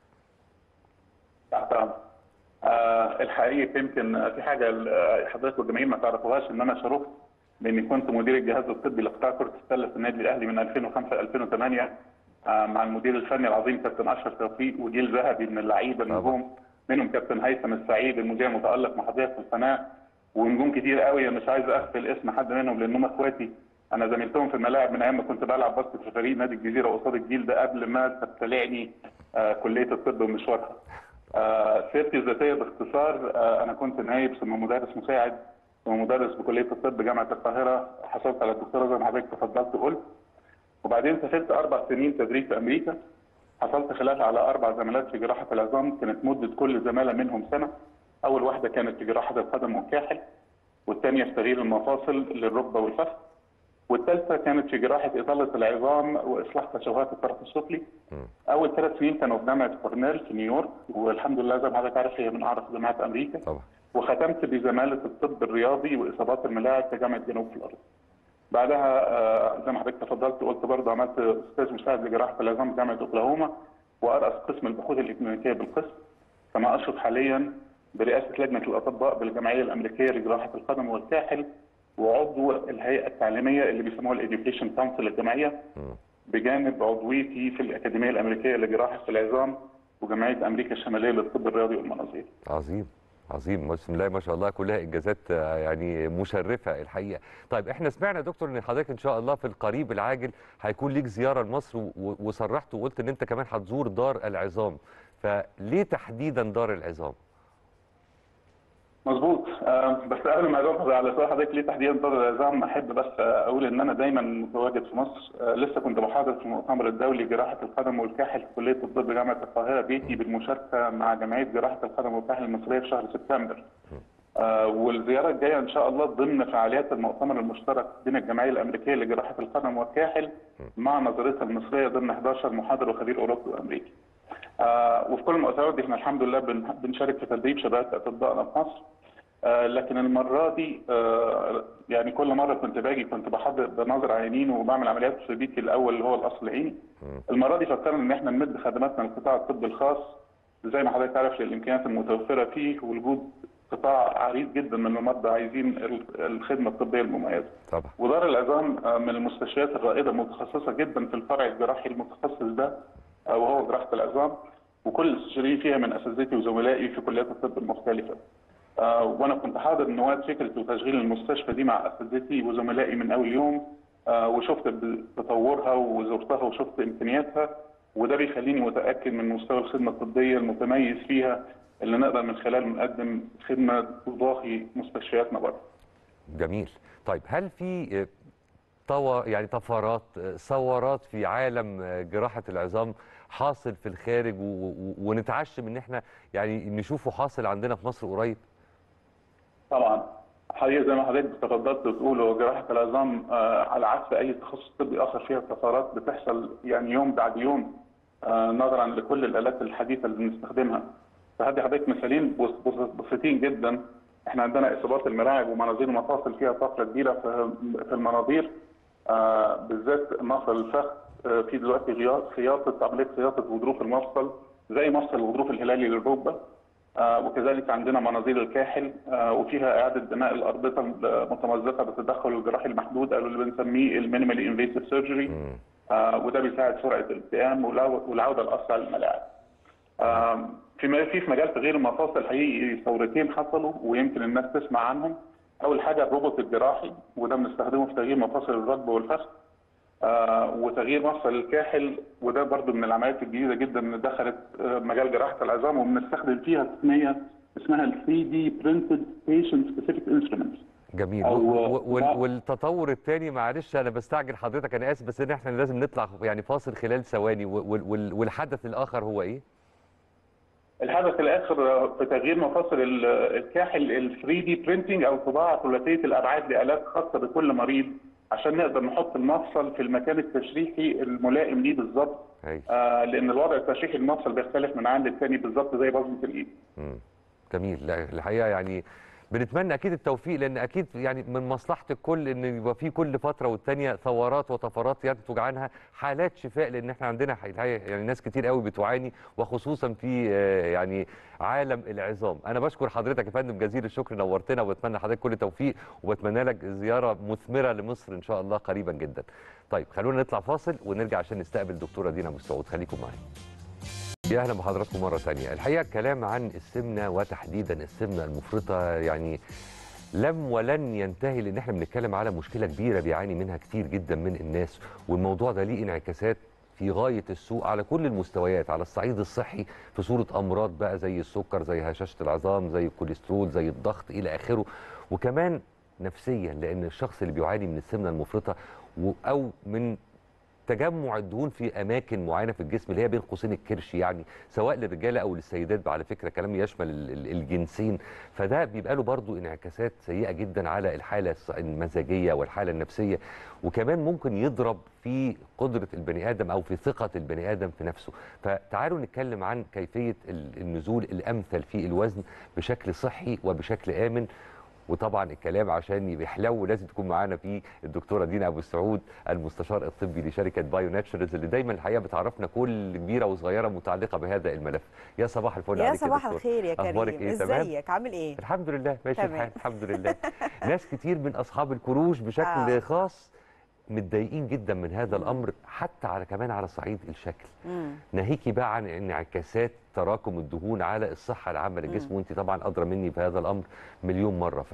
تحت أمر. آه الحقيقه يمكن في حاجه آه، حضرتك والجماهير ما تعرفوهاش ان انا شرفت باني كنت مدير الجهاز الطبي لقطاع كره السله في النادي الاهلي من 2005 ل 2008 آه مع المدير الفني العظيم كابتن اشرف توفيق وجيل ذهبي من اللعيبه طبعا. النجوم منهم كابتن هيثم السعيد المذيع المتالق مع حضرتك في القناه ونجوم كتير قوي مش عايز اغفل اسم حد منهم لانهم اخواتي انا زميلتهم في الملاعب من ايام ما كنت بلعب باسكت في فريق نادي الجزيره قصاد الجيل ده قبل ما تبتلعني آه كليه الطب ومشوارها. آه، سيرتي الذاتيه باختصار آه، انا كنت نايب ثم مدرس مساعد ثم مدرس بكليه الطب جامعه القاهره حصلت على الدكتوراه زي ما حضرتك تفضلت وقلت وبعدين سافرت اربع سنين تدريب في امريكا حصلت خلالها على اربع زمالات في جراحه العظام كانت مده كل زماله منهم سنه اول واحده كانت في جراحه القدم والكاحل والثانيه في تغيير المفاصل للركبه والفخذ والثالثه كانت في جراحه اطاله العظام واصلاح تشوهات الطرف السفلي اول ثلاث سنين كانوا في جامعه كورنيل في نيويورك والحمد لله زي ما حضرتك عارف هي من اعرف جامعات امريكا طبعا وختمت بزماله الطب الرياضي واصابات الملاعب في جامعه جنوب فلوريدا. بعدها آه، زي ما حضرتك تفضلت قلت برضه عملت استاذ مساعد لجراحه العظام في جامعه اوكلاهوما وارأس قسم البحوث الاكلينيكيه بالقسم كما اشرف حاليا برئاسه لجنه الاطباء بالجمعيه الامريكيه لجراحه القدم والكاحل وعضو الهيئه التعليميه اللي بيسموها الاديوكيشن كونسل الجامعيه بجانب عضويتي في الاكاديميه الامريكيه لجراحه العظام وجمعيه امريكا الشماليه للطب الرياضي والمناظير. عظيم عظيم بسم الله ما شاء الله كلها انجازات آه، يعني مشرفه الحقيقه طيب احنا سمعنا يا دكتور ان حضرتك ان شاء الله في القريب العاجل هيكون ليك زياره لمصر و- و- وصرحت وقلت ان انت كمان هتزور دار العظام فليه تحديدا دار العظام مظبوط آه، بس قبل ما اجاوب على سؤال حضرتك ليه تحديدا دار العظام احب بس آه، اقول ان انا دايما متواجد في مصر آه، لسه كنت بحاضر في المؤتمر الدولي جراحه القدم والكاحل في كليه الطب جامعه القاهره بيتي بالمشاركه مع جمعيه جراحه القدم والكاحل المصريه في شهر سبتمبر. آه، والزياره الجايه ان شاء الله ضمن فعاليات المؤتمر المشترك بين الجمعيه الامريكيه لجراحه القدم والكاحل مع نظرتها المصريه ضمن 11 محاضر وخبير اوروبي وامريكي. آه، وفي كل المؤتمرات دي احنا الحمد لله بن- بنشارك في تدريب شباب اطبائنا في مصر. آه، لكن المره دي آه، يعني كل مره كنت باجي كنت بحضر بنظر عينين وبعمل عمليات في بيتي الاول اللي هو القصر العيني. المره دي فكرنا ان احنا نمد خدماتنا للقطاع الطبي الخاص زي ما حضرتك عارف للامكانيات المتوفره فيه ووجود قطاع عريض جدا من المرضى عايزين ال- الخدمه الطبيه المميزه. طبعا ودار العظام آه، من المستشفيات الرائده المتخصصه جدا في الفرع الجراحي المتخصص ده آه، وهو جراحه العظام وكل الاستشاريين فيها من اساتذتي وزملائي في كليات الطب المختلفه. آه، وانا كنت حاضر نواه فكره وتشغيل المستشفى دي مع اساتذتي وزملائي من اول يوم آه، وشفت ب- تطورها وزرتها وشفت امكانياتها وده بيخليني متاكد من مستوى الخدمه الطبيه المتميز فيها اللي نقدر من خلاله نقدم خدمه تضاهي مستشفياتنا بره. جميل طيب هل في آه، طوى يعني طفرات آه، ثورات في عالم آه، جراحه العظام حاصل في الخارج و- و- ونتعشم ان احنا يعني نشوفه حاصل عندنا في مصر قريب طبعا حقيقة زي ما حضرتك تفضلت بتقول هو جراحة العظام آه، على عكس أي تخصص طبي آخر فيها طفرات بتحصل يعني يوم بعد يوم آه، نظرا لكل الآلات الحديثة اللي بنستخدمها. فهدي حضرتك مثالين بس- بس- بسيطين جدا احنا عندنا إصابات المراعب ومناظير المفاصل فيها طفرة كبيرة في في المناظير آه، بالذات مفصل الفخذ آه، في دلوقتي غيا- خياطة عملية خياطة غضروف المفصل زي مفصل الغضروف الهلالي للركبة آه، وكذلك عندنا مناظير الكاحل آه، وفيها اعاده بناء الاربطه المتمزقه بالتدخل الجراحي المحدود او اللي بنسميه المينيمالي انفيسيف سيرجري وده بيساعد سرعه الالتئام والعو- والعوده الاسرع للملاعب. آه، في م- في في مجال تغيير المفاصل حقيقي ثورتين حصلوا ويمكن الناس تسمع عنهم. اول حاجه الروبوت الجراحي وده بنستخدمه في تغيير مفاصل الركبه والفخذ. آه، وتغيير مفصل الكاحل وده برضو من العمليات الجديده جدا اللي دخلت آه، مجال جراحه العظام وبنستخدم فيها تقنيه اسمها ال 3 دي برنتد بيشنت سبيسيفيك انسترومنت جميل أو- و- و- وال- لا. والتطور الثاني معلش انا بستعجل حضرتك انا اسف بس ان احنا لازم نطلع يعني فاصل خلال ثواني وال- وال- والحدث الاخر هو ايه؟ الهدف الاخر في تغيير مفاصل ال- الكاحل ال 3 دي برينتنج او طباعه ثلاثيه الابعاد لالات خاصه بكل مريض عشان نقدر نحط المفصل في المكان التشريحي الملائم ليه بالظبط هاي. آه لان الوضع التشريحي المفصل بيختلف من عند الثاني بالظبط زي بصمه الايد مم. جميل لا الحقيقه يعني بنتمنى اكيد التوفيق لان اكيد يعني من مصلحه الكل ان يبقى في كل فتره والتانيه ثورات وطفرات ينتج عنها حالات شفاء لان احنا عندنا الحقيقه يعني ناس كتير قوي بتعاني وخصوصا في آه، يعني عالم العظام انا بشكر حضرتك يا فندم جزيل الشكر نورتنا وبتمنى حضرتك كل توفيق وبتمنى لك زياره مثمره لمصر ان شاء الله قريبا جدا طيب خلونا نطلع فاصل ونرجع عشان نستقبل دكتوره دينا ابو السعود خليكم معايا يا اهلا بحضراتكم مره ثانيه الحقيقه الكلام عن السمنه وتحديدا السمنه المفرطه يعني لم ولن ينتهي لان احنا بنتكلم على مشكله كبيره بيعاني منها كتير جدا من الناس والموضوع ده ليه انعكاسات في غايه السوء على كل المستويات على الصعيد الصحي في صوره امراض بقى زي السكر زي هشاشه العظام زي الكوليسترول زي الضغط الى اخره وكمان نفسيا لان الشخص اللي بيعاني من السمنه المفرطه و- او من تجمع الدهون في اماكن معينه في الجسم اللي هي بين قوسين الكرش يعني سواء للرجاله او للسيدات على فكره كلام يشمل ال- ال- الجنسين فده بيبقى له برضه انعكاسات سيئه جدا على الحاله الص- المزاجيه والحاله النفسيه وكمان ممكن يضرب في قدره البني ادم او في ثقه البني ادم في نفسه فتعالوا نتكلم عن كيفيه ال- النزول الامثل في الوزن بشكل صحي وبشكل امن وطبعا الكلام عشان يبقى حلو لازم تكون معانا فيه الدكتوره دينا ابو السعود المستشار الطبي لشركه بايو ناتشرز اللي دايما الحقيقه بتعرفنا كل كبيره وصغيره متعلقه بهذا الملف يا صباح الفل يا عليك صباح دكتور. الخير يا كريم اخبارك ايه تمام ازيك عامل ايه الحمد لله ماشي تمام. الحال الحمد لله ناس كتير من اصحاب الكروش بشكل آه. خاص متضايقين جدا من هذا الامر حتى على كمان على صعيد الشكل مم. ناهيكي بقى عن انعكاسات تراكم الدهون على الصحه العامه للجسم وانت طبعا ادرى مني بهذا الامر مليون مره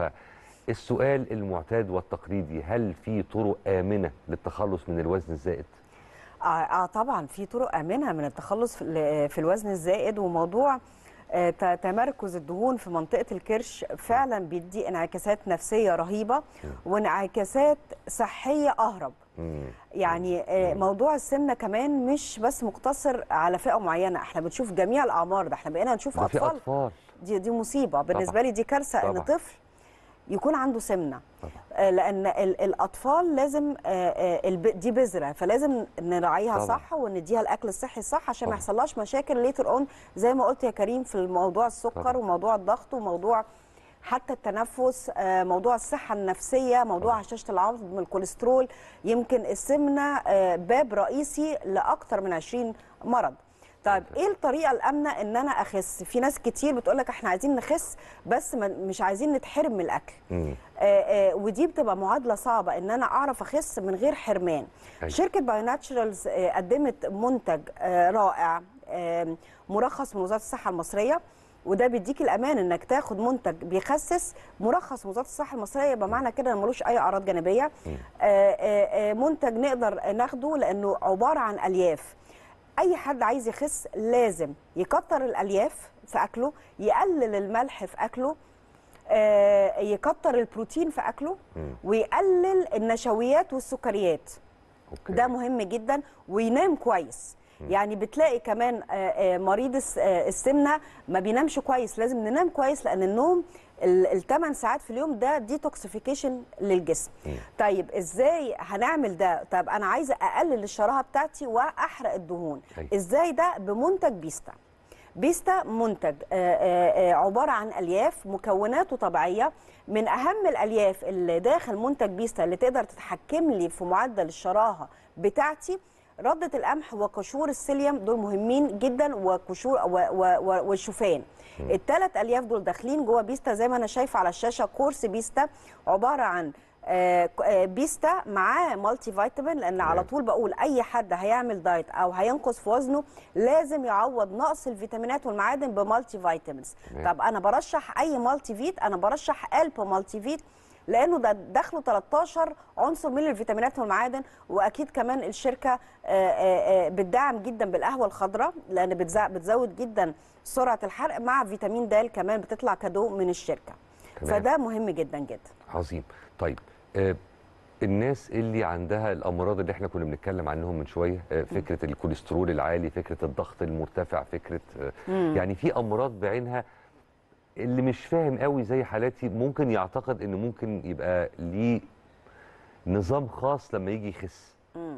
فالسؤال المعتاد والتقليدي هل في طرق امنه للتخلص من الوزن الزائد؟ آه, اه طبعا في طرق امنه من التخلص في, ال- في الوزن الزائد وموضوع آه، ت- تمركز الدهون في منطقه الكرش فعلا بيدي انعكاسات نفسيه رهيبه وانعكاسات صحيه اهرب مم. يعني آه، موضوع السمنه كمان مش بس مقتصر على فئه معينه احنا بنشوف جميع الاعمار ده احنا بقينا نشوف ده في اطفال اطفال دي دي مصيبه بالنسبه طبعاً. لي دي كارثه ان طبعاً. طفل يكون عنده سمنه طبعاً. آه، لان ال- الاطفال لازم آه، آه، الب- دي بذره فلازم نراعيها طبعاً. صح ونديها الاكل الصحي الصح عشان ما طبعاً. يحصلهاش مشاكل ليتر اون زي ما قلت يا كريم في موضوع السكر طبعاً. وموضوع الضغط وموضوع حتى التنفس آه، موضوع الصحه النفسيه موضوع طبعاً. هشاشه العظم الكوليسترول يمكن السمنه آه، باب رئيسي لاكثر من 20 مرض طيب ايه الطريقه الامنه ان انا اخس في ناس كتير بتقول لك احنا عايزين نخس بس ما- مش عايزين نتحرم من الاكل مم. آه، آه، ودي بتبقى معادله صعبه ان انا اعرف اخس من غير حرمان أيوة. شركه بايو ناتشرالز آه، قدمت منتج آه، رائع آه، مرخص من وزاره الصحه المصريه وده بيديك الامان انك تاخد منتج بيخسس مرخص من وزاره الصحه المصريه يبقى معنى كده انه ملوش اي اعراض جانبيه آه، آه، آه، منتج نقدر ناخده لانه عباره عن الياف اي حد عايز يخس لازم يكتر الالياف في اكله يقلل الملح في اكله آه، يكتر البروتين في اكله مم. ويقلل النشويات والسكريات أوكي. ده مهم جدا وينام كويس يعني بتلاقي كمان آه، آه، مريض الس- آه، السمنه ما بينامش كويس لازم ننام كويس لان النوم الثمان ساعات في اليوم ده ديتوكسيفيكيشن للجسم طيب ازاي هنعمل ده طب انا عايزه اقلل الشراهه بتاعتي واحرق الدهون أيوة. ازاي ده بمنتج بيستا بيستا منتج آه، آه، آه، عباره عن الياف مكوناته طبيعيه من اهم الالياف اللي داخل منتج بيستا اللي تقدر تتحكم لي في معدل الشراهه بتاعتي ردة القمح وقشور السيليوم دول مهمين جدا وقشور و- و- و- والشوفان الثلاث الياف دول داخلين جوه بيستا زي ما انا شايفه على الشاشه كورس بيستا عباره عن آه، ك- آه، بيستا معاه مالتي فيتامين لان على طول بقول اي حد هيعمل دايت او هينقص في وزنه لازم يعوض نقص الفيتامينات والمعادن بمالتي فيتامينز تمام. طب انا برشح اي مالتي فيت انا برشح الب مالتي فيت لانه ده داخله 13 عنصر من الفيتامينات والمعادن واكيد كمان الشركه آه، آه، آه، بتدعم جدا بالقهوه الخضراء لان بتزا- بتزود جدا سرعه الحرق مع فيتامين د كمان بتطلع كادو من الشركه تمام. فده مهم جدا جدا عظيم طيب آه الناس اللي عندها الامراض اللي احنا كنا بنتكلم عنهم من شويه آه فكره الكوليسترول العالي فكره الضغط المرتفع فكره آه يعني في امراض بعينها اللي مش فاهم قوي زي حالاتي ممكن يعتقد ان ممكن يبقى ليه نظام خاص لما يجي يخس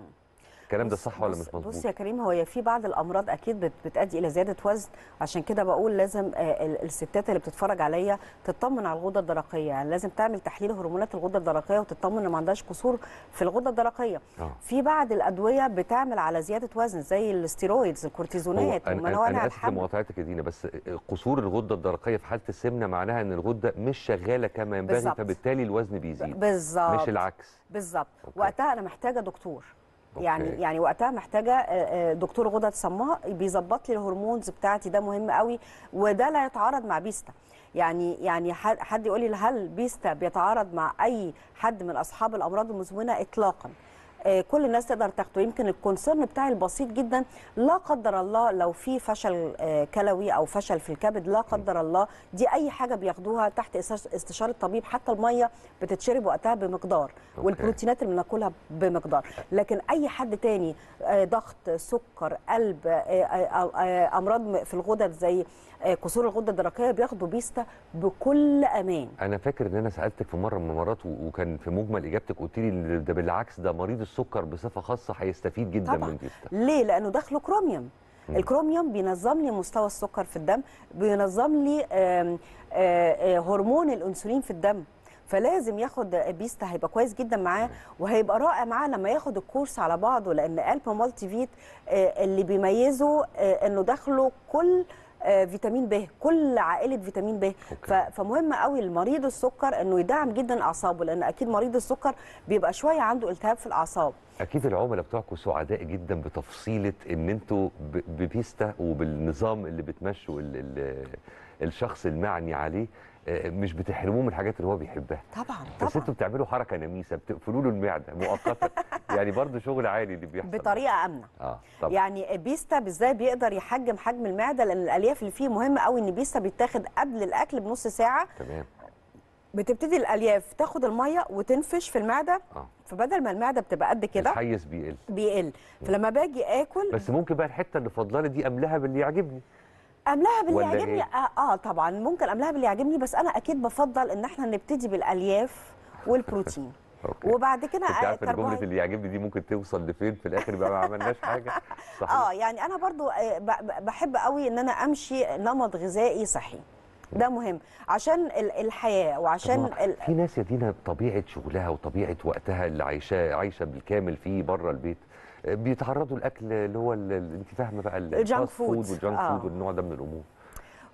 الكلام ده بص- صح ولا بص- مش مظبوط بص يا كريم هو في بعض الامراض اكيد بت- بتؤدي الى زياده وزن عشان كده بقول لازم آه، ال- الستات اللي بتتفرج عليا تطمن على الغده الدرقيه يعني لازم تعمل تحليل هرمونات الغده الدرقيه وتطمن ان ما عندهاش قصور في الغده الدرقيه آه. في بعض الادويه بتعمل على زياده وزن زي الستيرويدز هو الكورتيزونات انا, أنا, وموانع أنا اسف الحمل لمقاطعتك يا دينا بس قصور الغده الدرقيه في حاله السمنه معناها ان الغده مش شغاله كما ينبغي بالظبط. فبالتالي الوزن بيزيد بالظبط مش العكس بالظبط أوكي. وقتها انا محتاجه دكتور يعني أوكي. يعني وقتها محتاجه آه، آه، دكتور غدد صماء بيظبط لي الهرمونز بتاعتي ده مهم قوي وده لا يتعارض مع بيستا يعني يعني حد حد يقول لي هل بيستا بيتعارض مع اي حد من اصحاب الامراض المزمنه اطلاقا آه، كل الناس تقدر تاخده يمكن الكونسيرن بتاعي البسيط جدا لا قدر الله لو في فشل آه، كلوي او فشل في الكبد لا قدر الله دي اي حاجه بياخدوها تحت إستش- استشاره الطبيب حتى الميه بتتشرب وقتها بمقدار أوكي. والبروتينات اللي بناكلها بمقدار لكن اي حد تاني آه، ضغط سكر قلب آه، آه، آه، امراض م- في الغدد زي آه، كسور الغده الدرقيه بياخدوا بيستا بكل امان انا فاكر ان انا سالتك في مره من المرات و- وكان في مجمل اجابتك قلت لي ان ده بالعكس ده مريض السكر بصفه خاصه هيستفيد جدا طبعا من ديستا ليه لانه داخله كروميوم الكروميوم بينظم لي مستوى السكر في الدم بينظم لي آم، آه، آه، هرمون الانسولين في الدم فلازم ياخد بيستا هيبقى كويس جدا معاه وهيبقى رائع معاه لما ياخد الكورس على بعضه لان قلب مالتي فيت آه، اللي بيميزه آه، انه داخله كل آه، فيتامين ب كل عائله فيتامين ب ف- فمهم قوي لمريض السكر انه يدعم جدا اعصابه لان اكيد مريض السكر بيبقى شويه عنده التهاب في الاعصاب اكيد العملاء بتوعكم سعداء جدا بتفصيله ان انتوا ب- ببيستا وبالنظام اللي بتمشوا ال ال الشخص المعني عليه آه، مش بتحرموه من الحاجات اللي هو بيحبها طبعا بس طبعا انتوا بتعملوا حركه نميسه بتقفلوا له المعده مؤقتا يعني برضه شغل عالي اللي بيحصل بطريقه امنه اه طبعا يعني بيستا بالذات بيقدر يحجم حجم المعده لان الالياف اللي فيه مهمه قوي ان بيستا بيتاخد قبل الاكل بنص ساعه تمام بتبتدي الالياف تاخد الميه وتنفش في المعده اه فبدل ما المعده بتبقى قد كده الحيز بيقل بيقل فلما باجي اكل بس ممكن بقى الحته اللي فاضله دي املاها باللي يعجبني املاها باللي ولا يعجبني إيه؟ آه, اه طبعا ممكن املاها باللي يعجبني بس انا اكيد بفضل ان احنا نبتدي بالالياف والبروتين أوكي. وبعد كده انت آه، عارف ان جمله كربوهيدرات. اللي يعجبني دي ممكن توصل لفين في الاخر يبقى ما عملناش حاجه صحيح اه يعني انا برضو آه، ب- ب- بحب قوي ان انا امشي نمط غذائي صحي ده مهم عشان ال- الحياه وعشان طب ما ال... في ناس يا دينا طبيعه شغلها وطبيعه وقتها اللي عايشاه عايشه بالكامل فيه بره البيت آه، بيتعرضوا الاكل اللي هو ال- ال- انت فاهمه بقى ال- الجانك الفاست فود فود. والجانك آه. فود والنوع ده من الامور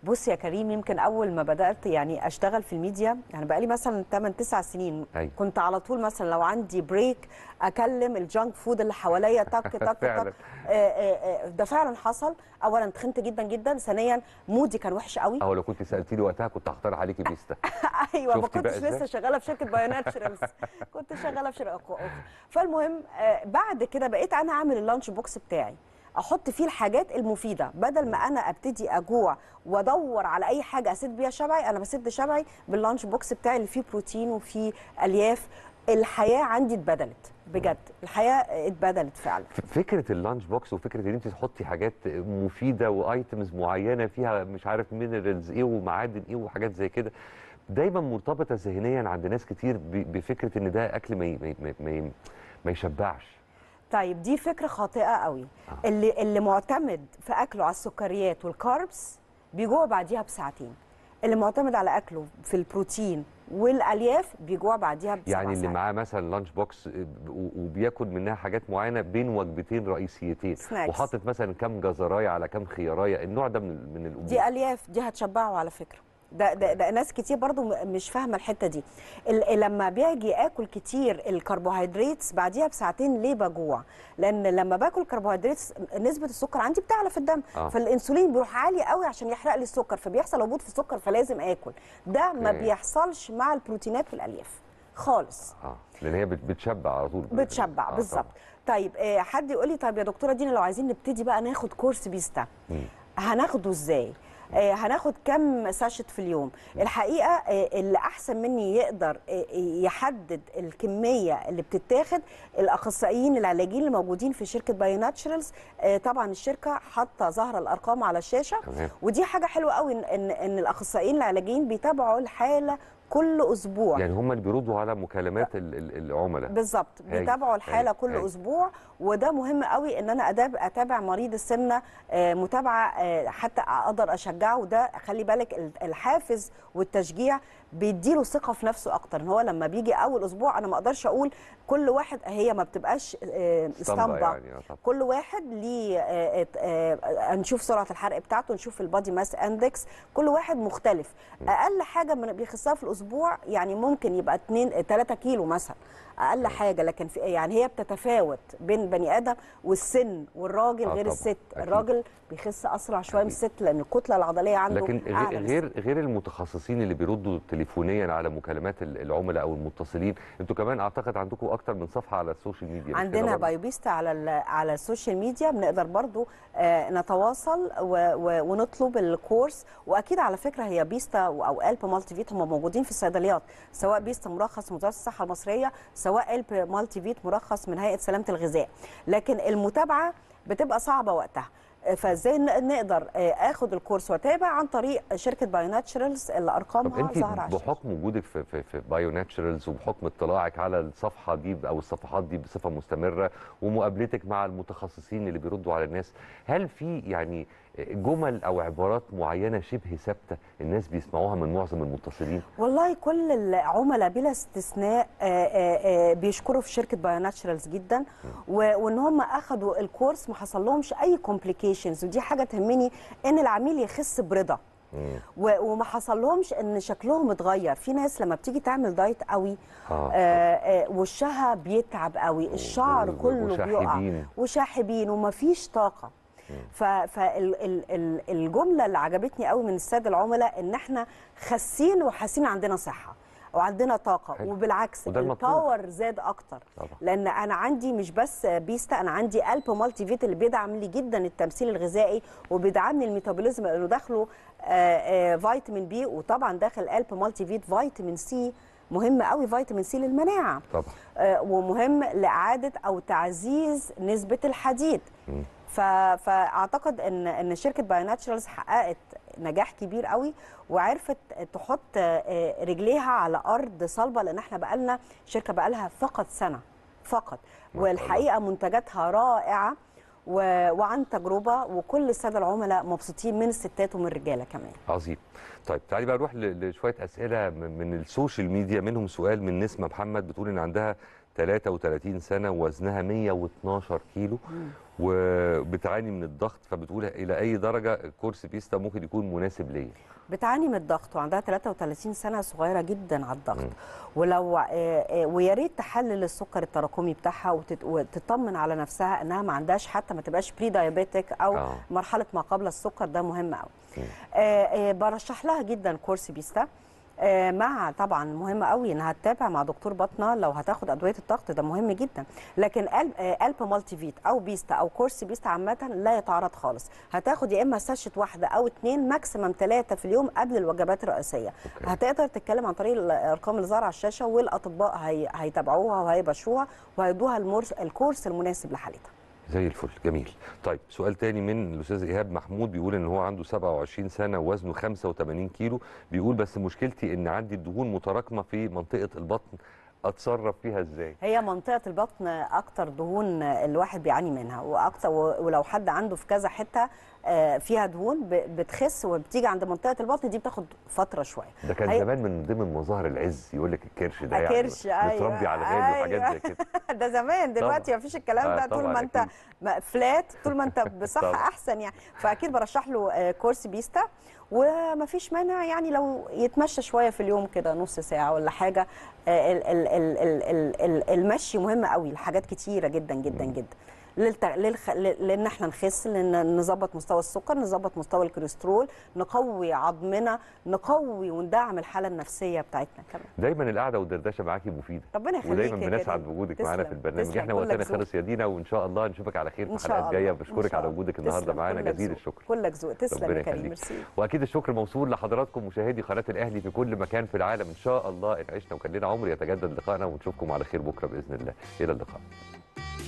بص يا كريم يمكن اول ما بدات يعني اشتغل في الميديا يعني بقالي مثلا 8 9 سنين أيوة. كنت على طول مثلا لو عندي بريك اكلم الجانك فود اللي حواليا تك تك فعلاً. تك آه، آه، آه، ده فعلا حصل اولا تخنت جدا جدا ثانيا مودي كان وحش قوي او لو كنت سالتيني وقتها كنت هختار عليكي بيستا ايوه ما شفتي بقى كنتش إزاي؟ لسه شغاله في شركه بايوناتشرالز كنت شغاله في شركه أخرى. فالمهم آه، بعد كده بقيت انا اعمل اللانش بوكس بتاعي احط فيه الحاجات المفيده بدل ما انا ابتدي اجوع وادور على اي حاجه اسد بيها شبعي انا بسد شبعي باللانش بوكس بتاعي اللي فيه بروتين وفيه الياف الحياه عندي اتبدلت بجد الحياه اتبدلت فعلا ف- فكره اللانش بوكس وفكره ان انت تحطي حاجات مفيده وايتمز معينه فيها مش عارف مينرالز ايه ومعادن ايه وحاجات زي كده دايما مرتبطه ذهنيا عند ناس كتير ب- بفكره ان ده اكل ما ي- ما ي- ما ي- ما, ي- ما يشبعش طيب دي فكره خاطئه قوي اللي اللي معتمد في اكله على السكريات والكاربس بيجوع بعديها بساعتين اللي معتمد على اكله في البروتين والالياف بيجوع بعديها بسبع يعني اللي ساعات. معاه مثلا لانش بوكس و- وبياكل منها حاجات معينه بين وجبتين رئيسيتين Snacks. وحاطط مثلا كام جزرايه على كام خيارايه النوع ده من من الامور دي الياف دي هتشبعه على فكره ده, ده, ده ناس كتير برضو م- مش فاهمه الحته دي ال- لما باجي اكل كتير الكربوهيدرات بعديها بساعتين ليه بجوع لان لما باكل كربوهيدرات نسبه السكر عندي بتعلى في الدم آه. فالانسولين بيروح عالي قوي عشان يحرق لي السكر فبيحصل هبوط في السكر فلازم اكل ده ما أوكي. بيحصلش مع البروتينات والالياف خالص اه لان هي بت- بتشبع على طول بتشبع آه، بالظبط طبعاً. طيب آه، حد يقول لي طيب يا دكتوره دينا لو عايزين نبتدي بقى ناخد كورس بيستا مم. هناخده ازاي آه، هناخد كم ساشت في اليوم الحقيقه آه، اللي احسن مني يقدر آه، يحدد الكميه اللي بتتاخد الاخصائيين العلاجيين اللي موجودين في شركه بايو ناتشرالز آه، طبعا الشركه حاطه ظاهره الارقام على الشاشه تمام. ودي حاجه حلوه قوي ان ان, إن الاخصائيين العلاجيين بيتابعوا الحاله كل اسبوع يعني هم اللي بيردوا على مكالمات ال- ال- العملاء بالظبط هاي- بيتابعوا الحاله هاي- كل هاي. اسبوع وده مهم قوي ان انا أداب اتابع مريض السمنه آه، متابعه آه، حتى اقدر اشجعه وده خلي بالك ال- الحافز والتشجيع بيديله ثقه في نفسه اكتر ان هو لما بيجي اول اسبوع انا ما اقدرش اقول كل واحد هي ما بتبقاش آه، اسطمبه يعني آه، طبعاً. كل واحد ليه آه، آه، آه، نشوف سرعه الحرق بتاعته نشوف البادي ماس اندكس كل واحد مختلف اقل حاجه من بيخسها في الاسبوع يعني ممكن يبقى 2 3 كيلو مثلا اقل حاجه لكن في يعني هي بتتفاوت بين بني ادم والسن والراجل آه غير طبعاً، الست أكيد. الراجل بيخس اسرع شويه من الست لان الكتله العضليه عنده لكن غير أعلى من الست. غير غير المتخصصين اللي بيردوا تليفونيا على مكالمات ال- العملاء او المتصلين انتوا كمان اعتقد عندكم اكتر من صفحه على السوشيال ميديا مش كده عندنا برضه؟ بايوبيستا على ال- على السوشيال ميديا بنقدر برضو آه، نتواصل و- و- ونطلب الكورس واكيد على فكره هي بيستا او الب مالتي فيت هم موجودين في الصيدليات سواء بيستا مرخص من وزاره الصحه المصريه سواء الب مالتي فيت مرخص من هيئه سلامه الغذاء لكن المتابعه بتبقى صعبه وقتها آه، فازاي ن- نقدر آه، اخد الكورس واتابع عن طريق شركه بايو ناتشرالز اللي طب ارقامها انت ظاهره على الشاشة. بحكم وجودك في في في بايو ناتشرالز وبحكم اطلاعك على الصفحه دي او الصفحات دي بصفه مستمره ومقابلتك مع المتخصصين اللي بيردوا على الناس هل في يعني جمل او عبارات معينه شبه ثابته الناس بيسمعوها من معظم المتصلين والله كل العملاء بلا استثناء آه، آه، آه، بيشكروا في شركه بايو ناتشرالز جدا و- وان هم اخذوا الكورس ما حصل لهمش اي كومبليكيشنز ودي حاجه تهمني ان العميل يخس برضا مم. و- وما حصل لهمش ان شكلهم اتغير في ناس لما بتيجي تعمل دايت قوي آه. آه آه وشها بيتعب قوي الشعر و- كله بيقع وشاحبين. وشاحبين ومفيش طاقه فالجمله اللي عجبتني قوي من الساده العملاء ان احنا خاسين وحاسين عندنا صحه وعندنا طاقه حلو. وبالعكس وده المطلوب. الباور زاد اكتر طبعا. لان انا عندي مش بس بيستا انا عندي الب مالتي فيت اللي بيدعم لي جدا التمثيل الغذائي وبيدعمني الميتابوليزم لانه داخله آه، آه، فيتامين بي وطبعا داخل الب مالتي فيت فيتامين سي مهم قوي فيتامين سي للمناعه طبعا آه، ومهم لاعاده او تعزيز نسبه الحديد مم. ف- فاعتقد ان ان شركه بايو ناتشرالز حققت نجاح كبير قوي وعرفت تحط آه، رجليها على ارض صلبه لان احنا بقالنا شركه بقالها فقط سنه فقط ما شاء والحقيقه منتجاتها رائعه و- وعن تجربه وكل الساده العملاء مبسوطين من الستات ومن الرجاله كمان عظيم طيب تعالي بقى نروح ل- لشويه اسئله من من السوشيال ميديا منهم سؤال من نسمه محمد بتقول ان عندها 33 سنه وزنها 112 كيلو وبتعاني من الضغط فبتقول الى اي درجه كورس بيستا ممكن يكون مناسب ليا بتعاني من الضغط وعندها 33 سنه صغيره جدا على الضغط مم. ولو آه، آه، ويا ريت تحلل السكر التراكمي بتاعها وتت- وتطمن على نفسها انها ما عندهاش حتى ما تبقاش بري دايابيتك او آه. مرحله ما قبل السكر ده مهم قوي مم. آه، آه، برشح لها جدا كورس بيستا آه، مع طبعا مهم قوي انها تتابع مع دكتور باطنه لو هتاخد ادويه الضغط ده مهم جدا لكن قلب آه، قلب مالتي فيت او بيستا او كورس بيستا عامه لا يتعارض خالص هتاخد يا اما ساشة واحده او اتنين ماكسيمم ثلاثه في اليوم قبل الوجبات الرئيسيه أوكي. هتقدر تتكلم عن طريق الارقام اللي ظاهره على الشاشه والاطباء هي... هيتابعوها وهيبشروها وهيدوها المورس... الكورس المناسب لحالتها زي الفل جميل طيب سؤال تاني من الاستاذ ايهاب محمود بيقول ان هو عنده 27 سنه ووزنه 85 كيلو بيقول بس مشكلتي ان عندي الدهون متراكمه في منطقه البطن اتصرف فيها ازاي هي منطقه البطن اكتر دهون الواحد بيعاني منها واكتر ولو حد عنده في كذا حته آه، فيها دهون ب- بتخس وبتيجي عند منطقه البطن دي بتاخد فتره شويه ده كان هي- زمان من ضمن مظاهر العز يقول لك الكرش ده يعني كرش، أيوة، متربي على غالي وحاجات زي أيوة. كده ده زمان دلوقتي طبعاً. مفيش الكلام آه، ده طول طبعاً ما انت أكيد. م- فلات طول ما انت بصحه طبعاً. احسن يعني فاكيد برشح له آه، كورس بيستا ومفيش مانع يعني لو يتمشى شويه في اليوم كده نص ساعه ولا حاجه آه، ال- ال- ال- ال- ال- ال- المشي مهم قوي لحاجات كتيره جدا جدا جدا للت... للخ... ل- لان احنا نخس لان نظبط مستوى السكر نظبط مستوى الكوليسترول نقوي عظمنا نقوي وندعم الحاله النفسيه بتاعتنا كمان دايما القعده والدردشه معاكي مفيده ربنا يخليك ودايما يا بنسعد كريم. بوجودك معانا في تسلم، البرنامج تسلم، احنا كلك وقتنا ذوق. خلص يا دينا وان شاء الله نشوفك على خير إن في شاء حلقات جايه الله، إن بشكرك شاء على الله. وجودك النهارده تسلم، معانا كلك جزيل ذوق. الشكر كلك ذوق تسلم ربنا يا كريم يخليك. ميرسي واكيد الشكر موصول لحضراتكم مشاهدي قناه الاهلي في كل مكان في العالم ان شاء الله ان عشنا وكان لنا عمر يتجدد لقائنا ونشوفكم على خير بكره باذن الله الى اللقاء